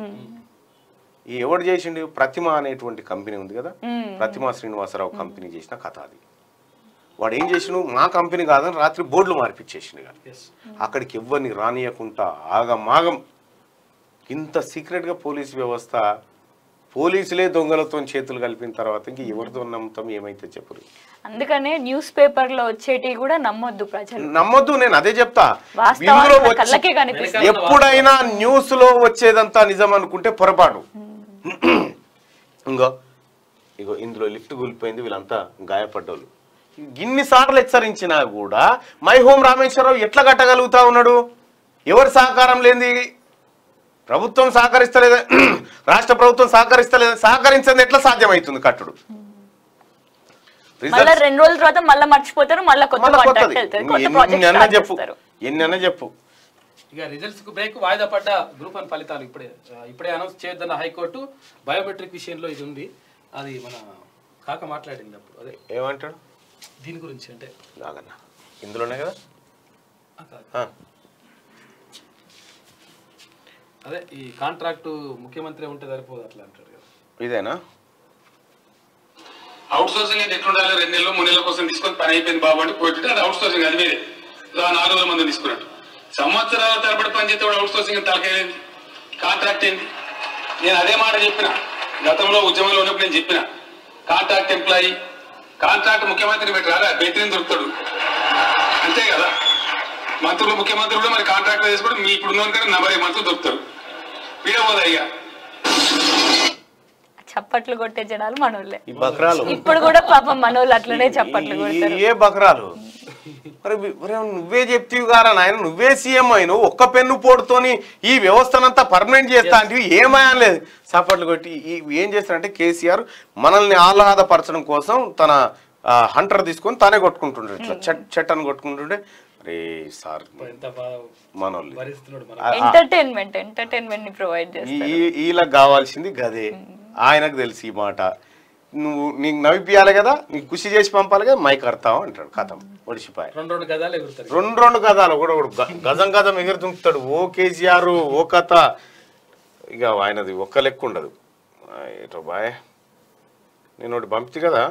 ఈ ఎవడు చేసిండు ప్రతిమ అనేటువంటి కంపెనీ ఉంది కదా ప్రతిమ శ్రీనివాసరావు కంపెనీ చేసిన కథ అది వాడు ఏం చేసిండు మా కంపెనీ కాదని రాత్రి బోర్డులు మార్పిచ్చేసిండు కదా ఎస్ అక్కడికి ఎవ్వరిని రానియకుండా ఆగమాగం ఇంత సీక్రెట్గా పోలీస్ వ్యవస్థ పోలీసులే దొంగలతో చేతులు కలిపిన తర్వాత ఇంక ఎవరితో నమ్ముతాం ఏమైతే చెప్పరు అందుకనే న్యూస్ పేపర్ లో వచ్చేటివి కూడా నమ్మొద్దు ప్రజలు నమ్మొద్దు నేను అదే చెప్తా వాస్తవాలు ఇందులో మన వచ్చి- కళ్ళకే కనిపిస్తాయి ఎప్పుడైనా న్యూస్ లో వచ్చేదంతా నిజం అనుకుంటే పొరపాటు ఇంకో ఇగో ఇందులో లిఫ్ట్ కూలిపోయింది వీళ్ళంతా గాయపడ్డోళ్ళు ఇన్నిసార్లు హెచ్చరించినా కూడా మై హోమ్ రామేశ్వరరావు ఎట్లా కట్టగలుగుతా ఉన్నాడు ఎవరి సహకారం లేనిది ప్రభుత్వం సహకరిస్తలేదు రాష్ట్ర ప్రభుత్వం సహకరిస్తలేదు సహకరించింది ఎట్లా సాధ్యమవుతుంది కట్టుడు మళ్ళీ రెండు రోజుల తర్వాత మళ్ళీ మర్చిపోతారు మళ్ళీ కొత్త మళ్ళా కాంట్రాక్ట్ కొత్తది వెళ్తారు కొత్త ఎన్ని ప్రాజెక్ట్ అన్నా స్టార్ట్ చెప్పు చేస్తారు ఎన్ని అన్నా చెప్పు ఇక రిజల్ట్స్ కు బ్రేక్ వాయిదా పడ్డ గ్రూప్ వన్ ఫలితాలు ఇప్పుడే ఆ, ఇప్పుడే అనౌన్స్ చేయొద్దన్న హైకోర్టు బయోమెట్రిక్ విషయంలో ఇది ఉంది అది మన కాక మాట్లాడింది అప్పుడు అదే ఏమంటాడు దీని గురించి అంటే నాగన్న ఇందులోనే కదా ఆ, కాదు. ఆ. అదే ఈ కాంట్రాక్ట్ ముఖ్యమంత్రి ఉంటే సరిపోదు అట్లా అంటాడు కదా ఇదేనా అవుట్ సోర్సింగ్ అంటే ఎట్లుండాలి రెండు నెలలు మూడు నెలల కోసం తీసుకొని పని అయిపోయింది బాబు అంటే పోయిట్టు అది అవుట్ సోర్సింగ్ అది వేరే ఇలా నాలుగు వేల మంది తీసుకున్నట్టు సంవత్సరాల తరబడి పని చేస్తే అవుట్ సోర్సింగ్ తలకేంది కాంట్రాక్ట్ ఏంది నేను అదే మాట చెప్పిన గతంలో ఉద్యమంలో ఉన్నప్పుడు నేను చెప్పిన కాంట్రాక్ట్ ఎంప్లాయీ కాంట్రాక్ట్ ముఖ్యమంత్రిని పెట్టారా బెదిరిని దొరుకుతాడు అంతే కదా మంత్రులు ముఖ్యమంత్రి కూడా మరి కాంట్రాక్ట్ చేసుకోవడం మీ ఇప్పుడు ఉన్న కానీ నలభై మంత్రులు దొరుకుతారు వీడబోదా అయ్యా చప్పట్లు కొట్టే జనాలు మనోళ్ళే ఈ బక్రాలు ఇప్పుడు కూడా పాపం మనోళ్ళు అట్లనే చప్పట్లు ఈ- కొడతారు ఈ- ఏ బక్రాలు మరి వి- మరి నువ్వే చెప్తీవి గారా నాయన నువ్వే సీఎం అయిన ఒక్క పెన్ను పోటుతోని ఈ వ్యవస్థనంతా పర్మనెంట్ చేస్తా అంటే ఏమయ్యా లేదు చప్పట్లు కొట్టి ఈ- ఏం చేస్తారంటే కేసీఆర్ మనల్ని ఆహ్లాదపరచడం కోసం తన ఆ, హంటర్ తీసుకొని తానే కొట్టుకుంటుండే ఇట్లా చెట్ చెట్ అని కొట్టుకుంటుండే అరే సార్ ఎంత బాగా మనోళ్ళు భరిస్తున్నాడు మన ఆ- ఆ- ఎంటర్టైన్మెంట్ ఎంటర్టైన్మెంట్ ని ప్రొవైడ్ ఈ చేస్తారు ఈ- వీళ్ళకి కావాల్సింది గదే ఆయనకు తెలుసు ఈ మాట నువ్వు నీకు నవ్విపియాలి కదా నీకు ఖుషి చేసి పంపాలి కదా మైక్ అడతావు అంటాడు కథం ఒడిసిపాయ రెండు రెండు గదాలు ఎగురుతారు రెండు రెండు కథలు కూడా ఒకడు గ- గజం గజం ఎగురుతుంటాడు ఓ కేసీఆర్ ఓ కథ ఇక ఆయనది ఒక్క లెక్క ఉండదు ఆ, ఏటో బాయ్ నేను ఒకటి పంపితే కదా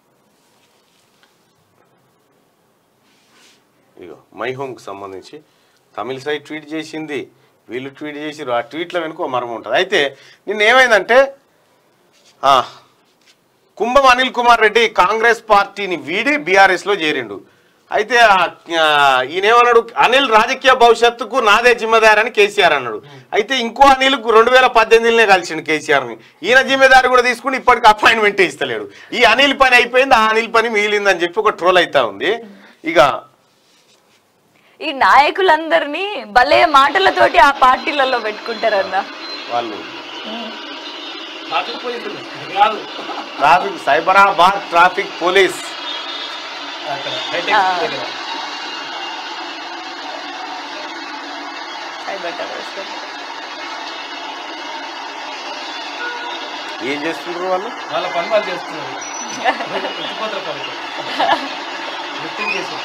ఇగో మై హోమ్కి సంబంధించి తమిళ సైడ్ ట్వీట్ చేసింది వీళ్ళు ట్వీట్ చేసిరు ఆ ట్వీట్ల వెనుక ఓ మర్మం ఉంటుంది అయితే నిన్న ఏమైందంటే ఆ, కుంభం అనిల్ కుమార్ రెడ్డి కాంగ్రెస్ పార్టీని వీడి బీఆర్ఎస్ లో చేరిండు అయితే ఆ- ఆ, ఈయన ఏమన్నాడు అనిల్ రాజకీయ భవిష్యత్తుకు నాదే జిమ్మదారి అని కేసీఆర్ అన్నాడు అయితే ఇంకో అనిల్ రెండు వేల పద్దెనిమిదిలోనే కలిసిండు కేసీఆర్ ని ఈయన జిమ్మదారి కూడా తీసుకుని ఇప్పటికి అపాయింట్మెంట్ ఇస్తలేడు ఈ అనిల్ పని అయిపోయింది ఆ అనిల్ పని మిగిలిందని చెప్పి ఒక ట్రోల్ అవుతా ఉంది ఇక ఈ నాయకులందరినీ భలే మాటలతోటి ఆ పార్టీలలో పెట్టుకుంటారన్న వాళ్ళు ట్రాఫిక్ పోలీసులు కాదు ట్రాఫిక్ సైబరాబాద్ ట్రాఫిక్ పోలీస్ అక్కడ హైటెక్ ఆ. దగ్గర సైబర్ టవర్స్ ఏం చేస్తున్నారు వాళ్ళు వాళ్ళ పని వాళ్ళు చేస్తున్నారు ఎత్తిపోతారు పని వృత్తి చేసి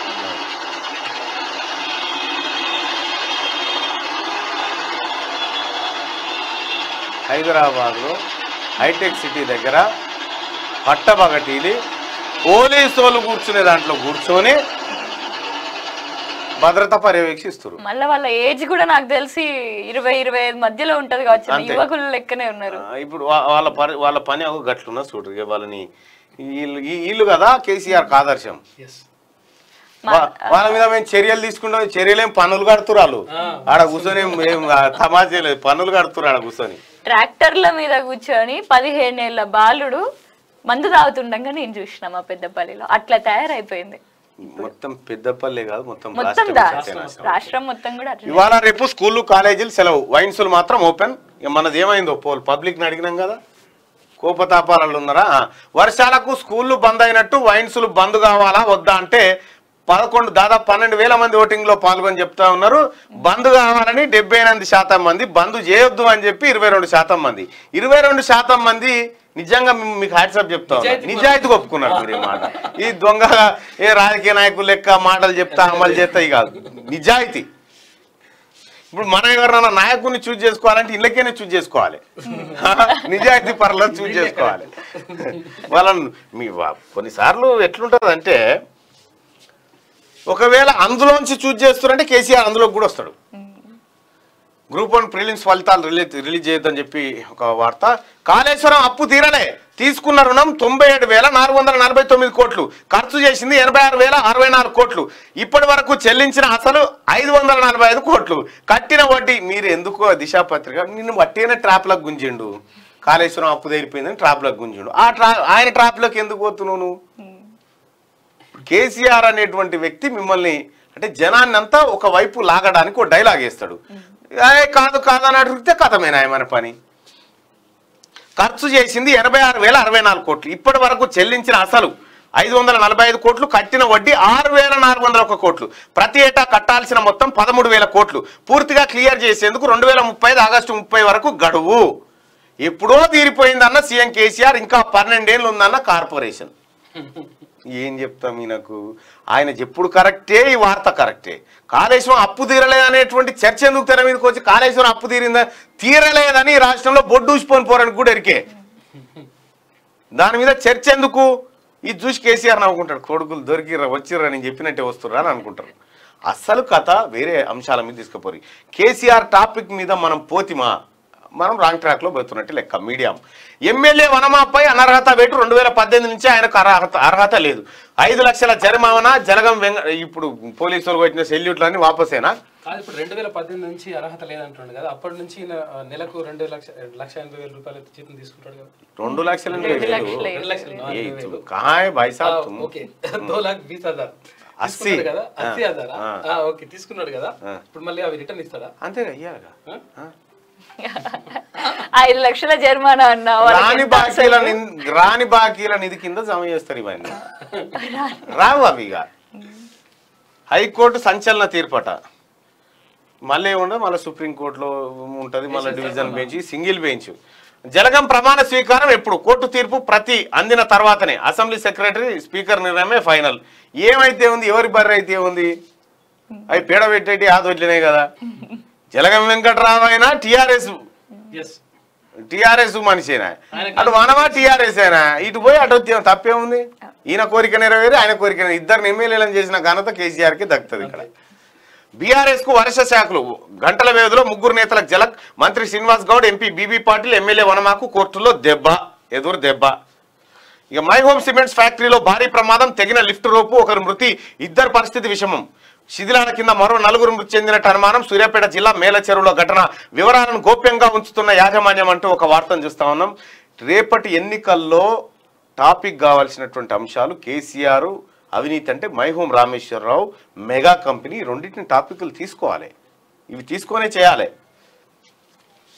హైదరాబాద్లో హైటెక్ సిటీ దగ్గర పట్టబగటీలి పోలీసు వాళ్ళు కూర్చునే దాంట్లో కూర్చొని భద్రత పర్యవేక్షిస్తారు మళ్ళీ వాళ్ళ ఏజ్ కూడా నాకు తెలిసి ఇరవై ఇరవై ఐదు మధ్యలో ఉంటది కావచ్చు అంతే. యువకులు లెక్కనే ఉన్నారు ఆ, ఇప్పుడు వా- వాళ్ళ పని వాళ్ళ పని ఒక గట్లున్నా చూడు ఇక వాళ్ళని వీళ్ళు ఈ- వీళ్ళు కదా కేసీఆర్ ఆదర్శం ఎస్ మా- వా- వాళ్ళ మీద మేము చర్యలు తీసుకుంటాం చర్యలు ఏం పనులు కడుతురు వాళ్ళు ఆ. ఆడ కూర్చొని ఏం తమాషా లేదు పనులు కడుతురు ఆడ కూర్చొని ట్రాక్టర్ల మీద కూర్చొని పదిహేను ఏళ్ళ బాలుడు మందు తాగుతుండగా నేను చూసిన మా పెద్దపల్లిలో అట్లా తయారైపోయింది మొత్తం పెద్దపల్లె కాదు మొత్తం మొత్తం రాష్ట్రం దా సత్యనాశనం. రాష్ట్రం మొత్తం కూడా అట్లా ఇవాళ రేపు స్కూళ్ళు కాలేజీలు సెలవు వైన్సులు మాత్రం ఓపెన్ ఇక మనది ఏమైందో పోల్ పబ్లిక్ని అడిగినాం కదా కోపతాపాలలో ఉన్నారా ఆ. వర్షాలకు స్కూళ్ళు బంద్ అయినట్టు వైన్సులు బంద్ కావాలా వద్దా అంటే పదకొండు దాదాపు పన్నెండు వేల మంది ఓటింగ్ లో పాల్గొని చెప్తా ఉన్నారు బంద్ కావాలని డెబ్బై ఎనిమిది శాతం మంది బంద్ చేయొద్దు అని చెప్పి ఇరవై రెండు శాతం మంది ఇరవై రెండు శాతం మంది నిజంగా మీ- మీకు హ్యాట్సాప్ చెప్తా ఉన్నారు నిజాయితీ నిజాయితీగా ఒప్పుకున్నారు మీరు ఈ మాట ఈ దొంగ ఏ రాజకీయ నాయకులు లెక్క మాటలు చెప్తా అమలు చేస్తాయి కాదు నిజాయితీ ఇప్పుడు మనం ఎవరైనా నాయకుడిని చూజ్ చేసుకోవాలంటే ఇళ్ళకేనే చూజ్ చేసుకోవాలి నిజాయితీ పరులను చూజ్ చేసుకోవాలి వాళ్ళని మీ వా- కొన్నిసార్లు ఎట్లుంటుంది అంటే ఒకవేళ అందులోంచి చూజ్ చేస్తున్నారంటే కేసీఆర్ అందులోకి కూడా వస్తాడు గ్రూప్ వన్ ప్రిలిమ్స్ ఫలితాలు రిలీజ్ రిలీజ్ చేయొద్దని చెప్పి ఒక వార్త కాళేశ్వరం అప్పు తీరలే తీసుకున్న రుణం తొంభై ఏడు వేల నాలుగు వందల నలభై తొమ్మిది కోట్లు ఖర్చు చేసింది ఎనభై ఆరు వేల అరవై నాలుగు కోట్లు ఇప్పటి వరకు చెల్లించిన అసలు ఐదు వందల నలభై ఐదు కోట్లు కట్టిన వడ్డీ మీరు ఎందుకు దిశా పత్రిక నిన్ను వట్టిన ట్రాప్లకు గుంజిండు కాళేశ్వరం అప్పు తీరిపోయిందని ట్రాప్లకు గుంజిండు ఆ ట్రా ఆయన ట్రాప్లోకి ఎందుకు పోతున్నావు నువ్వు కేసీఆర్ అనేటువంటి వ్యక్తి మిమ్మల్ని అంటే జనాన్ని అంతా ఒక వైపు లాగడానికి ఒక డైలాగ్ వేస్తాడు ఏ కాదు కాదు అని అడిగితే కథమేనా మన పని ఖర్చు చేసింది ఎనభై ఆరు వేల అరవై నాలుగు కోట్లు ఇప్పటి వరకు చెల్లించిన అసలు ఐదు వందల నలభై ఐదు కోట్లు కట్టిన వడ్డీ ఆరు వేల నాలుగు వందల ఒక కోట్లు ప్రతి ఏటా కట్టాల్సిన మొత్తం పదమూడు వేల కోట్లు పూర్తిగా క్లియర్ చేసేందుకు రెండు వేల ముప్పై ఐదు ఆగస్టు ముప్పై వరకు గడువు ఎప్పుడో తీరిపోయిందన్న సీఎం కేసీఆర్ ఇంకా పన్నెండేళ్ళు ఉందన్న కార్పొరేషన్ ఏం చెప్తాం ఈయనకు ఆయన చెప్పుడు కరెక్టే ఈ వార్త కరెక్టే కాళేశ్వరం అప్పు తీరలేదు అనేటువంటి చర్చ ఎందుకు తెర మీదకి వచ్చి కాళేశ్వరం అప్పు తీరిందా తీరలేదని ఈ రాష్ట్రంలో బొడ్డు ఊసిపోని పోరని కూడా ఎరికే దాని మీద చర్చ ఎందుకు ఇది చూసి కేసీఆర్ నవ్వుకుంటాడు కొడుకులు దొరికిర్రా వచ్చిర్రా నేను చెప్పినట్టే వస్తుర్రా అని అనుకుంటారు అసలు కథ వేరే అంశాల మీద తీసుకుపోరి కేసీఆర్ టాపిక్ మీద మనం పోతిమా మనం రాంగ్ ట్రాక్ లో పోతున్నట్టు లెక్క మీడియం ఎమ్మెల్యే వనమాపై అనర్హత వేటు రెండు వేల పద్దెనిమిది నుంచి ఆయనకు అర్హత అర్హత లేదు ఐదు లక్షల జరిమానా జలగం వెంగ ఇప్పుడు పోలీసులు కొట్టిన సెల్యూట్లన్నీ వాపసేనా కాదు ఇప్పుడు రెండు వేల పద్దెనిమిది నుంచి అర్హత లేదంటుండే కదా అప్పటి నుంచి ఈయన, ఆ, నెలకు రెండు లక్ష లక్ష ఎనభై వేల రూపాయలు జీతం తీసుకుంటాడు కదా రెండు లక్షల రెండు లక్షలే. రెండు లక్షలు ఆ, ఏ ఇరవై వేలు. कहाँ है भाई ఆ, साहब तुम ఓకే దో లాక్ బీస్ హజార్ అస్సీ. తీసుకున్నాడు కదా అస్సీ ఆ, హజార్ ఆ. ఓకే తీసుకున్నాడు కదా ఇప్పుడు మళ్ళీ అవి రిటర్న్ ఇస్తాడా అంతేగా ఇయ్యాలిగా ఆ? ఐదు లక్షల జరిమానా అన్న వాళ్ళకి రాని ఎంత బాకీల అసలు? నిన్- రాని బాకీల నిధి కింద జమ చేస్తారు ఇవన్నీ రావు అవి ఇక హైకోర్టు సంచలన తీర్పట మళ్ళీ ఉండదు మళ్ళీ సుప్రీంకోర్టులో ఉంటుంది మళ్ళీ division bench single bench Jalagam ప్రమాణ స్వీకారం ఎప్పుడు కోర్టు తీర్పు ప్రతి అందిన తర్వాతనే అసెంబ్లీ సెక్రటరీ స్పీకర్ నిర్ణయమే ఫైనల్ ఏమైతే ఉంది ఎవరి బర్రె అయితే ఉంది అవి పీడ పెట్టేటి ఆదొడ్లినాయి కదా జలగం వెంకట్రావు అయినా టిఆర్ఎస్ ఎస్ టిఆర్ఎస్ మనిషేనా అటు మనమా టిఆర్ఎస్ అయినా ఇటు పోయి అటు వచ్చే తప్పేముంది ఈయన కోరిక నెరవేరి ఆయన కోరిక నెరవేరి. ఇద్దరు ఎమ్మెల్యేలను చేసిన ఘనత కేసీఆర్ కి దక్కుతుంది ఇక్కడ బీఆర్ఎస్ కు వరుస శాఖలు గంటల వ్యవధిలో ముగ్గురు నేతలకు జలక్ మంత్రి శ్రీనివాస్ గౌడ్ ఎంపీ బీబీ పాటిల్ ఎమ్మెల్యే వనమాకు కోర్టులో దెబ్బ ఎదురు దెబ్బ ఇక మై హోమ్ సిమెంట్స్ ఫ్యాక్టరీలో భారీ ప్రమాదం తెగిన లిఫ్ట్ రోపు ఒకరు మృతి ఇద్దరు పరిస్థితి విషమం శిథిలాల కింద మరో నలుగురు మృతి చెందినట్టు అనుమానం సూర్యాపేట జిల్లా మేల చెరువులో ఘటన వివరాలను గోప్యంగా ఉంచుతున్న యాజమాన్యం అంటూ ఒక వార్తను చూస్తా ఉన్నాం రేపటి ఎన్నికల్లో టాపిక్ కావాల్సినటువంటి అంశాలు కేసీఆర్ అవినీతి అంటే మైహోం రామేశ్వరరావు మెగా కంపెనీ రెండింటిని టాపిక్లు తీసుకోవాలి ఇవి తీసుకొనే చేయాలి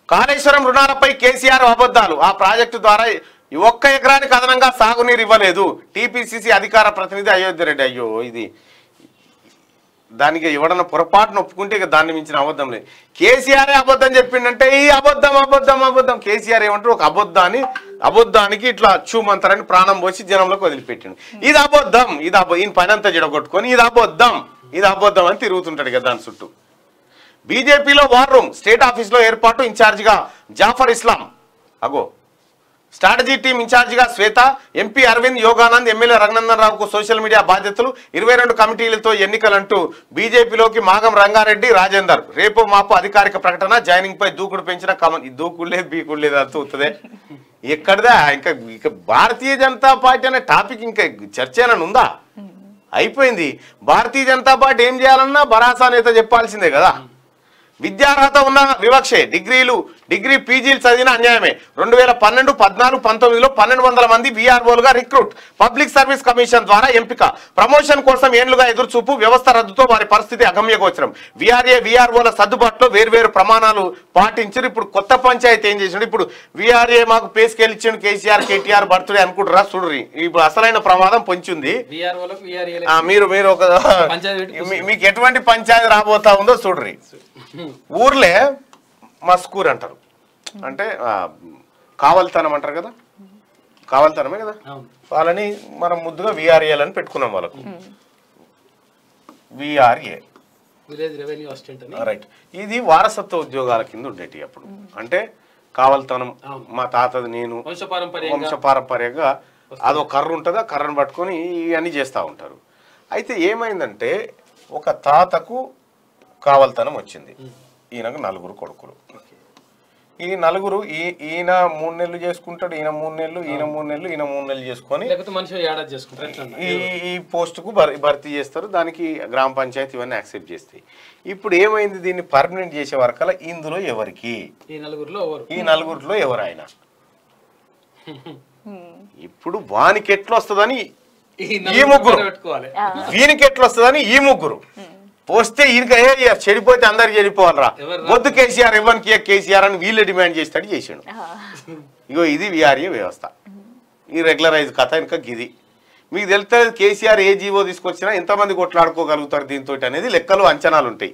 కాళేశ్వరం రుణాలపై కేసీఆర్ అబద్ధాలు ఆ ప్రాజెక్టు ద్వారా ఈ ఒక్క ఎకరానికి అదనంగా సాగునీరు ఇవ్వలేదు టీపీసీసీ అధికార ప్రతినిధి అయోధ్య రెడ్డి అయ్యో ఇది దానికి ఎవడన్నా పొరపాటును ఒప్పుకుంటే ఇక దాన్ని మించిన అబద్ధం లేదు కేసీఆర్ అబద్ధం చెప్పిండంటే ఈ అబద్ధం అబద్ధం అబద్ధం కేసీఆర్ ఏమంటారు ఒక అబద్ధాన్ని అబద్ధానికి ఇట్లా చూమంతరని ప్రాణం పోసి జనంలోకి వదిలిపెట్టిండు ఇది అబద్ధం ఇది అబ ఈయన పని అంతా జడగొట్టుకొని ఇది అబద్ధం ఇది అబద్ధం అని తిరుగుతుంటాడు కదా దాని చుట్టూ బీజేపీలో వార్ రూమ్ స్టేట్ ఆఫీస్లో ఏర్పాటు ఇన్ఛార్జిగా జాఫర్ ఇస్లాం అగో స్ట్రాటజీ టీం ఇన్ఛార్జిగా శ్వేత ఎంపీ అరవింద్ యోగానంద్ ఎమ్మెల్యే రఘునందన్ రావుకు సోషల్ మీడియా బాధ్యతలు ఇరవై రెండు కమిటీలతో ఎన్నికలంటూ బీజేపీలోకి మాగం రంగారెడ్డి రాజేందర్ రేపు మాపు అధికారిక ప్రకటన జాయినింగ్ పై దూకుడు పెంచిన కమన్ ఈ దూకుడు లేదు బీకుడు లేదు అంత అవుతుంది ఎక్కడదా ఇంకా ఇక భారతీయ జనతా పార్టీ అనే టాపిక్ ఇంకా చర్చ ఏమైనా ఉందా అయిపోయింది భారతీయ జనతా పార్టీ ఏం చేయాలన్నా భరాసా నేత చెప్పాల్సిందే కదా విద్యార్హత ఉన్న వివక్షే డిగ్రీలు డిగ్రీ పీజీలు చదివిన అన్యాయమే రెండు వేల పన్నెండు పద్నాలుగు పంతొమ్మిదిలో పన్నెండు వందల మంది విఆర్ఓలుగా రిక్రూట్ పబ్లిక్ సర్వీస్ కమిషన్ ద్వారా ఎంపిక ప్రమోషన్ కోసం ఏండ్లుగా ఎదురుచూపు వ్యవస్థ రద్దుతో వారి పరిస్థితి అగమ్యగోచరం విఆర్ఏ విఆర్ఓల సర్దుబాటులో వేర్వేరు ప్రమాణాలు పాటించారు ఇప్పుడు కొత్త పంచాయతీ ఏం చేసిండు ఇప్పుడు విఆర్ఏ మాకు పే స్కేల్ ఇచ్చిండు కేసీఆర్ కేటీఆర్ బర్త్డే అనుకుంటారా చూడ్రి ఇప్పుడు అసలైన ప్రమాదం పొంచింది విఆర్ఓలకు విఆర్ఏ ఆ, మీరు మీరు ఒక పంచాయతీ పెట్టి మీ- మీకు ఎటువంటి పంచాయతీ రాబోతా ఉందో చూడ్రి ఊర్లే మస్కూర్ అంటారు అంటే ఆ, కావలితనం అంటారు కదా కావలితనమే కదా అవును వాళ్ళని మనం ముద్దుగా విఆర్ఏలు అని పెట్టుకున్నాం వాళ్ళకు విఆర్ఏ విలేజ్ రెవెన్యూ అసిస్టెంట్ అని రైట్ ఇది వారసత్వ ఉద్యోగాల కింద ఉండేటి అప్పుడు అంటే కావలితనం అవును. మా తాతది నేను వంశపారంపర్యంగా వంశపారంపర్యంగా అదో కర్ర ఉంటుంది ఆ కర్రను పట్టుకొని ఇవన్నీ చేస్తూ ఉంటారు అయితే ఏమైందంటే ఒక తాతకు కావలతనం వచ్చింది ఈయనకు నలుగురు కొడుకులు ఈ నలుగురు ఈ ఈయన మూడు నెలలు చేసుకుంటాడు ఈయన మూడు నెలలు ఈయన మూడు నెలలు ఈయన మూడు నెలలు చేసుకొని లేకపోతే మనిషి ఏడాది చేసుకుంటారు ఎట్లా ఈ ఈ పోస్టుకు భర్ భర్తీ చేస్తారు దానికి గ్రామ పంచాయతీ ఇవన్నీ యాక్సెప్ట్ చేస్తాయి ఇప్పుడు ఏమైంది దీన్ని పర్మనెంట్ చేసే వరకల్లా ఇందులో ఎవరికి ఈ నలుగురిలో ఎవరు ఈ నలుగురిలో ఎవరు ఆయన ఇప్పుడు వానికి ఎట్లా వస్తుందని ఈ ఈ నలుగురు ముగ్గురు పెట్టుకోవాలి వీనికి ఎట్లా వస్తుందని ఈ ముగ్గురు పోస్తే ఈయనకి ఏ ఇక చెడిపోతే అందరికి చెడిపోవాలరా ఎవరు రా- వద్దు కేసీఆర్ ఇవ్వనికి కేసీఆర్ అని వీళ్ళే డిమాండ్ చేస్తాడు చేసాడు ఇగో ఇది విఆర్ఏ వ్యవస్థ ఈ రెగ్యులరైజ్ కథ ఇంకా ఇది మీకు తెలుస్తుంది కేసీఆర్ ఏ జీవో తీసుకొచ్చినా ఎంతమంది కొట్లాడుకోగలుగుతారు దీంతో అనేది లెక్కలు అంచనాలు ఉంటాయి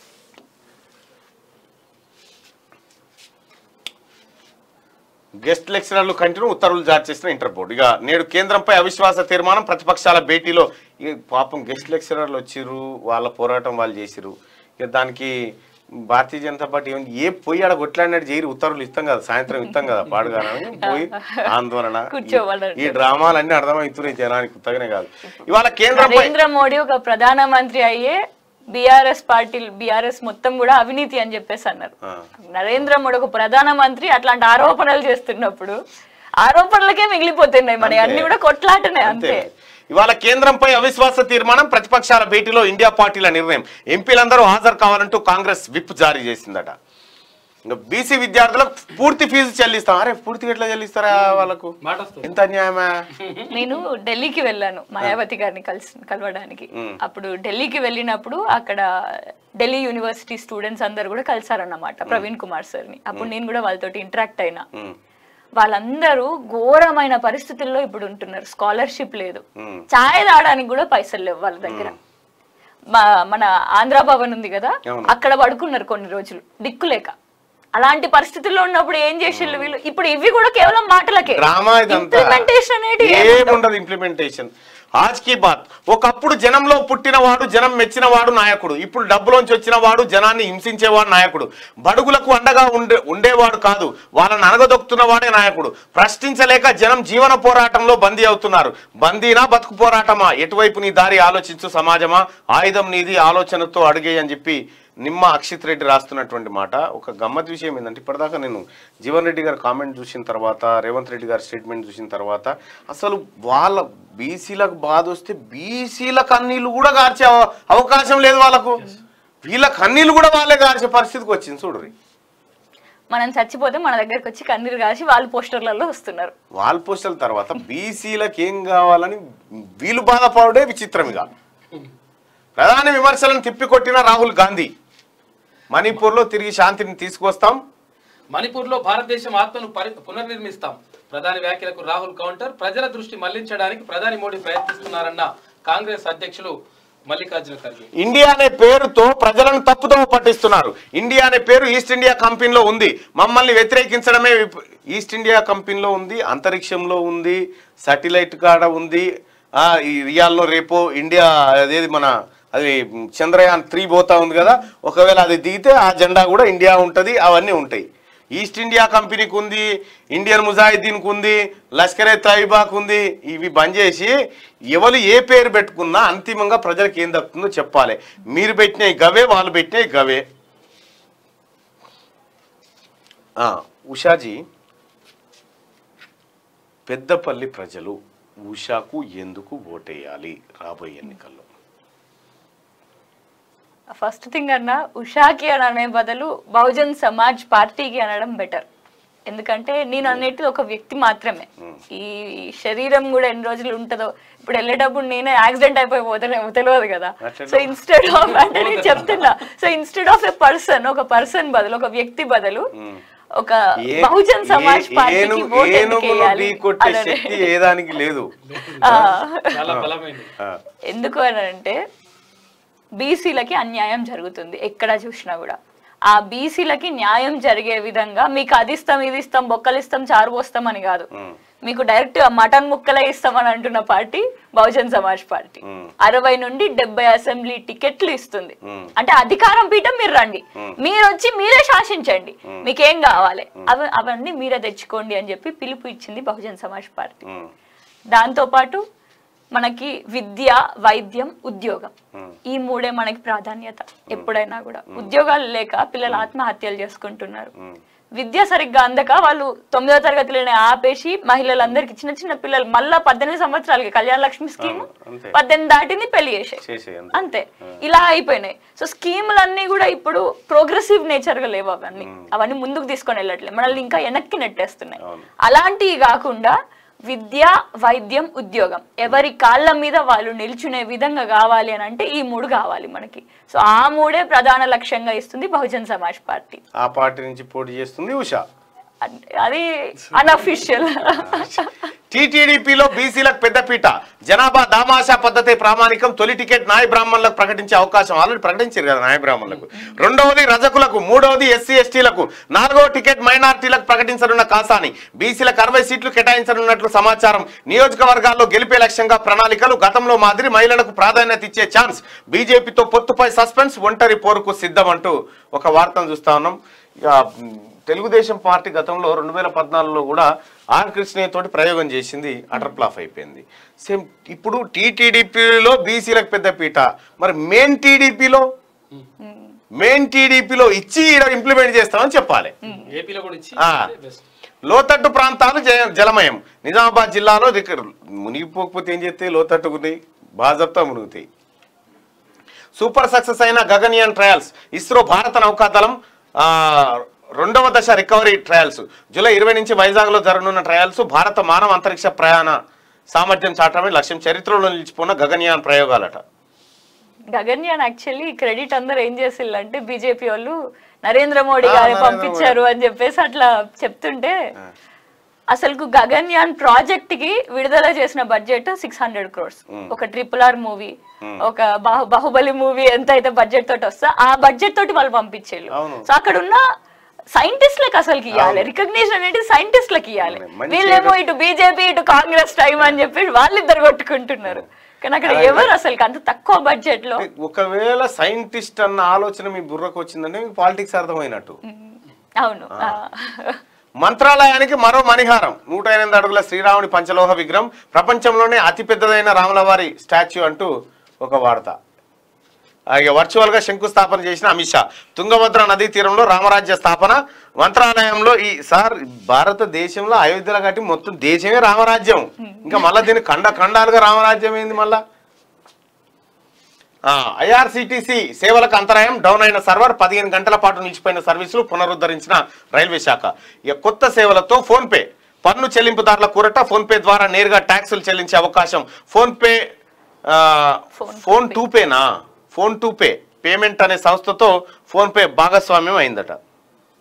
గెస్ట్ లెక్చరర్లు కంటిన్యూ ఉత్తర్వులు జారీ చేసిన ఇంటర్ బోర్డు ఇక నేడు కేంద్రంపై అవిశ్వాస తీర్మానం ప్రతిపక్షాల భేటీలో ఇక పాపం గెస్ట్ లెక్చరర్లు వచ్చిర్రు వాళ్ళ పోరాటం వాళ్ళు చేసిరు ఇక దానికి భారతీయ జనతా పార్టీ ఏమైంది ఏ పోయి ఆడ కొట్లాడినట్టు చేయరు ఉత్తర్వులు ఇస్తాం కదా సాయంత్రం ఇస్తాం కదా పాడుగానని పోయి ఆందోళన కూర్చోవాలంటారు. ఈ డ్రామాలన్నీ అర్థమవుతున్నాయి జనానికి ఉత్తగానే కాదు ఇవాళ కేంద్రంపై నరేంద్ర మోడీ ఒక ప్రధానమంత్రి అయ్యే బీఆర్ఎస్ పార్టీ బీఆర్ఎస్ మొత్తం కూడా అవినీతి అని చెప్పేసి అన్నారు ఆ. నరేంద్ర మోడీ ఒక ప్రధానమంత్రి అట్లాంటి ఆరోపణలు చేస్తున్నప్పుడు ఆరోపణలకే మిగిలిపోతున్నాయి మన అన్ని కూడా కొట్లాటనే అంతే అంతే ఇవాళ కేంద్రంపై అవిశ్వాస తీర్మానం ప్రతిపక్షాల భేటీలో ఇండియా పార్టీల నిర్ణయం ఎంపీలందరూ హాజరు కావాలంటూ కాంగ్రెస్ విప్ జారీ చేసిందట ఇంకా బీసీ విద్యార్థులకు పూర్తి ఫీజు చెల్లిస్తాం అరే పూర్తిగా ఎట్లా చెల్లిస్తారా వాళ్ళకు మాట వస్తుంది ఎంత అన్యాయమా నేను ఢిల్లీకి వెళ్ళాను మాయావతి గారిని కలిసి కలవడానికి అప్పుడు ఢిల్లీకి వెళ్ళినప్పుడు అక్కడ ఢిల్లీ యూనివర్సిటీ స్టూడెంట్స్ అందరు కూడా కలిసారన్నమాట ప్రవీణ్ కుమార్ సార్ని అప్పుడు నేను కూడా వాళ్ళతోటి ఇంటరాక్ట్ అయినా ఉమ్, వాళ్ళందరూ ఘోరమైన పరిస్థితుల్లో ఇప్పుడు ఉంటున్నారు స్కాలర్షిప్ లేదు ఉమ్, ఛాయ్ తాగడానికి కూడా పైసలు లేవు వాళ్ళ దగ్గర మా మన ఆంధ్ర భవన్ ఉంది కదా అవును. అక్కడ పడుకున్నారు కొన్ని రోజులు దిక్కులేక అలాంటి పరిస్థితుల్లో ఉన్నప్పుడు ఏం చేసిళ్ళు వీళ్ళు ఇప్పుడు ఇవి కూడా కేవలం మాటలకే డ్రామా ఇదంతా ఇంప్లిమెంటేషన్ అనేది ఏముండదు ఇంప్లిమెంటేషన్ ఆజ్ కీ బాత్ ఒకప్పుడు జనంలో పుట్టినవాడు జనం మెచ్చినవాడు నాయకుడు ఇప్పుడు డబ్బులోంచి వచ్చిన వాడు జనాన్ని హింసించేవాడు నాయకుడు బడుగులకు అండగా ఉండే ఉండేవాడు కాదు వాళ్ళని అనగదొక్కుతున్న వాడే నాయకుడు ప్రశ్నించలేక జనం జీవన పోరాటంలో బందీ అవుతున్నారు బందీనా బతుకు పోరాటమా ఎటువైపు నీ దారి ఆలోచించు సమాజమా ఆయుధం నీది ఆలోచనతో అడిగే అని చెప్పి నిమ్మ అక్షిత్ రెడ్డి రాస్తున్నటువంటి మాట ఒక గమ్మత్ విషయం ఏంటంటే ఇప్పటిదాకా నేను జీవన్ రెడ్డి గారి కామెంట్ చూసిన తర్వాత రేవంత్ రెడ్డి గారి స్టేట్మెంట్ చూసిన తర్వాత అసలు వాళ్ళ బీసీలకు బాధ వస్తే బీసీల కన్నీళ్ళు కూడా గార్చే అవ- అవకాశం లేదు వాళ్ళకు వీళ్ళ కన్నీళ్ళు కూడా వాళ్ళే గార్చే పరిస్థితికి వచ్చింది చూడరి మనం చచ్చిపోతే మన దగ్గరకు వచ్చి కన్నీరు కాసి వాళ్ళు పోస్టర్లలో వస్తున్నారు వాల్ పోస్టల్ తర్వాత బీసీలకు ఏం కావాలని వీళ్ళు బాధపడే విచిత్రం ఇక ప్రధాని విమర్శలను తిప్పికొట్టిన రాహుల్ గాంధీ మణిపూర్లో తిరిగి శాంతిని తీసుకొస్తాం మణిపూర్లో భారతదేశం ఆత్మను పరి పునర్నిర్మిస్తాం ప్రధాని వ్యాఖ్యలకు రాహుల్ కౌంటర్ ప్రజల దృష్టి మళ్లించడానికి ప్రధాని మోడీ ప్రయత్నిస్తున్నారన్న కాంగ్రెస్ అధ్యక్షులు మల్లికార్జున ఖర్గే ఇండియా అనే పేరుతో ప్రజలను తప్పుదో పట్టిస్తున్నారు ఇండియా అనే పేరు ఈస్ట్ ఇండియా కంపెనీలో ఉంది మమ్మల్ని వ్యతిరేకించడమే విప- ఈస్ట్ ఇండియా కంపెనీలో ఉంది అంతరిక్షంలో ఉంది సాటిలైట్ కాడ ఉంది ఆ, ఈ రియాల్లో రేపు ఇండియా అదేది మన అది చంద్రయాన్ త్రీ పోతా ఉంది కదా ఒకవేళ అది దిగితే ఆ జెండా కూడా ఇండియా ఉంటుంది అవన్నీ ఉంటాయి ఈస్ట్ ఇండియా కంపెనీకి ఉంది ఇండియన్ ముజాహిద్దీన్కి ఉంది లష్కరే తైబాకు ఉంది ఇవి బంద్ చేసి ఎవరు ఏ పేరు పెట్టుకున్నా అంతిమంగా ప్రజలకు ఏం దక్కుతుందో చెప్పాలి మీరు పెట్టినవి గవే వాళ్ళు పెట్టినవి గవే ఆ, ఉషాజీ పెద్దపల్లి ప్రజలు ఉషాకు ఎందుకు ఓటేయాలి రాబోయే ఎన్నికల్లో ఫస్ట్ థింగ్ అన్న ఉషాకి అని అనే బదులు బహుజన్ సమాజ్ పార్టీకి అనడం బెటర్ ఎందుకంటే నేను అనేటిది ఒక వ్యక్తి మాత్రమే ఈ శరీరం కూడా ఎన్ని రోజులు ఉంటుందో ఇప్పుడు వెళ్ళేటప్పుడు నేనే యాక్సిడెంట్ అయిపోయి పోతే తెలియదు కదా అట్లా సో ఇన్స్టెడ్ ఆఫ్ అంటే నేను చెప్తున్నా so instead of a person ఒక పర్సన్ బదులు ఒక వ్యక్తి బదులు ఒక ఏ- బహుజన్ సమాజ్ ఏ- పార్టీకి ఏనుగు- ఓట్ ఎందుకు ఏనుగును వేయాలి ఢీకొట్టే అనే- శక్తి ఏ దానికి లేదు ఆ. చాలా బలమైంది ఆ, ఎందుకు అని అంటే బీసీలకి అన్యాయం జరుగుతుంది ఎక్కడ చూసినా కూడా ఆ బీసీలకి న్యాయం జరిగే విధంగా మీకు అది ఇస్తాం ఇది ఇస్తాం బొక్కలు ఇస్తాం చారు పోస్తాం అని కాదు మీకు డైరెక్ట్ మటన్ ముక్కలే ఇస్తామని అంటున్న పార్టీ బహుజన్ సమాజ్ పార్టీ అరవై నుండి డెబ్బై అసెంబ్లీ టికెట్లు ఇస్తుంది అంటే అధికారం పీఠం మీరు రండి మీరు వచ్చి మీరే శాసించండి మీకేం కావాలి అవి అవన్నీ మీరే తెచ్చుకోండి అని చెప్పి పిలుపు ఇచ్చింది బహుజన్ సమాజ్ పార్టీ ఉమ్, దాంతో పాటు మనకి విద్య వైద్యం ఉద్యోగం ఈ మూడే మనకి ప్రాధాన్యత ఎప్పుడైనా కూడా ఉద్యోగాలు లేక పిల్లలు ఆత్మహత్యలు చేసుకుంటున్నారు విద్య సరిగ్గా అందక వాళ్ళు తొమ్మిదో తరగతిలోనే ఆపేసి మహిళలందరికీ చిన్న చిన్న పిల్లలు మళ్ళా పద్దెనిమిది సంవత్సరాలకి కళ్యాణ లక్ష్మి స్కీమ్ అంతే. పద్దెనిమిది దాటింది పెళ్లి చేసే చేసే అంతే. అంతే ఇలా అయిపోయినాయి సో స్కీములన్నీ కూడా ఇప్పుడు ప్రోగ్రెసివ్ నేచర్ గా లేవు అవన్నీ అవన్నీ ముందుకు తీసుకొని వెళ్ళట్లేదు మనల్ని ఇంకా వెనక్కి నెట్టేస్తున్నాయి అవును. అలాంటివి కాకుండా విద్య వైద్యం ఉద్యోగం ఎవరి కాళ్ళ మీద వాళ్ళు నిల్చునే విధంగా కావాలి అని అంటే ఈ మూడు కావాలి మనకి సో ఆ మూడే ప్రధాన లక్ష్యంగా ఇస్తుంది బహుజన్ సమాజ్ పార్టీ ఆ పార్టీ నుంచి పోటీ చేస్తుంది ఉషా అంటే అది అన్అఫిషియల్ టీటీడీపీలో బీసీలకు పెద్దపీట జనాభా దామాషా పద్ధతి ప్రామాణికం తొలి టికెట్ నాయ బ్రాహ్మణులకు ప్రకటించే అవకాశం ఆల్రెడీ ప్రకటించారు కదా నాయ బ్రాహ్మణులకు రెండవది రజకులకు మూడవది ఎస్సీ ఎస్టీలకు నాలుగవ టికెట్ మైనార్టీలకు ప్రకటించనున్న కాసాని బీసీలకు అరవై సీట్లు కేటాయించనున్నట్లు సమాచారం నియోజకవర్గాల్లో గెలిపే లక్ష్యంగా ప్రణాళికలు గతంలో మాదిరి మహిళలకు ప్రాధాన్యత ఇచ్చే ఛాన్స్ బీజేపీతో పొత్తుపై సస్పెన్స్ ఒంటరి పోరుకు సిద్ధమంటూ ఒక వార్తను చూస్తా ఉన్నాం ఇక మ్, తెలుగుదేశం పార్టీ గతంలో రెండు వేల పద్నాలుగులో కూడా ఆర్ కృష్ణయ్య తోటి ప్రయోగం చేసింది అటర్ ఫ్లాప్ అయిపోయింది సేమ్ ఇప్పుడు టీటీడీపీలో బీసీలకు పెద్ద పీట మరి మెయిన్ టీడీపీలో మెయిన్ టీడీపీలో ఇచ్చి ఈడ ఇంప్లిమెంట్ చేస్తామని చెప్పాలి ఏపీలో కూడా ఇచ్చి ఆ. బెస్ట్ లోతట్టు ప్రాంతాలు జయ- జలమయం నిజామాబాద్ జిల్లాలో ఇక్కడ మునిగిపోకపోతే ఏం చేస్తే లోతట్టు ఉన్నాయి బాజప్తా మునుగుతాయి సూపర్ సక్సెస్ అయిన గగన్యాన్ ట్రయల్స్ ఇస్రో భారత నౌకాదళం ఆ, రెండవ దశ రికవరీ ట్రయల్స్ జూలై ఇరవై నుంచి వైజాగ్లో జరగనున్న ట్రయల్స్ భారత మానవ అంతరిక్ష ప్రయాణ సామర్థ్యం చాటమే లక్ష్యం చరిత్రలో నిలిచిపోయిన గగన్యాన్ ప్రయోగాలట గగన్యాన్ యాక్చువల్లీ క్రెడిట్ అందరు ఏం చేసిల్లంటే బీజేపీ వాళ్ళు నరేంద్ర మోడీ ఆ, గారే నరేంద్ర పంపించారు అని చెప్పేసి అట్లా చెప్తుంటే అసలు గగన్యాన్ ప్రాజెక్ట్ కి విడుదల చేసిన బడ్జెట్ సిక్స్ హండ్రెడ్ క్రోర్స్ ఒక ట్రిపుల్ ఆర్ మూవీ ఒక బాహు బాహుబలి మూవీ ఎంత అయితే బడ్జెట్ తోటి వస్తా ఆ బడ్జెట్ తోటి వాళ్ళు పంపించేళ్ళు అవును. సో అక్కడ ఉన్న సైంటిస్ట్లకు అసలు ఇవ్వాలి రికగ్నిషన్ అనేది సైంటిస్ట్లకు ఇవ్వాలి అవును. మంచి వీళ్ళేమో ఇటు బీజేపీ ఇటు కాంగ్రెస్ టైం అని చెప్పి వాళ్ళిద్దరు కొట్టుకుంటున్నారు కానీ అక్కడ ఎవరు అసలు అంత తక్కువ బడ్జెట్ లో ఒకవేళ సైంటిస్ట్ అన్న ఆలోచన మీ బుర్రకు వచ్చిందంటే మీకు పాలిటిక్స్ అర్థమైనట్టు అవును ఆ. మంత్రాలయానికి మరో మణిహారం నూట ఎనిమిది అడుగుల శ్రీరాముడి పంచలోహ విగ్రహం ప్రపంచంలోనే అతిపెద్దదైన రాములవారి స్టాచ్యూ అంటూ ఒక వార్త అలాగే వర్చువల్ గా శంకుస్థాపన చేసిన అమిత్ షా తుంగభద్ర నదీ తీరంలో రామరాజ్య స్థాపన మంత్రాలయంలో ఈ సార్ భారతదేశంలో అయోధ్యలో కట్టి మొత్తం దేశమే రామరాజ్యం ఇంకా మళ్ళా దీన్ని ఖండ ఖండాలుగా రామరాజ్యం ఏంది మళ్ళా ఐఆర్సిటిసి సేవలకు అంతరాయం డౌన్ అయిన సర్వర్ పదిహేను గంటల పాటు నిలిచిపోయిన సర్వీసులు పునరుద్ధరించిన రైల్వే శాఖ ఇక కొత్త సేవలతో ఫోన్ పే పన్ను చెల్లింపుదారుల కూరట ఫోన్ పే ద్వారా నేరుగా ట్యాక్సులు చెల్లించే అవకాశం ఫోన్ పే ఆ, ఫోన్ ఫోన్ టూ పేనా ఫోన్ టూ పే పేమెంట్ అనే సంస్థతో ఫోన్ పే భాగస్వామ్యం అయిందట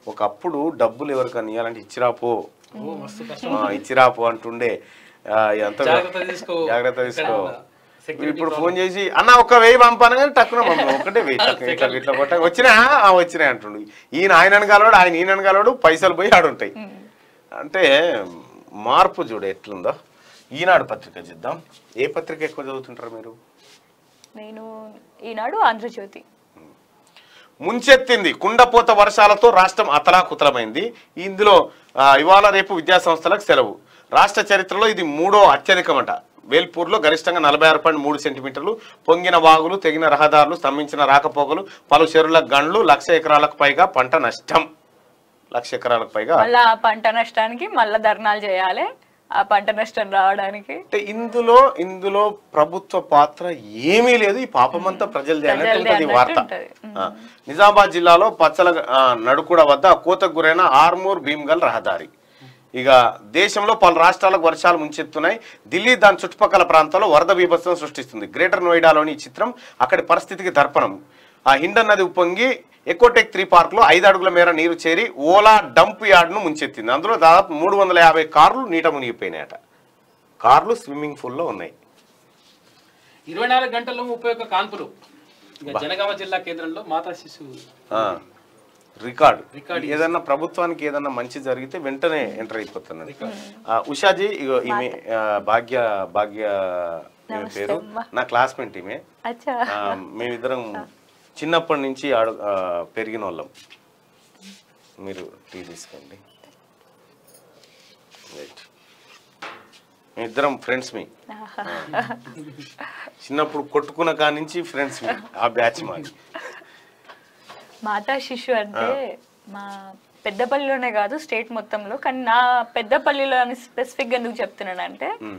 ఒకప్పుడు డబ్బులు ఎవరికైనా ఇవ్వాలంటే ఇచ్చిరాపో ఓ మస్తు కష్టం ఆ, ఇచ్చిరాపో అంటుండే ఆ, ఎంత జాగ్రత్త తీసుకో జాగ్రత్త తీసుకో Security ఇప్పుడు ఫోన్ చేసి అన్న ఒక్క వెయ్యి పంపాను కానీ టక్కున పంప ఒకటే వెయ్యి టక్కున ఇట్లా ఇట్లా కొట్ట వచ్చినా ఆ, వచ్చినాయి అంటుండు ఈయన ఆయన కలవాడు ఆయన ఈయన కలవాడు పైసలు పోయి ఆడుంటాయి అంటే మార్పు చూడు ఎట్లుందో ఈనాడు పత్రిక చూద్దాం ఏ పత్రిక ఎక్కువ చదువుతుంటారు మీరు నేను ఈనాడు ఆంధ్రజ్యోతి ముంచెత్తింది కుండపోత వర్షాలతో రాష్ట్రం అతలాకుతలమైంది ఇందులో ఆ, ఇవాళ రేపు విద్యా సంస్థలకు సెలవు రాష్ట్ర చరిత్రలో ఇది మూడో అత్యధికమట వేల్పూర్లో గరిష్టంగా నలభై ఆరు పాయింట్ మూడు సెంటీమీటర్లు పొంగిన వాగులు తెగిన రహదారులు స్తంభించిన రాకపోకలు పలు చెరువుల గండ్లు లక్ష ఎకరాలకు పైగా పంట నష్టం లక్ష ఎకరాలకు పైగా మళ్ళా ఆ పంట నష్టానికి మళ్ళా ధర్నాలు చేయాలి ఆ పంట నష్టం రావడానికి అంటే ఇందులో ఇందులో ప్రభుత్వ పాత్ర ఏమీ లేదు ఈ పాపమంతా ప్రజలదే అన్నట్టు ప్రజలదే ఉంటుంది ఈ వార్త అన్నట్టు ఉంటది. ఆ, నిజామాబాద్ జిల్లాలో పచ్చల ఆ, నడుకుడ వద్ద కోతకు గురైన ఆర్మూర్ భీమ్గల్ రహదారి ఇక దేశంలో పలు రాష్ట్రాలకు వర్షాలు ముంచెత్తున్నాయి ఢిల్లీ దాని చుట్టుపక్కల ప్రాంతాల్లో వరద బీభత్సం సృష్టిస్తుంది గ్రేటర్ నోయిడాలోని ఈ చిత్రం అక్కడి పరిస్థితికి దర్పణం ఆ హిండన్ నది ఉప్పొంగి ఎకోటెక్ త్రీ పార్క్ లో ఐదు అడుగుల మేర నీరు చేరి ఓలా డంప్ యార్డ్ ను ముంచెత్తింది అందులో దాదాపు మూడు వందల యాభై కార్లు నీట మునిగిపోయినాయట కార్లు స్విమ్మింగ్ పూల్ లో ఉన్నాయి ఇరవై నాలుగు గంటల్లో ముప్పై ఒక్క కాన్పులు ఇక జనగామ జిల్లా కేంద్రంలో మాతా శిశువు ఆ, రికార్డు రికార్డు ఏదన్నా ప్రభుత్వానికి ఏదన్నా మంచి జరిగితే వెంటనే ఎంటర్ అయిపోతున్నది ఆ, ఉషాజీ ఇగో ఈమె ఆ, భాగ్య భాగ్య ఈమె పేరు నా క్లాస్మేట్ ఈమె అచ్చా ఆ, మేమిద్దరం చిన్నప్పటి నుంచి ఆడు ఆ, పెరిగిన వాళ్ళం మీరు టీ తీసుకోండి రైట్ మేమిద్దరం ఫ్రెండ్స్ మీ చిన్నప్పుడు కొట్టుకున్న కాడి నుంచి ఫ్రెండ్స్ మీ ఆ బ్యాచ్ మాది మాతా శిశు అంటే మా పెద్దపల్లిలోనే కాదు స్టేట్ మొత్తంలో కానీ నా పెద్దపల్లిలో అని స్పెసిఫిక్గా ఎందుకు చెప్తున్నానంటే ఉమ్,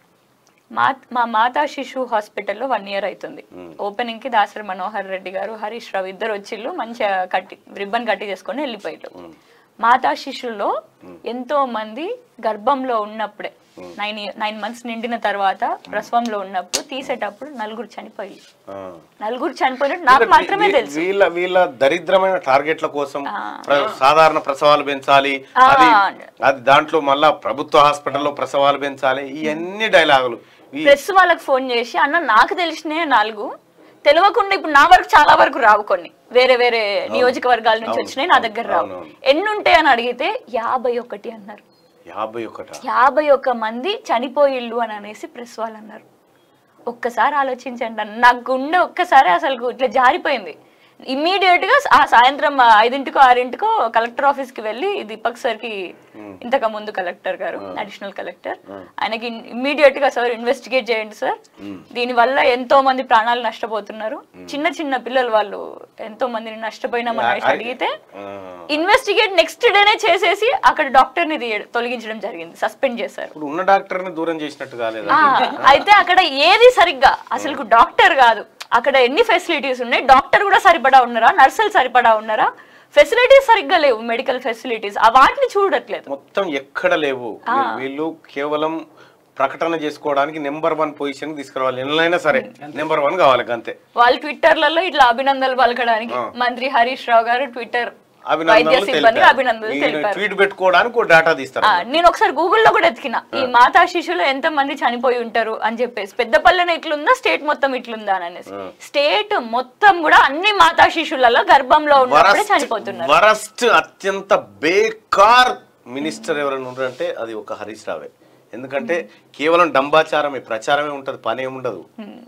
మా మా మాతా శిశు హాస్పిటల్లో వన్ ఇయర్ అవుతుంది ఓపెనింగ్ కి దాసరి మనోహర్ రెడ్డి గారు హరీష్ రావు ఇద్దరు వచ్చిళ్ళు మంచిగా కట్టి రిబ్బన్ కట్టి చేసుకొని వెళ్ళిపోయారు మాతా శిశులో ఎంతో మంది గర్భంలో ఉన్నప్పుడే నైన్ నైన్ మంత్స్ నిండిన తర్వాత ప్రసవంలో ఉన్నప్పుడు తీసేటప్పుడు నలుగురు చనిపోయి ఆ. నలుగురు చనిపోయినట్టు నాకు మాత్రమే వీ- తెలుసు వీళ్ళ వీళ్ళ దరిద్రమైన టార్గెట్ల కోసం ప్ర- సాధారణ ప్రసవాలు పెంచాలి ఆ. అది అది దాంట్లో మళ్ళా ప్రభుత్వ హాస్పిటల్లో ప్రసవాలు పెంచాలి ఇవన్నీ డైలాగులు ఈ ప్రెస్ వాళ్ళకి ఫోన్ చేసి అన్న నాకు తెలిసినే నాలుగు తెలియకుండా ఇప్పుడు నా వరకు చాలా వరకు రావు కొన్ని వేరే వేరే నియోజకవర్గాల నుంచి వచ్చినాయి నా దగ్గర రావు అవునవును. ఎన్ని ఉంటాయి అని అడిగితే యాభై ఒకటి అన్నారు యాభై ఒకట యాభై ఒక్క మంది చనిపోయిళ్ళు అని అనేసి ప్రెస్ వాళ్ళు అన్నారు ఒక్కసారి ఆలోచించండి అన్న నా గుండె ఒక్కసారి అసలు ఇట్లా జారిపోయింది ఇమ్మీడియట్ గా ఆ సాయంత్రం ఐదింటికో ఆరింటికో కలెక్టర్ ఆఫీస్ కి వెళ్ళి దీపక్ సార్ కి ఇంతకు ముందు కలెక్టర్ గారు అడిషనల్ కలెక్టర్ ఆయనకి ఇమ్మీడియట్ గా సార్ ఇన్వెస్టిగేట్ చేయండి సార్ దీని వల్ల ఎంతో మంది ప్రాణాలు నష్టపోతున్నారు చిన్న చిన్న పిల్లలు వాళ్ళు ఎంతో మందిని నష్టపోయినామని అనేసి అడిగితే ఆ, ఇన్వెస్టిగేట్ నెక్స్ట్ డేనే చేసేసి అక్కడ డాక్టర్ ని తీయ- తొలగించడం జరిగింది సస్పెండ్ చేశారు ఇప్పుడు ఉన్న డాక్టర్ని దూరం చేసినట్టు కాలేదా ఆ, అయితే అక్కడ ఏది సరిగ్గా అసలు డాక్టర్ కాదు అక్కడ ఎన్ని ఫెసిలిటీస్ ఉన్నాయి డాక్టర్ కూడా సరిపడా ఉన్నారా నర్సులు సరిపడా ఉన్నారా ఫెసిలిటీస్ సరిగ్గా లేవు మెడికల్ ఫెసిలిటీస్ ఆ వాటిని చూడట్లేదు మొత్తం ఎక్కడ లేవు వీ- వీళ్ళు కేవలం ప్రకటన చేసుకోవడానికి నెంబర్ వన్ పొజిషన్ తీసుకురావాలి ఎన్నైనా సరే నెంబర్ వన్ కావాలి అంతే వాళ్ళు ట్విట్టర్లలో ఇట్లా అభినందనలు పలకడానికి మంత్రి హరీష్ రావు గారు ట్విట్టర్ వైద్య అభినందనలు సిబ్బంది తెలిపారు. అభినందనలు ఈయన తెలిపారు ట్వీట్ పెట్టుకోవడానికి ఒక డేటా తీస్తారు ఆ, నేను ఒకసారి గూగుల్లో కూడా ఎతికిన ఈ మాతా శిశువులు ఎంత మంది చనిపోయి ఉంటారు అని చెప్పేసి పెద్దపల్లెన ఇట్లుందా స్టేట్ మొత్తం ఇట్లుందా అని అనేసి స్టేట్ మొత్తం కూడా అన్ని మాతా శిశువులలో గర్భంలో ఉన్నప్పుడే చనిపోతున్నారు వరస్ట్ అత్యంత బేకార్ మినిస్టర్ ఎవరైనా ఉన్నారంటే అది ఒక హరీష్ రావే ఎందుకంటే కేవలం డంబాచారమే ప్రచారమే ఉంటది పని ఏముండదు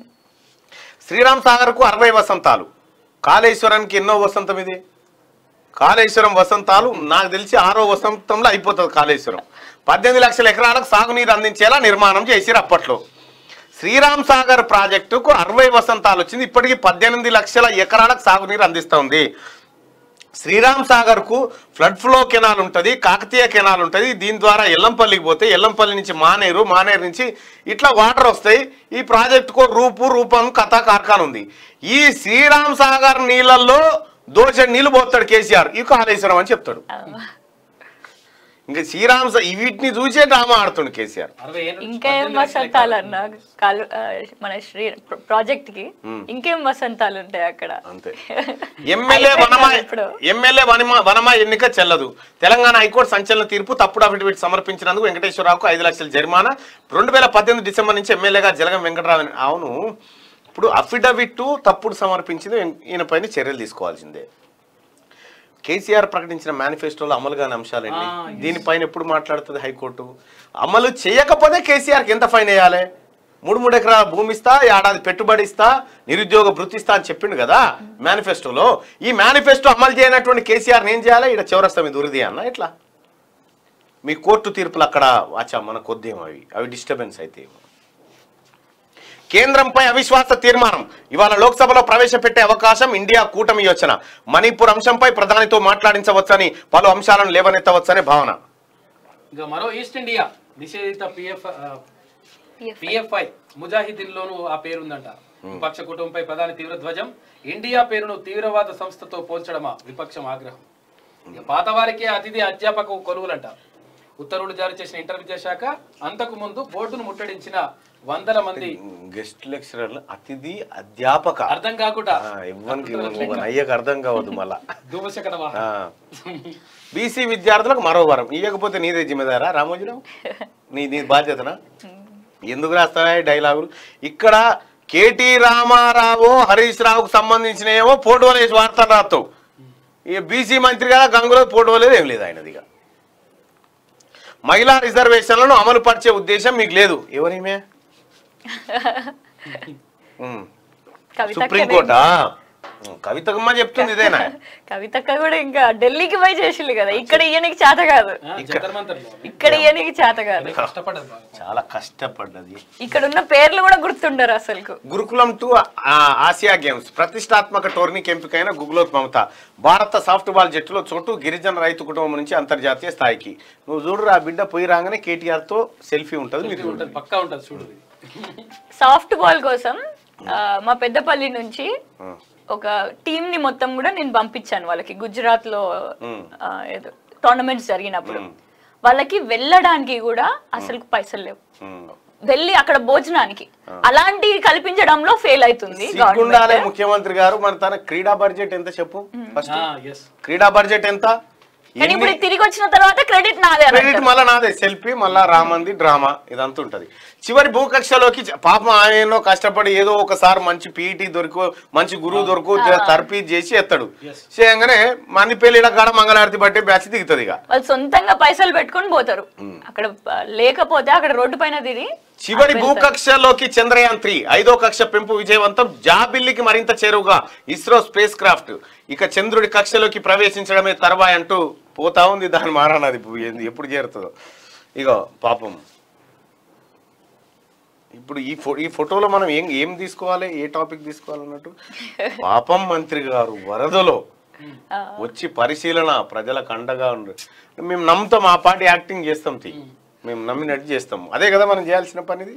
శ్రీరామ్ సాగర్ కు అరవై వసంతాలు కాళేశ్వరానికి ఎన్నో వసంతం ఇది కాళేశ్వరం వసంతాలు నాకు తెలిసి ఆరో వసంతంలో అయిపోతుంది కాళేశ్వరం పద్దెనిమిది లక్షల ఎకరాలకు సాగునీరు అందించేలా నిర్మాణం చేసిరు అప్పట్లో శ్రీరామ్ సాగర్ ప్రాజెక్టుకు అరవై వసంతాలు వచ్చింది ఇప్పటికీ పద్దెనిమిది లక్షల ఎకరాలకు సాగునీరు అందిస్తోంది శ్రీరామ్ సాగర్ కు ఫ్లడ్ ఫ్లో కెనాల్ ఉంటుంది కాకతీయ కెనాల్ ఉంటుంది దీని ద్వారా ఎల్లంపల్లికి పోతే ఎల్లంపల్లి నుంచి మానేరు మానేరు నుంచి ఇట్లా వాటర్ వస్తాయి ఈ ప్రాజెక్టుకు రూపు రూపం కథ కార్ఖాన ఉంది ఈ శ్రీరామ్ సాగర్ నీళ్ళల్లో దోచ నీళ్లు పోతాడు కేసీఆర్ ఈ కాళేశ్వరం అని చెప్తాడు ఇంకా శ్రీరామ్ స- వీటిని చూసే డ్రామా ఆడుతుండు కేసీఆర్ అరవై ఏళ్ళు ఇంకేం వసంతాలు అన్న కాలు ఆ, మన శ్రీ ప్రాజెక్ట్ కి ఇంకేం వసంతాలు ఉంటాయి అక్కడ అంతే ఎమ్మెల్యే వనమా ఇప్పుడు. ఎమ్మెల్యే వనమా వనమా ఎన్నిక చెల్లదు తెలంగాణ హైకోర్టు సంచలన తీర్పు తప్పుడు అఫిడవిట్ సమర్పించినందుకు వెంకటేశ్వరరావుకు ఐదు లక్షల జరిమానా రెండు వేల పద్దెనిమిది డిసెంబర్ నుంచి ఎమ్మెల్యేగా జలగం వెంకటరావు అని- అవును ఇప్పుడు అఫిడవిట్ తప్పుడు సమర్పించింది వెం- ఈయన పైన చర్యలు తీసుకోవాల్సిందే కేసీఆర్ ప్రకటించిన మేనిఫెస్టోలో అమలు కాని అంశాలండి ఆ, yes. దీనిపైన ఎప్పుడు మాట్లాడుతుంది హైకోర్టు అమలు చేయకపోతే కేసీఆర్కి ఎంత ఫైన్ వేయాలి మూడు మూడు ఎకరాల భూమి ఇస్తా ఏడాది పెట్టుబడి ఇస్తా నిరుద్యోగ భృతి ఇస్తా అని చెప్పిండు కదా మేనిఫెస్టోలో ఈ మేనిఫెస్టో అమలు చేయనటువంటి కేసీఆర్ ఏం చేయాలి ఇక్కడ చివరస్తా మీద ఉరిది అన్న ఇట్లా మీ కోర్టు తీర్పులు అక్కడ వాచా మన కొద్దేమో అవి అవి డిస్టర్బెన్స్ అయితే కేంద్రంపై అవిశ్వాస తీర్మానం ఇవాళ లోక్సభలో ప్రవేశపెట్టే అవకాశం ఇండియా కూటమి యోచన మణిపూర్ అంశంపై ప్రధానితో మాట్లాడించవచ్చని పలు అంశాలను లేవనెత్తవచ్చని భావన ఇంకా మరో ఈస్ట్ ఇండియా నిషేధిత పిఎఫ్ పిఎఫ్ఐ ముజాహిదీన్లోనూ ఆ పేరు ఉందంట విపక్ష కుటుంబంపై ప్రధాని తీవ్ర ధ్వజం ఇండియా పేరును తీవ్రవాద సంస్థతో పోల్చడమా విపక్షం ఆగ్రహం ఇక పాత వారికే అతిథి అధ్యాపక కొలువులంట ఉత్తర్వులు జారీ చేసిన ఇంటర్ విద్యాశాఖ అంతకు ముందు బోర్డును ముట్టడించిన వందల మంది గెస్ట్ లెక్చరర్ అతిథి అధ్యాపక అర్థం కాకుండా ఆ, ఇవ్వనికి ఇవ్వను. అయ్యకు అర్థం కావద్దు మళ్ళా ధూమశకట ఆ. బీసీ విద్యార్థులకు మరో వరం ఇవ్వకపోతే నీదే జిమ్మేదారా రామోజీరావు నీ నీ బాధ్యతనా ఎందుకు రాస్తావా ఈ డైలాగులు ఇక్కడ కేటీ రామారావు హరీష్ రావుకు సంబంధించిన ఏమో ఫోటోలు వేసి వార్తలు రాస్తావు ఇక బీసీ మంత్రి కదా గంగులో ఫోటో లేదు ఏం లేదు ఆయనదిగా మహిళా రిజర్వేషన్లను అమలు పరిచే ఉద్దేశం మీకు లేదు ఎవరిమే ఉమ్. కవిత సుప్రీంకోర్టా కవితకమ్మ చెప్తుంది ఇదేనా కవితక్క కూడా ఇంకా ఢిల్లీకి పోయి చేసిల్లు కదా ఇక్కడ ఇయ్యనికి చేత కాదు ఆ, జంతర్ మంతర్లో ఇక్కడ ఇయ్యనికి చేత కాదు కష్టపడ్డది బాగా. చాలా కష్టపడ్డది ఇక్కడ ఉన్న పేర్లు కూడా గుర్తుండరు అసలుకు గురుకులం టు ఆసియా గేమ్స్ ప్రతిష్టాత్మక టోర్నీకి ఎంపికైన గుగ్లోత్ మమత భారత సాఫ్ట్ బాల్ జట్టులో చోటు గిరిజన రైతు కుటుంబం నుంచి అంతర్జాతీయ స్థాయికి నువ్వు చూడు ఆ బిడ్డ పోయి రాగానే కేటీఆర్ తో సెల్ఫీ ఉంటుంది మీరు ఇది ఉంటది పక్కా ఉంటది చూడు ఇది. సాఫ్ట్ బాల్ కోసం ఆ, మా పెద్దపల్లి నుంచి ఒక టీం ని మొత్తం కూడా నేను పంపించాను వాళ్ళకి గుజరాత్ లో ఆ, ఏదో టోర్నమెంట్స్ జరిగినప్పుడు వాళ్ళకి వెళ్ళడానికి కూడా అసలు పైసలు లేవు వెళ్ళి అక్కడ భోజనానికి అలాంటివి కల్పించడంలో ఫెయిల్ అవుతుంది సిగ్గుండాలే గవర్నమెంట్ ముఖ్యమంత్రి గారు మన తన క్రీడా బడ్జెట్ ఎంత చెప్పు ఫస్ట్ ఆ, yes. క్రీడా బడ్జెట్ ఎంత కానీ ఇప్పుడు ఇది తిరిగి వచ్చిన తర్వాత క్రెడిట్ నాదే అని క్రెడిట్ మళ్ళా నాదే సెల్ఫీ మళ్ళా రామంది డ్రామా ఇదంతా ఉంటది చివరి భూకక్షలోకి చ- పాపం ఆయన కష్టపడి ఏదో ఒకసారి మంచి పీఈటీ దొరికో మంచి గురువు దొరుకు తర్పీ చేసి ఎత్తాడు చేయగానే మంది పెళ్లి కాడ మంగళారతి బట్టి బ్యాచ్ దిగుతుంది ఇక వాళ్ళు సొంతంగా పైసలు పెట్టుకొని పోతారు అక్కడ ఆ, లేకపోతే అక్కడ రోడ్డు పైన తిరిగి చివరి భూకక్షలోకి చంద్రయాన్ త్రీ ఐదో కక్ష పెంపు విజయవంతం జాబిల్లికి మరింత చేరువుగా ఇస్రో స్పేస్ క్రాఫ్ట్ ఇక చంద్రుడి కక్షలోకి ప్రవేశించడమే తర్వాయి అంటూ పోతా ఉంది దాని మారానది ఏంది ఎప్పుడు చేరుతుందో ఇగో పాపం ఇప్పుడు ఈ ఫో ఈ ఫోటోలో మనం ఏం ఏం తీసుకోవాలి ఏ టాపిక్ తీసుకోవాలన్నట్టు పాపం మంత్రి గారు వరదలో వచ్చి పరిశీలన ప్రజలకు అండగా ఉండు మేము నమ్ముతాం ఆ పార్టీ యాక్టింగ్ చేస్తాం తీ మేము నమ్మినట్టు చేస్తాం అదే కదా మనం చేయాల్సిన పనిది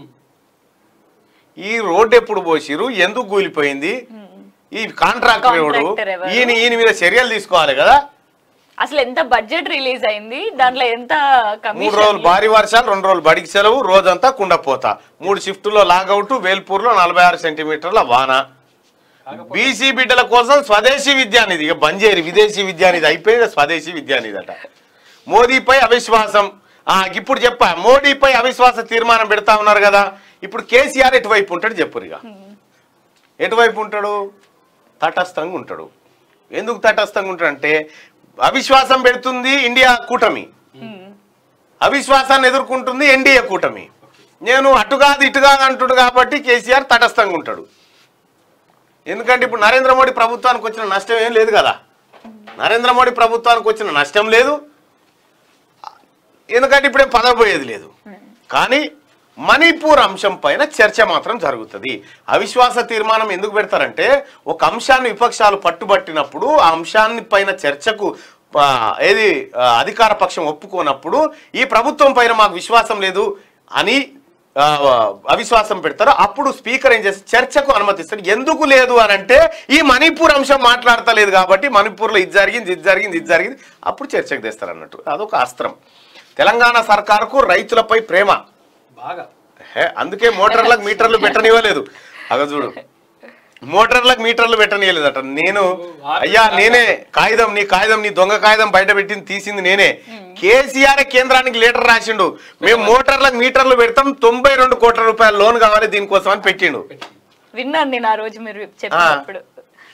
ఈ రోడ్డు ఎప్పుడు పోసిరు ఎందుకు కూలిపోయింది ఈ కాంట్రాక్టర్ ఎవడు Contractor ఎవరు? ఈయన ఈయన మీద చర్యలు తీసుకోవాలి కదా అసలు ఎంత బడ్జెట్ రిలీజ్ అయింది దాంట్లో ఎంత మూడు కమిషన్ రోజులు భారీ వర్షాలు రెండు రోజులు బడికి సెలవు రోజంతా కుండపోతా మూడు షిఫ్టుల్లో లాగౌట్ వేల్పూర్లో నలభై ఆరు సెంటీమీటర్ల వాన బీసీ బిడ్డల కోసం స్వదేశీ విద్యానిధి ఇక బంజేరి విదేశీ విద్యానిధి అయిపోయింది స్వదేశీ విద్యానిధి అట మోదీపై అవిశ్వాసం ఆ ఇప్పుడు చెప్పా మోడీపై అవిశ్వాస తీర్మానం పెడతా ఉన్నారు కదా ఇప్పుడు కేసీఆర్ ఎటువైపు ఉంటాడు చెప్పురు ఇక ఎటువైపు ఉంటాడు తటస్థంగా ఉంటాడు ఎందుకు తటస్థంగా ఉంటాడు అంటే అవిశ్వాసం పెడుతుంది ఇండియా కూటమి అవిశ్వాసాన్ని ఎదుర్కొంటుంది ఎన్డీఏ కూటమి నేను అటు కాదు ఇటు కాదు అంటుడు కాబట్టి కేసీఆర్ తటస్థంగా ఉంటాడు ఎందుకంటే ఇప్పుడు నరేంద్ర మోడీ ప్రభుత్వానికి వచ్చిన నష్టం ఏం లేదు కదా నరేంద్ర మోడీ ప్రభుత్వానికి వచ్చిన నష్టం లేదు ఎందుకంటే ఇప్పుడే పదవి పోయేది లేదు కానీ మణిపూర్ అంశం పైన చర్చ మాత్రం జరుగుతుంది అవిశ్వాస తీర్మానం ఎందుకు పెడతారంటే ఒక అంశాన్ని విపక్షాలు పట్టుబట్టినప్పుడు ఆ అంశాన్ని పైన చర్చకు ఆ, ఏది ఆ, అధికార పక్షం ఒప్పుకోనప్పుడు ఈ ప్రభుత్వం పైన మాకు విశ్వాసం లేదు అని ఆ, అవిశ్వాసం పెడతారో అప్పుడు స్పీకర్ ఏం చేస్తారు చర్చకు అనుమతిస్తాడు ఎందుకు లేదు అని అంటే ఈ మణిపూర్ అంశం మాట్లాడతలేదు కాబట్టి మణిపూర్లో ఇది జరిగింది ఇది జరిగింది ఇది జరిగింది అప్పుడు చర్చకు తెస్తారు అన్నట్టు అదొక అస్త్రం తెలంగాణ సర్కారుకు రైతులపై ప్రేమ బాగా హే, అందుకే మోటార్లకు మీటర్లు పెట్టనివ్వలేదు అగ చూడు మోటార్లకు మీటర్లు పెట్టనివ్వలేదట నేను అయ్యా నేనే కాగితం నీ కాగితం నీ దొంగ కాగితం బయట పెట్టింది తీసింది నేనే కేసీఆర్ కేంద్రానికి లెటర్ రాసిండు మేము మోటార్లకు మీటర్లు పెడతాం తొంభై రెండు కోట్ల రూపాయల లోన్ కావాలి దీనికోసం అని పెట్టిండు విన్నాను నేను ఆ రోజు మీరు చెప్పినప్పుడు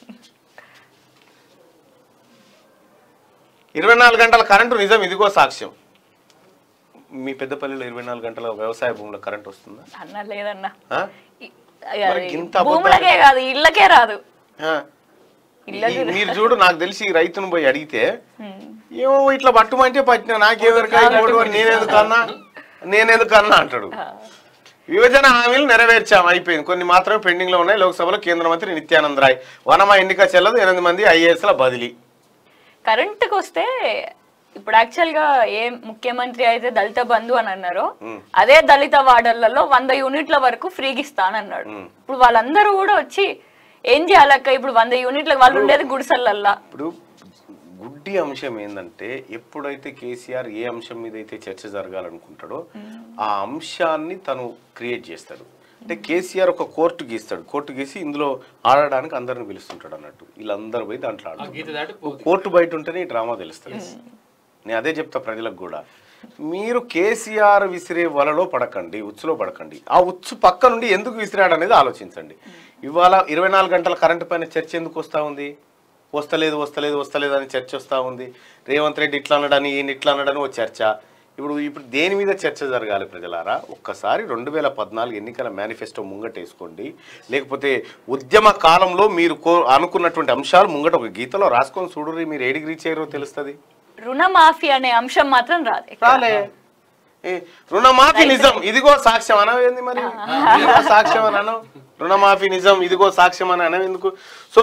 ఇరవై నాలుగు గంటల కరెంటు నిజం ఇదిగో సాక్ష్యం మీ పెద్దపల్లిలో ఇరవై నాలుగు గంటల వ్యవసాయ భూముల కరెంట్ వస్తుందా అన్న లేదన్నా ఆ? ఇ- మరి అది ఇంత అబద్ధాలు- భూములకే కాదు ఇళ్ళకే రాదు ఆ. ఇళ్ళకి ఈ- మీరు చూడు నాకు తెలిసి ఈ రైతును పోయి అడిగితే ఏమో ఇట్లా పట్టుమంటే పట్టిన నాకెవరికై ఓటు అని నేనెందుకన్నా నేనెందుకన్నా అంటాడు విభజన హామీలు నెరవేర్చాం అయిపోయింది కొన్ని మాత్రమే పెండింగ్ లో ఉన్నాయి లోక్సభలో కేంద్ర మంత్రి నిత్యానంద్ రాయ్ వనమా ఎన్నిక చెల్లదు ఎనిమిది మంది ఐఏఎస్ల బదిలీ కరెంటుకి వస్తే ఇప్పుడు యాక్చువల్ గా ఏ ముఖ్యమంత్రి అయితే దళిత బంధు అని అన్నారో అదే దళిత వార్డర్లలో వంద యూనిట్ల వరకు ఫ్రీగా ఇస్తానన్నాడు ఇప్పుడు వాళ్ళందరూ కూడా వచ్చి ఏం చేయాలక్క ఇప్పుడు వంద యూనిట్ల వాళ్ళు ఉండేది గుడిసెలల్లా ఇప్పుడు గుడ్డి అంశం ఏంటంటే ఎప్పుడైతే కేసీఆర్ ఏ అంశం మీద అయితే చర్చ జరగాలనుకుంటాడో ఆ అంశాన్ని తను క్రియేట్ చేస్తాడు అంటే కేసీఆర్ ఒక కోర్టు గీస్తాడు కోర్టు గీసి ఇందులో ఆడడానికి అందరిని పిలుస్తుంటాడు అన్నట్టు వీళ్ళందరూ పోయి దాంట్లో ఆ ఆడుతుంటారు గీత దాటి పోదు కోర్టు బయట ఉంటేనే ఈ డ్రామా తెలుస్తుంది నేను అదే చెప్తా ప్రజలకు కూడా మీరు కేసీఆర్ విసిరే వలలో పడకండి ఉచ్చులో పడకండి ఆ ఉచ్చు పక్క నుండి ఎందుకు విసిరాడు అనేది ఆలోచించండి ఇవాళ ఇరవై నాలుగు గంటల కరెంటు పైన చర్చ ఎందుకు వస్తూ ఉంది వస్తలేదు వస్తలేదు వస్తలేదు అని చర్చ వస్తూ ఉంది రేవంత్ రెడ్డి ఇట్లా అనడని ఈయన ఇట్లా అనడని ఓ చర్చ ఇప్పుడు ఇప్పుడు దేని మీద చర్చ జరగాలి ప్రజలారా ఒక్కసారి రెండు వేల పద్నాలుగు ఎన్నికల మేనిఫెస్టో ముంగటేసుకోండి లేకపోతే ఉద్యమ కాలంలో మీరు కో అనుకున్నటువంటి అంశాలు ముంగట ఒక గీతలో రాసుకొని చూడుర్రి మీరు ఏడికి రీచ్ అయ్యారో తెలుస్తుంది రుణమాఫీ అనే అంశం మాత్రం రాదు రాలే ఏ, రుణమాఫీ నిజం ఇదిగో సాక్ష్యం అనవేంది మరి ఇదిగో సాక్ష్యం అని అనం రుణమాఫీ నిజం ఇదిగో సాక్ష్యం అని అనవెందుకు సో